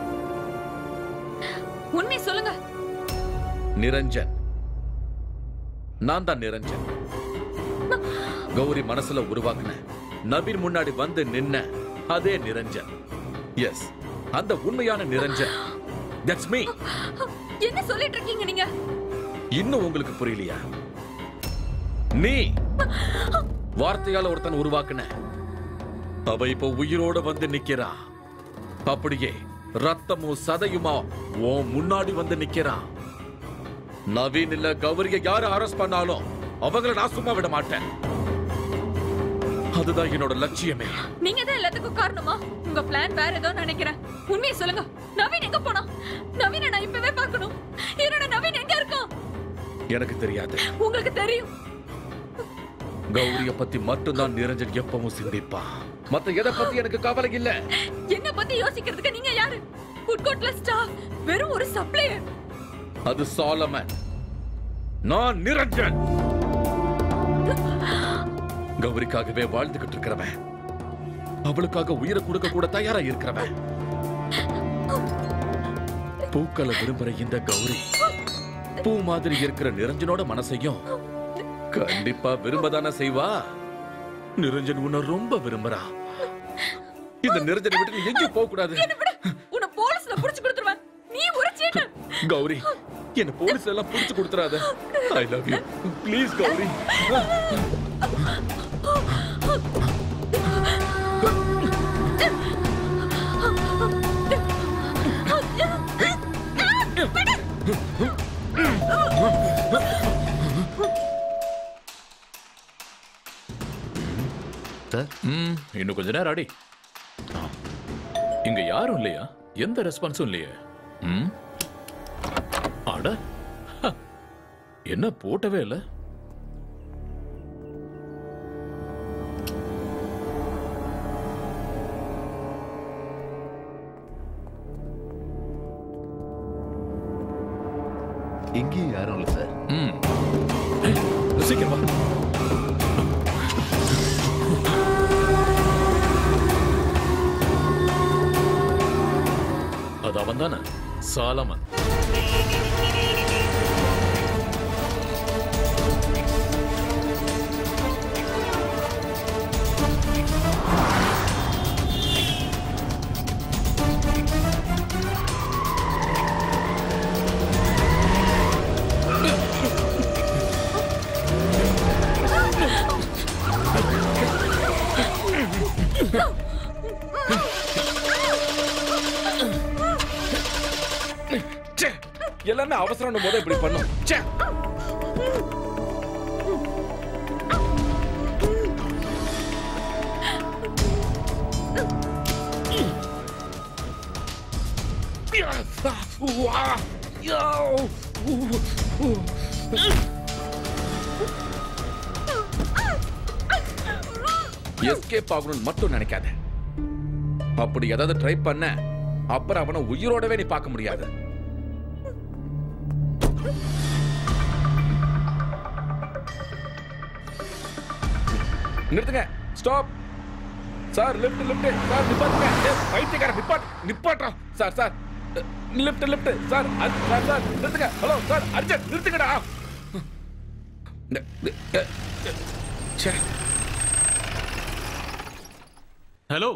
உண்மை சொல்லுங்க நிரஞ்சன் நான் தான் நிரஞ்சன் கௌரி மனசுல உருவாக்குன நவீன் முன்னாடி வந்து நின்ன அதே நிரஞ்சன் எஸ் அந்த உண்மையான நிரஞ்சன் தட்ஸ் மீ என்ன சொல்லிட்டு இருக்கீங்க நீங்க இன்னும் உங்களுக்கு புரியலையா நீ வார்த்தையால ஒருத்தன் உருவாக்குன அவ இப்ப உயிரோட வந்து நிக்கிறா அப்படியே ரத்தமும் சதையுமா உன் முன்னாடி வந்து நிக்கிறான் நவீன் இல்ல கௌரிய யாரு அரெஸ்ட் பண்ணாலும் அவங்கள நான் சும்மா விட மாட்டேன் அதுதான் என்னோட லட்சியமே நீங்க தான் எல்லாத்துக்கும் காரணமா உங்க பிளான் வேற ஏதோ நினைக்கிறேன் உண்மையை சொல்லுங்க நவீன் எங்க போனா நவீனை நான் இப்பவே பார்க்கணும் என்னோட நவீன் எங்க இருக்கான் எனக்கு தெரியாது உங்களுக்கு தெரியும் கௌரிய பத்தி மட்டும்தான் நிரஞ்சன் எப்பவும் சிந்திப்பான் மத்த எதை பத்தி எனக்கு கவலை இல்ல என்ன பத்தி யோசிக்கிறதுக்கு நீங்க யாரு ஃபுட் கோர்ட்ல ஸ்டாஃப் வெறும் ஒரு சப்ளையர் அது சாலமன் நான் நிரஞ்சன் கௌரிக்காகவே வாழ்ந்துகிட்டு இருக்கிறவன் அவளுக்காக உயிரை கொடுக்க கூட தயாரா இருக்கிறவன் பூக்களை விரும்புற இந்த கௌரி பூ மாதிரி இருக்கிற நிரஞ்சனோட மனசையும் கண்டிப்பா விரும்பதானே செய்வா நிரஞ்சன் உன்னை ரொம்ப விரும்புறா இந்த நிரஞ்சனை விட்டு நீ எங்கேயும் போக கூடாது உன்னை போலீஸ்ல புடிச்சு கொடுத்துருவேன் நீ ஒரு சீட்டர் கௌரி என்ன போலீஸ் எல்லாம் புடிச்சு கொடுத்துறாத I love you please Gowri sir ம் இன்னும் கொஞ்ச நேரம் அடி இங்க யாரும் இல்லையா எந்த ரெஸ்பான்ஸும் இல்லையே ம் அட ஹ, என்ன போட்டவே இல்ல இங்கேயும் யாரும் இல்லை சார் ம் ஏய், சீக்கிரம் வா அது அவன் தானே சாலமன் ச்சே, எல்லாமே அவசரம் போது இப்படி பண்ணும் ச்சே. எஸ்கேப் ஆகணும்னு மட்டும் நினைக்காத அப்படி ஏதாவது ட்ரை பண்ண அப்புறம் அவனை உயிரோடவே நீ பார்க்க முடியாது நிறுத்துங்க stop sir lift lift sir நிப்பாட்டுங்க ஏய், பைத்தியக்கார நிப்பாட் நிப்பாட்றா sir sir lift lift sir அர்- சார் சார் நிறுத்துங்க ஹலோ சார் அர்ஜென்ட் நிறுத்துங்கடா ந- ந- அ- அ- ச்சே. ஹலோ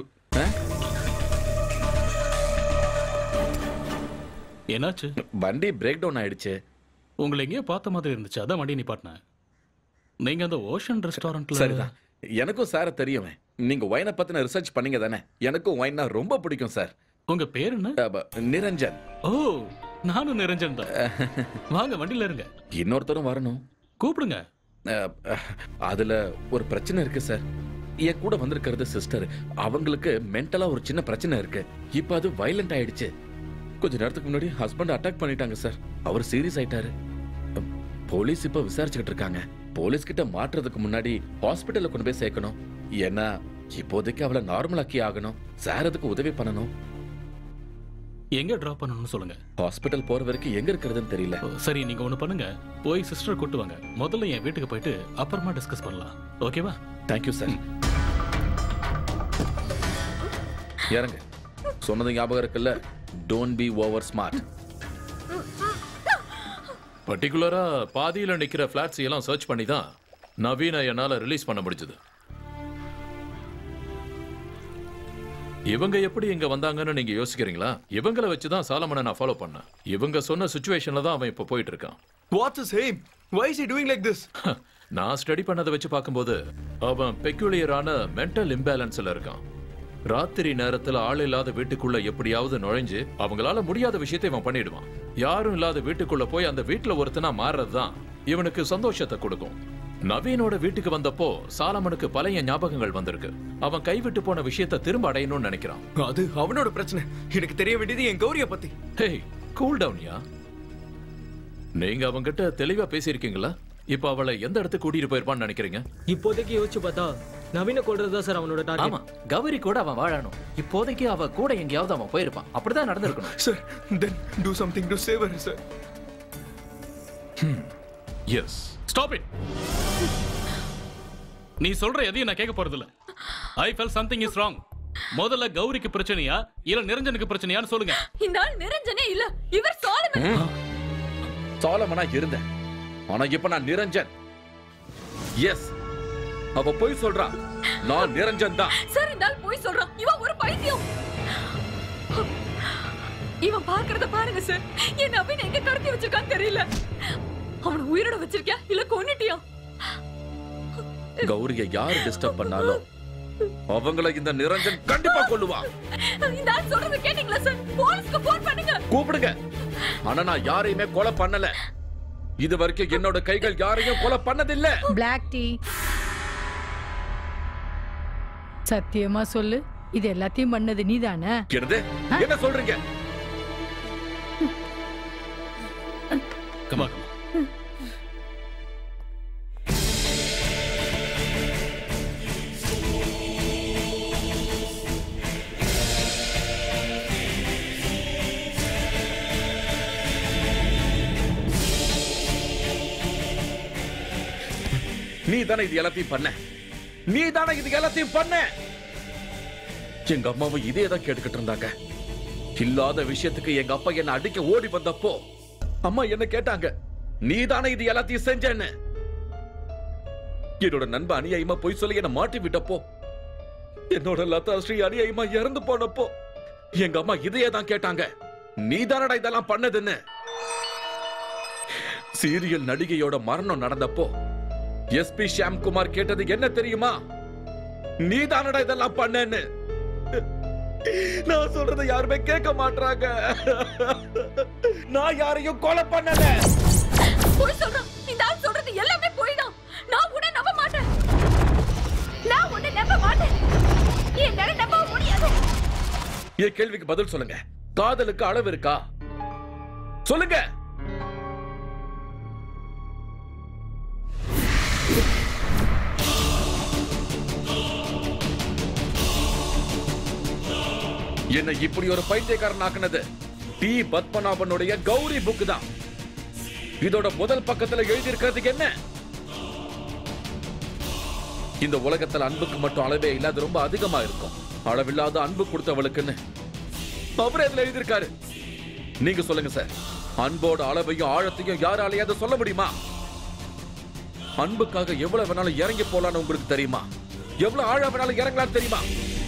என்னாச்சு வண்டி பிரேக் டவுன் ஆயிடுச்சு உங்களை எங்கேயோ பார்த்த மாதிரி இருந்துச்சு அதான் வண்டி நிப்பாட்டினேன் நீங்க அந்த ஓஷன் ரெஸ்டாரண்ட்ல சரிதான் எனக்கும் சார தெரியும் நீங்க ஒயினை பத்தின ரிசர்ச் பண்ணீங்க தானே எனக்கும் ஒயின்னா ரொம்ப பிடிக்கும் சார் உங்க பேர் என்ன நிரஞ்சன் ஓ நானும் நிரஞ்சன் தான் வாங்க வண்டியில இருங்க இன்னொருத்தரும் வரணும் கூப்பிடுங்க அஹ், அஹ், அதுல ஒரு பிரச்சனை இருக்கு சார் என் கூட வந்திருக்கிறது சிஸ்டர் அவங்களுக்கு மென்டலா ஒரு சின்ன பிரச்சனை இருக்கு இப்ப அது வயலண்ட் ஆயிடுச்சு கொஞ்ச நேரத்துக்கு முன்னாடி ஹஸ்பண்ட் அட்டாக் பண்ணிட்டாங்க சார் அவர் சீரியஸ் ஆயிட்டாரு அஹ், போலீஸ் இப்ப விசாரிச்சுக்கிட்டு இருக்காங்க போலீஸ் கிட்ட மாட்டுறதுக்கு முன்னாடி ஹாஸ்பிட்டல்ல கொண்டு போய் சேர்க்கணும் ஏன்னா இப்போதைக்கு அவளை நார்மல் ஆக்கி ஆகணும் சார் அதுக்கு உதவி பண்ணணும் எங்க டிராப் பண்ணணும்னு சொல்லுங்க ஹாஸ்பிட்டல் போற வரைக்கும் எங்க இருக்கிறதுன்னு தெரியல சரி நீங்க ஒண்ணு பண்ணுங்க போய் சிஸ்டர் கூட்டு வாங்க முதல்ல என் வீட்டுக்கு போயிட்டு அப்புறமா டிஸ்கஸ் பண்ணலாம் ஓகேவா தேங்க்யூ சார் இறங்க சொன்னது ஞாபகம் இருக்குல்ல டோன்ட் பி ஓவர் ஸ்மார்ட் பர்டிகுலரா பாதியில நிக்கிற ஃபிளாட்ஸ் எல்லாம் சர்ச் பண்ணி தான் நவீன என்னால ரிலீஸ் பண்ண முடிஞ்சது இவங்க எப்படி இங்க வந்தாங்கன்னு நீங்க யோசிக்கிறீங்களா இவங்கள வச்சு தான் சாலமனை நான் ஃபாலோ பண்ணேன் இவங்க சொன்ன சுச்சுவேஷன்ல தான் அவன் இப்ப போயிட்டு இருக்கான் what's is him why is he doing like this நான் ஸ்டடி பண்ணதை வச்சு பார்க்கும்போது அவன் பெக்யூலியரான மென்டல் இம்பேலன்ஸ்ல இருக்கான் ராத்திரி நேரத்துல ஆள் இல்லாத வீட்டுக்குள்ள எப்படியாவது நுழைஞ்சு அவங்களால முடியாத விஷயத்தை இவன் பண்ணிடுவான் யாரும் இல்லாத வீட்டுக்குள்ள போய் அந்த வீட்டுல ஒருத்தனா மாறுறதுதான் இவனுக்கு சந்தோஷத்தை கொடுக்கும் நவீனோட வீட்டுக்கு வந்தப்போ சாலமனுக்கு பழைய ஞாபகங்கள் வந்திருக்கு அவன் கைவிட்டு போன விஷயத்தை திரும்ப அடையணும்னு நினைக்கிறான் அது அவனோட பிரச்சனை எனக்கு தெரிய வேண்டியது என் கௌரிய பத்தி ஹேய் கூல் டவுன்யா நீங்க அவங்கிட்ட தெளிவா பேசியிருக்கீங்களா இப்ப அவளை எந்த இடத்துக்கு கூட்டிட்டு போயிருப்பான்னு நினைக்கிறீங்க இப்போதைக்கு யோசிச்சு பார்த்தா நவீன கொள்றது தான் சார் அவனோட ஆமா கௌரி கூட அவன் வாழணும் இப்போதைக்கு அவ கூட எங்கேயாவது அவன் போயிருப்பான் அப்படிதான் நடந்திருக்கணும் sir then do something to save her sir yes stop it நீ சொல்ற எதையும் நான் கேட்க போறது இல்ல I fell something is wrong முதல்ல கௌரிக்கு பிரச்சனையா இல்ல நிரஞ்சனுக்கு பிரச்சனையான்னு சொல்லுங்க இந்த ஆள் நிரஞ்சனே இல்ல இவர் சாலமன் சாலமனா இருந்தேன் ஆனா இப்ப நான் நிரஞ்சன் எஸ் அவ போய் சொல்றான் நான் நிரஞ்சன் தான் சார் இந்த ஆள் போய் சொல்றான் இவன் ஒரு பைத்தியம் இவன் பாக்குறத பாருங்க சார் என் நவீன் எங்க கடத்தி வச்சிருக்கான்னு தெரியல அவனை உயிரோட வச்சிருக்கியா இல்ல கொன்னுட்டியா கௌரிய யார் டிஸ்டர்ப் பண்ணாலும் அவங்கள இந்த நிரஞ்சன் கண்டிப்பா கொல்லுவான் இந்த ஆள் சொல்றத கேட்டீங்களா சார் போலீஸ்க்கு போன் பண்ணுங்க கூப்பிடுங்க ஆனா நான் யாரையுமே கொலை பண்ணல இது வரைக்கும் என்னோட கைகள் யாரையும் கொலை பண்ணதில்ல பிளாக் டீ சத்தியமா சொல்லு இது எல்லாத்தையும் பண்ணது நீதானே என்னது என்ன சொல்றீங்க கமா நீ தானே இது எல்லாத்தையும் பண்ண நீ தானே இது எல்லாத்தையும் பண்ண எங்க அம்மாவும் இதே தான் கேட்டுக்கிட்டு இருந்தாங்க இல்லாத விஷயத்துக்கு எங்க அப்பா என்ன அடிக்க ஓடி வந்தப்போ அம்மா என்ன கேட்டாங்க நீ தானே இது எல்லாத்தையும் செஞ்சேன்னு என்னோட நண்பன் அநியாயமா போய் சொல்லி என்ன மாட்டி விட்டப்போ என்னோட லதா ஸ்ரீ அநியாயமா இறந்து போனப்போ எங்க அம்மா இதையே தான் கேட்டாங்க நீ தானடா இதெல்லாம் பண்ணதுன்னு சீரியல் நடிகையோட மரணம் நடந்தப்போ எஸ்பி ஷியாம்குமார் கேட்டது என்ன தெரியுமா நீ தானடா இதெல்லாம் பண்ணேன்னு நான் சொல்றதை யாருமே கேட்க மாட்டாங்க நான் யாரையும் கொலை பண்ணல போய் சொல்றான் இந்த ஆள் சொல்றது எல்லாமே போய் தான் நான் உன்னை நம்ப மாட்டேன் நான் உன்னை நம்ப மாட்டேன் என்னால நம்ப முடியாது என் கேள்விக்கு பதில் சொல்லுங்க காதலுக்கு அளவு இருக்கா சொல்லுங்க என்ன இப்படி ஒரு பைத்தியக்காரன் ஆக்குனது டி பத்மநாபனுடைய கௌரி புக் தான் இதோட முதல் பக்கத்துல எழுதி இருக்கிறதுக்கு என்ன இந்த உலகத்துல அன்புக்கு மட்டும் அளவே இல்ல அது ரொம்ப அதிகமா இருக்கும் அளவில்லாத அன்பு கொடுத்தவளுக்குன்னு அவர் அதுல எழுதியிருக்காரு நீங்க சொல்லுங்க சார் அன்போட அளவையும் ஆழத்தையும் யாராலையாவது சொல்ல முடியுமா அன்புக்காக எவ்வளவு வேணாலும் இறங்கி போலான்னு உங்களுக்கு தெரியுமா எவ்வளவு ஆழம் வேணாலும் இறங்கலாம்னு தெரியுமா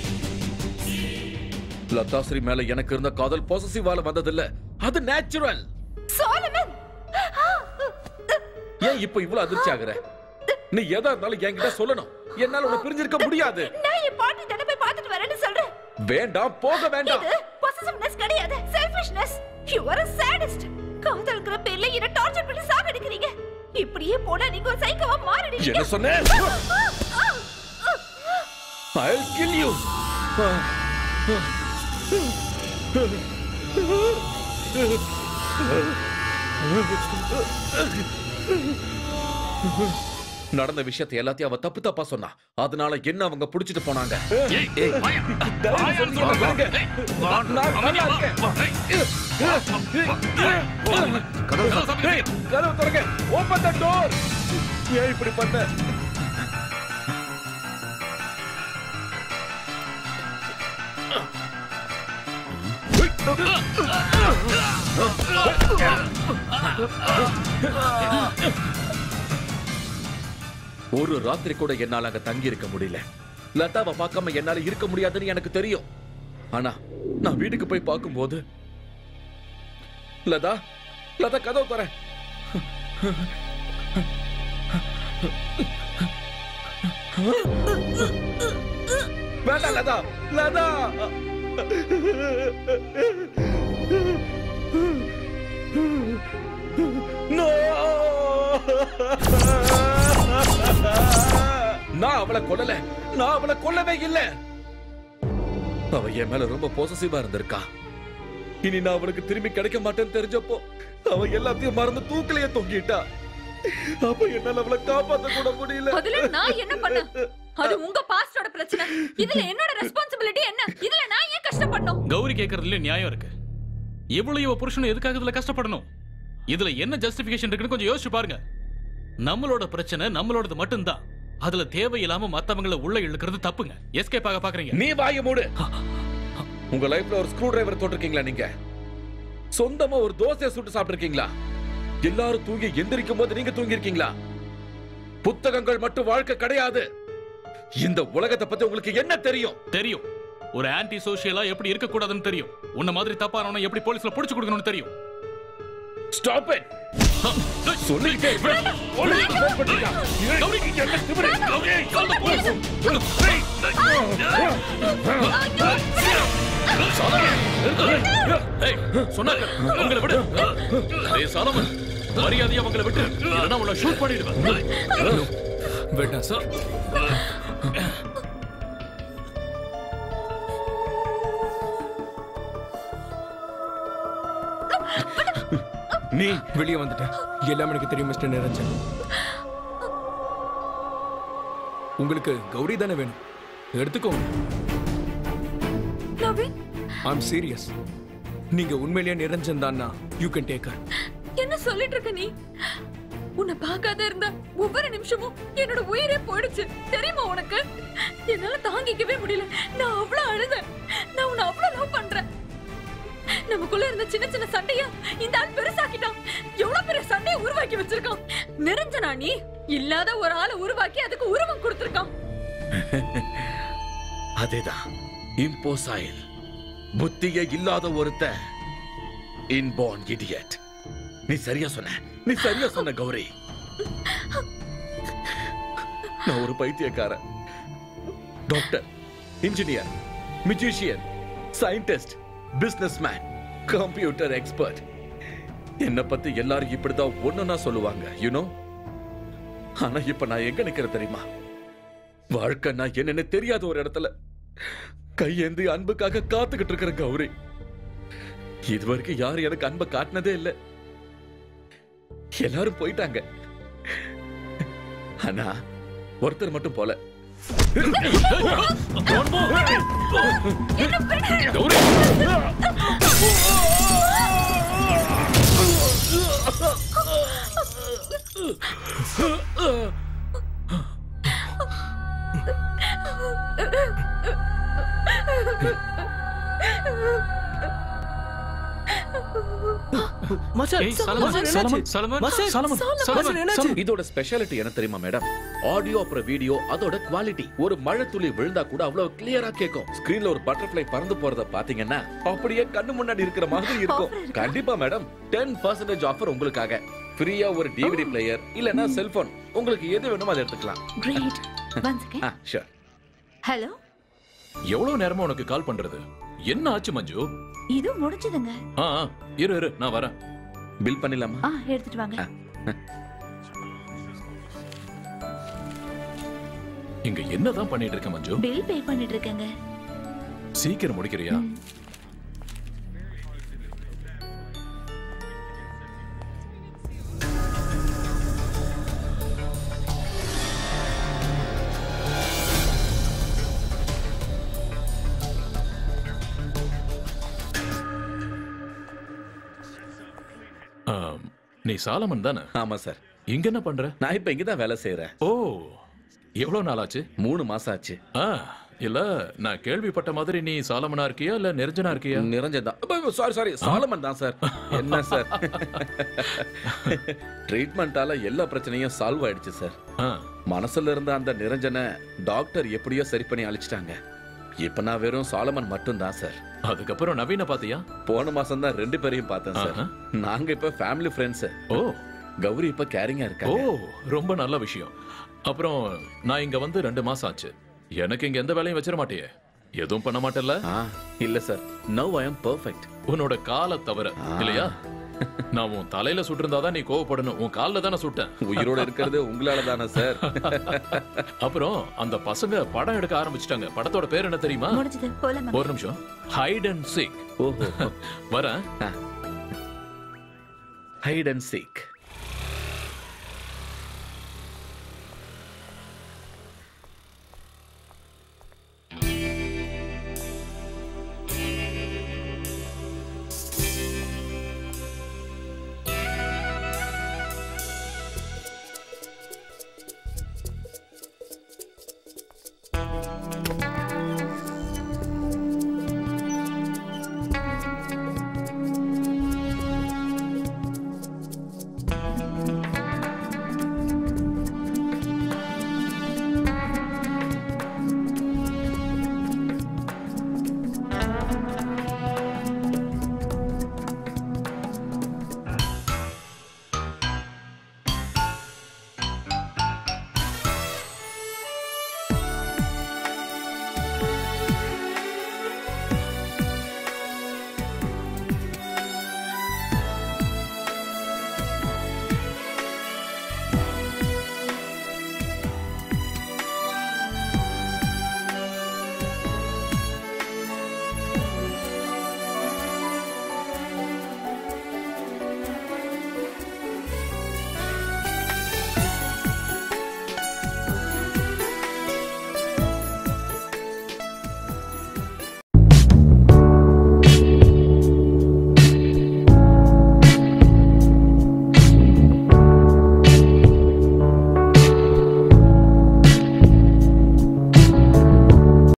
லதாஸ்ரீ மேல எனக்கு இருந்த காதல் பொசசிவால வந்ததில்ல அது நேச்சுரல் சோலமன் ஏன் இப்ப இவ்வளவு அதிர்ச்சி ஆகுற நீ எதா இருந்தாலும் என்கிட்ட சொல்லணும் என்னால உன்னை பிரிஞ்சிருக்க முடியாது நான் என் பாட்டி தானே போய் பார்த்துட்டு வரேன்னு சொல்றேன் வேண்டாம் போக வேண்டாம் இது பொசசிவ்னஸ் கிடையாது selfishness you are a sadist காதல்ங்கிற பேர்ல என்ன டார்ச்சர் பண்ணி சாகடிக்கிறீங்க இப்படியே போனா நீங்க ஒரு சைக்கோவா மாறிடுவீங்க என்ன சொன்ன I'll kill you. நடந்த விஷயத்தை எல்லாத்தையும் அவ தப்பு தப்பா சொன்னா அதனால என்ன அவங்க புடிச்சிட்டு போனாங்க தயவு செஞ்சு சொல்ல விடுங்க. நான் நல்லா இருக்கேன். ஏய், கதவு திறங்க. Open the door. ஏன் இப்படி பண்ண ஒரு ராத்திரி கூட என்னால அங்க தங்கி இருக்க முடியல லதாவை பார்க்காம என்னால இருக்க முடியாதுன்னு எனக்கு தெரியும் ஆனா நான் வீட்டுக்கு போய் பார்க்கும்போது லதா லதா கதவு தர வேண்டாம் லதா லதா No! நான் அவளை கொல்லல நான் அவளை கொல்லவே இல்ல அவ என் மேல ரொம்ப பொசசிவா இருந்திருக்கா இனி நான் அவளுக்கு திரும்பி கிடைக்க மாட்டேன்னு தெரிஞ்சப்போ அவ எல்லாத்தையும் மறந்து தூக்கிலேயே தொங்கிட்டா அப்ப என்னால அவளை காப்பாத்த கூட முடியல அதுல நான் என்ன பண்ண அது உங்க பாஸ்டோட பிரச்சனை இதுல என்னோட ரெஸ்பான்சிபிலிட்டி என்ன இதுல நான் ஏன் கஷ்டப்படணும் கௌரி கேட்கறதுல நியாயம் இருக்கு இவ்வளவு இவ புருஷனும் எதுக்காக இதுல கஷ்டப்படணும் இதுல என்ன ஜஸ்டிபிகேஷன் இருக்குன்னு கொஞ்சம் யோசிச்சு பாருங்க நம்மளோட பிரச்சனை நம்மளோடது மட்டும்தான் அதுல தேவையில்லாம மத்தவங்கள உள்ள இழுக்கிறது தப்புங்க எஸ்கேப் ஆக பாக்குறீங்க நீ வாய மூடு உங்க லைஃப்ல ஒரு ஸ்க்ரூ டிரைவர் தொட்டிருக்கீங்களா நீங்க சொந்தமா ஒரு தோசையை சுட்டு சாப்பிட்டிருக்கீங்களா எல்லாரும் தூங்கி எந்திரிக்கும் போது நீங்க தூங்கி இருக்கீங்களா புத்தகங்கள் மட்டும் வாழ்க்கை கிடையாது இந்த உலகத்தை பத்தி உங்களுக்கு என்ன தெரியும் தெரியும் ஒரு ஆன்டி சோஷியலா எப்படி இருக்க கூடாதுன்னு தெரியும் உன்ன மாதிரி தப்பானவன எப்படி போலீஸ்ல புடிச்சு கொடுக்கணும்னு தெரியும் ஸ்டாப் இட் சொல்லிட்டே இருக்கேன். போலீஸ்க்கு phone பண்றீங்களா? கௌரி, என்ன திமிரு? கௌரி, சொல்ல போலீஸ். ஏய், சொன்னாங்க அவங்கள விடு ஏய் சாலமன் மரியாதையா அவங்கள விட்டு இல்லைன்னா உன்னை ஷூட் பண்ணிடுவேன் வேண்டாம் சார் நீ வெளியே வந்துட்ட எல்லாம் எனக்கு தெரியும் மிஸ்டர் நிரஞ்சன் உங்களுக்கு கௌரி தானே வேணும் எடுத்துக்கோங்க நவீன் ஐம் சீரியஸ் நீங்க உண்மையிலேயே நிரஞ்சன் தான்னா யூ கேன் டேக் என்ன சொல்லிட்டு இருக்க நீ உன்னை பார்க்காத இருந்த ஒவ்வொரு நிமிஷமும் என்னோட உயிரே போயிடுச்சு தெரியுமா உனக்கு என்னால தாங்கிக்கவே முடியல நான் அவ்வளவு அழுதேன் நான் உன்னை அவ்வளவு லவ் பண்றேன் நமக்குள்ள இருந்த சின்ன சின்ன சண்டைய இந்த ஆள் பெருசாக்கிட்டான் எவ்வளவு பெரிய சண்டையை உருவாக்கி வச்சிருக்கான் நிரஞ்சனா நீ இல்லாத ஒரு ஆளை உருவாக்கி அதுக்கு உருவம் கொடுத்திருக்கான் அதேதான் இம்போசாயில் புத்தியே இல்லாத ஒருத்த இன்பார்ன் இடியட் நீ சரியா சொன்ன நீ சரியா சொன்ன கௌரி நான் ஒரு பைத்தியக்காரன் doctor engineer musician scientist businessman computer expert என்ன பத்தி எல்லாரும் இப்படிதான் ஒண்ணுன்னா சொல்லுவாங்க யூனோ ஆனா இப்ப நான் எங்க நிக்கிறேன் தெரியுமா வாழ்க்கை நான் என்னன்னு தெரியாத ஒரு இடத்துல கையேந்தி அன்புக்காக காத்துக்கிட்டு இருக்கிற கௌரி இதுவரைக்கும் யாரும் எனக்கு அன்பை காட்டினதே இல்ல எல்லாரும் போயிட்டாங்க ஆனா ஒருத்தர் மட்டும் போல மச்சான், ஏய், சலமன், மச்சான், சலமன், என்னாச்சு? சலமன், மச்சான், சலமன், சலமன், மச்சான், என்னாச்சு? இதோட ஸ்பெஷாலிட்டி என்ன தெரியுமா மேடம் ஆடியோ அப்புறம் வீடியோ அதோட குவாலிட்டி ஒரு மழை துளி விழுந்தா கூட அவ்வளவு கிளியரா கேட்கும் ஸ்கிரீன்ல ஒரு பட்டர்ஃப்ளை பறந்து போறத பாத்தீங்கன்னா அப்படியே கண்ணு முன்னாடி இருக்கிற மாதிரி இருக்கும் கண்டிப்பா மேடம் டென் பர்சன்டேஜ் ஆஃபர் உங்களுக்காக ஃப்ரீயா ஒரு டிவிடி பிளேயர் இல்லனா செல்போன் உங்களுக்கு எது வேணுமோ அதை எடுத்துக்கலாம் great one second sure hello எவ்வளவு நேரமா உனக்கு கால் பண்றது என்ன ஆச்சு மஞ்சு இது முடிஞ்சதுங்க ஆ ஆ, இரு இரு நான் வரேன் பில் பண்ணிடலாமா ஆ எடுத்துட்டு வாங்க இங்க என்னதான் பண்ணிட்டு இருக்க மஞ்சு பில் பே பண்ணிட்டு இருக்கேங்க சீக்கிரம் முடிக்கிறியா ஆம், நீ சாலமன் தானே ஆமா சார் இங்க என்ன பண்ற நான் இப்ப இங்க தான் வேலை செய்யறேன் ஓ எவ்வளவு நாள் ஆச்சு மூணு மாசம் ஆச்சு ஆ இல்ல நான் கேள்விப்பட்ட மாதிரி நீ சாலமனா இருக்கியா இல்ல நிரஞ்சனா இருக்கியா நிரஞ்சன் தான் சாரி சாரி சாலமன் தான் சார் என்ன சார் ட்ரீட்மெண்டால எல்லா பிரச்சனையும் சால்வ் ஆயிடுச்சு சார் மனசுல இருந்த அந்த நிரஞ்சனை டாக்டர் எப்படியோ சரி பண்ணி அழிச்சிட்டாங்க இப்ப நான் வெறும் சாலமன் மட்டும் தான் சார் அதுக்கப்புறம் நவீன பாத்தியா போன மாசம் தான் ரெண்டு பேரையும் பார்த்தேன் சார் நாங்க இப்ப ஃபேமிலி ஃப்ரெண்ட்ஸ் ஓ கௌரி இப்ப கேரிங்கா ஓ இருக்காங்க ரொம்ப நல்ல விஷயம் அப்புறம் நான் இங்க வந்து ரெண்டு மாசம் ஆச்சு எனக்கு இங்க எந்த வேலையும் வச்சிட மாட்டியே எதுவும் பண்ண மாட்டல்ல இல்ல sir now I am perfect உன்னோட காலை தவிர இல்லையா நான் உன் தலையில சுட்டிருந்தாதான் நீ கோவப்படணும் உன் கால்ல தானே சுட்டேன் உயிரோட இருக்கிறது உங்களால தானே சார் அப்புறம் அந்த பசங்க படம் எடுக்க ஆரம்பிச்சிட்டாங்க படத்தோட பேர் என்ன தெரியுமா முடிஞ்சது போலாமா ஒரு நிமிஷம் ஹைட் அண்ட் சீக் ஓஹோ வரேன் ஹைட் அண்ட் சீக்